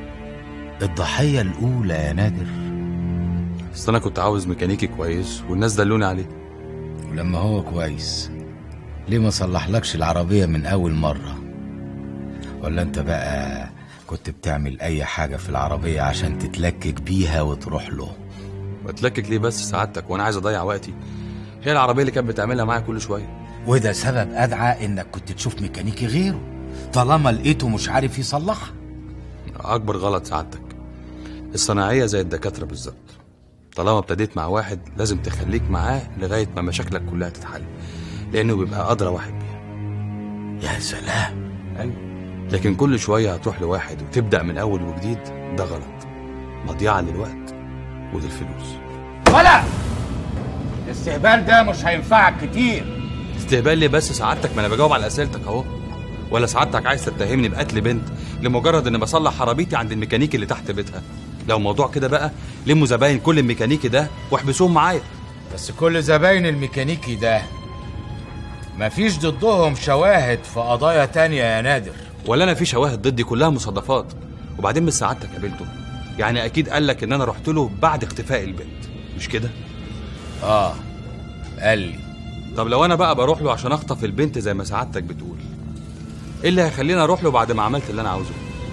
الضحية الأولى يا نادر أصل أنا كنت عاوز ميكانيكي كويس والناس دلوني عليه ولما هو كويس ليه ما صلحلكش العربية من أول مرة ولا أنت بقى كنت بتعمل أي حاجة في العربية عشان تتلكك بيها وتروح له بتلكك ليه بس سعادتك وأنا عايز أضيع وقتي هي العربية اللي كانت بتعملها معايا كل شوية وده سبب أدعى إنك كنت تشوف ميكانيكي غيره طالما لقيته مش عارف يصلحها أكبر غلط سعادتك الصناعية زي الدكاترة بالظبط طالما ابتديت مع واحد لازم تخليك معاه لغاية ما مشاكلك كلها تتحل لأنه بيبقى أدرى واحد بيها يا سلام أيوة لكن كل شوية هتروح لواحد وتبدأ من أول وجديد ده غلط مضيعة للوقت وللفلوس ولا الاستهبال ده مش هينفعك كتير استهبال ليه بس سعادتك ما انا بجاوب على اسئلتك اهو ولا سعادتك عايز تتهمني بقتل بنت لمجرد اني بصلح عربيتي عند الميكانيكي اللي تحت بيتها لو موضوع كده بقى لموا زباين كل الميكانيكي ده واحبسوهم معايا بس كل زباين الميكانيكي ده مفيش ضدهم شواهد في قضايا تانية يا نادر ولا انا في شواهد ضدي كلها مصادفات وبعدين مش سعادتك قابلته يعني اكيد قال لك ان انا رحت له بعد اختفاء البنت مش كده اه قال لي طب لو انا بقى بروح له عشان اخطف البنت زي ما سعادتك بتقول ايه اللي هيخليني اروح له بعد ما عملت اللي انا عاوزه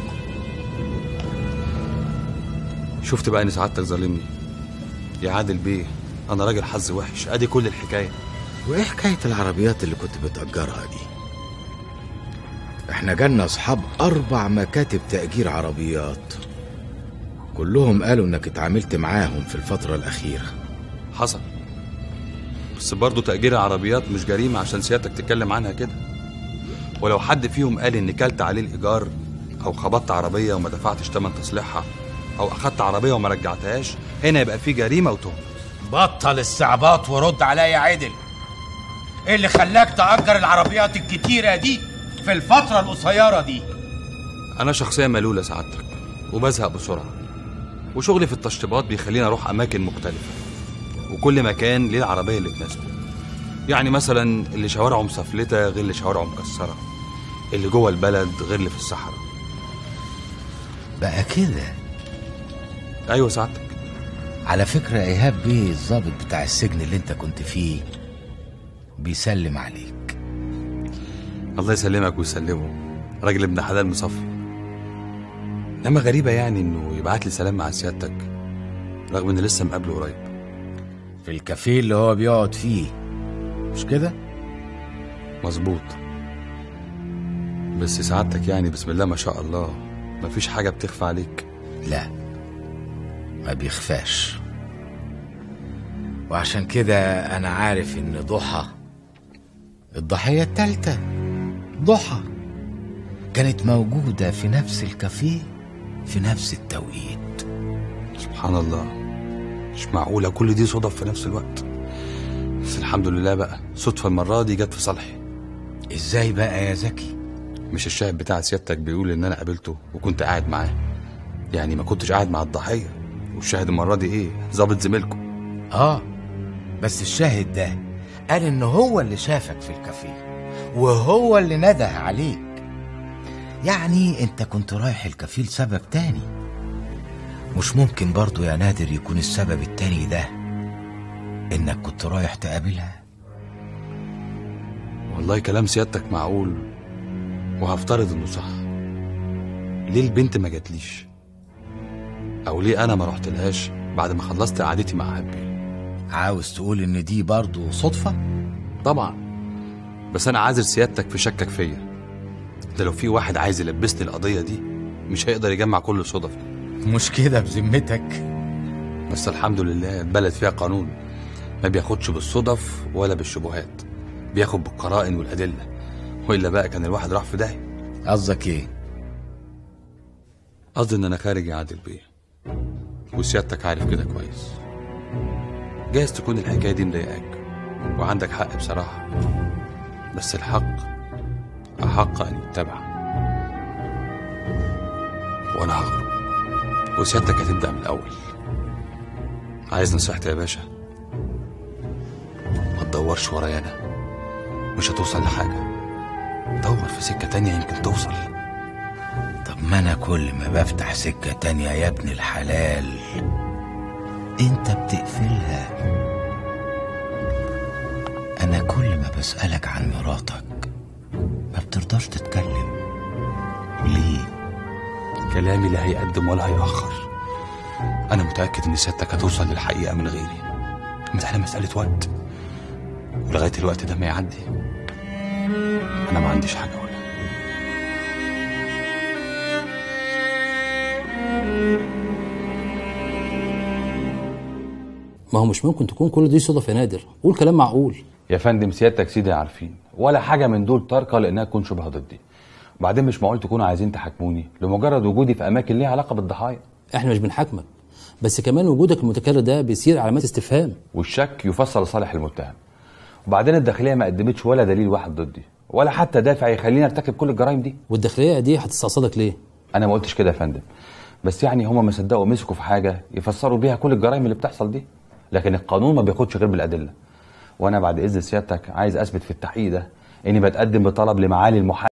شفت بقى ان سعادتك ظالمني يا عادل بيه انا راجل حظ وحش ادي كل الحكايه وايه حكايه العربيات اللي كنت بتأجرها دي احنا جالنا اصحاب اربع مكاتب تأجير عربيات كلهم قالوا انك اتعاملت معاهم في الفترة الأخيرة حصل بس برضه تأجير العربيات مش جريمة عشان سيادتك تتكلم عنها كده ولو حد فيهم قال إن كلت عليه الإيجار أو خبطت عربية وما دفعتش تمن تصليحها أو أخدت عربية وما رجعتهاش هنا يبقى في جريمة وتهمة بطل استعباط ورد عليا يا عدل ايه اللي خلاك تأجر العربيات الكتيرة دي في الفترة القصيرة دي أنا شخصية ملولة سعادتك وبزهق بسرعة وشغلي في التشطيبات بيخليني أروح أماكن مختلفة وكل مكان ليه العربية اللي تناسبه يعني مثلا اللي شوارعه مسفلتة غير اللي شوارعه مكسرة اللي جوه البلد غير اللي في الصحراء بقى كده أيوة سعادتك على فكرة إيهاب بيه الضابط بتاع السجن اللي انت كنت فيه بيسلم عليك الله يسلمك ويسلمه راجل ابن حلال مصفي انما غريبه يعني انه يبعت لي سلام مع سيادتك رغم ان لسه مقابله قريب في الكافيه اللي هو بيقعد فيه مش كده مظبوط بس سعادتك يعني بسم الله ما شاء الله مفيش حاجه بتخفى عليك لا ما بيخفاش وعشان كده انا عارف ان ضحى الضحية التالتة ضحى كانت موجودة في نفس الكافيه في نفس التوقيت سبحان الله مش معقوله كل دي صدف في نفس الوقت بس الحمد لله بقى صدفه المره دي جت في صالحي ازاي بقى يا زكي مش الشاهد بتاع سيادتك بيقول ان انا قابلته وكنت قاعد معاه يعني ما كنتش قاعد مع الضحيه والشاهد المره دي ايه ظابط زميلكم اه بس الشاهد ده قال ان هو اللي شافك في الكافيه وهو اللي نده عليك يعني انت كنت رايح الكافيه لسبب تاني مش ممكن برضو يا نادر يكون السبب التاني ده انك كنت رايح تقابلها والله كلام سيادتك معقول وهفترض انه صح ليه البنت ما جاتليش او ليه انا ما رحتلهاش بعد ما خلصت قعدتي مع حبي عاوز تقول ان دي برضو صدفة طبعا بس انا عاذر سيادتك في شكك فيا ده لو في واحد عايز يلبسني القضيه دي مش هيقدر يجمع كل الصدف دي مش كده بذمتك بس الحمد لله البلد فيها قانون ما بياخدش بالصدف ولا بالشبهات بياخد بالقرائن والادله والا بقى كان الواحد راح في داهيه قصدك ايه قصدي ان انا خارج يا عادل بيه وسيادتك عارف كده كويس جايز تكون الحكايه دي مضايقاك وعندك حق بصراحه بس الحق احق ان يتبع وانا هغرب وسيادتك هتبدا من الاول عايز نصيحتي يا باشا ما تدورش ورايا انا مش هتوصل لحاجه دور في سكه تانية يمكن توصل طب ما انا كل ما بفتح سكة تانية يا ابن الحلال انت بتقفلها انا كل ما بسألك عن مراتك ما بترضاش تتكلم ليه كلامي لا هيقدم ولا هيأخر أنا متأكد إن سيادتك هتوصل للحقيقة من غيري مسألة مسألة وقت ولغاية الوقت ده ما يعدي أنا ما عنديش حاجة أقولها ما هو مش ممكن تكون كل دي صدف يا نادر قول كلام معقول يا فندم سيادتك سيدي عارفين ولا حاجة من دول تاركة لأنها تكون شبه ضدي وبعدين مش معقول تكونوا عايزين تحاكموني لمجرد وجودي في أماكن ليها علاقة بالضحايا احنا مش بنحاكمك بس كمان وجودك المتكرر ده بيثير علامات استفهام والشك يفسر لصالح المتهم وبعدين الداخلية ما قدمتش ولا دليل واحد ضدي ولا حتى دافع يخليني ارتكب كل الجرائم دي والداخلية دي هتستقصدك ليه؟ أنا ما قلتش كده يا فندم بس يعني هما ما صدقوا مسكوا في حاجة يفسروا بيها كل الجرائم اللي بتحصل دي لكن القانون ما بياخدش غير بالأدلة وأنا بعد إذن سيادتك عايز أثبت في التحقيق ده إني بتقدم بطلب لمعالي المحامي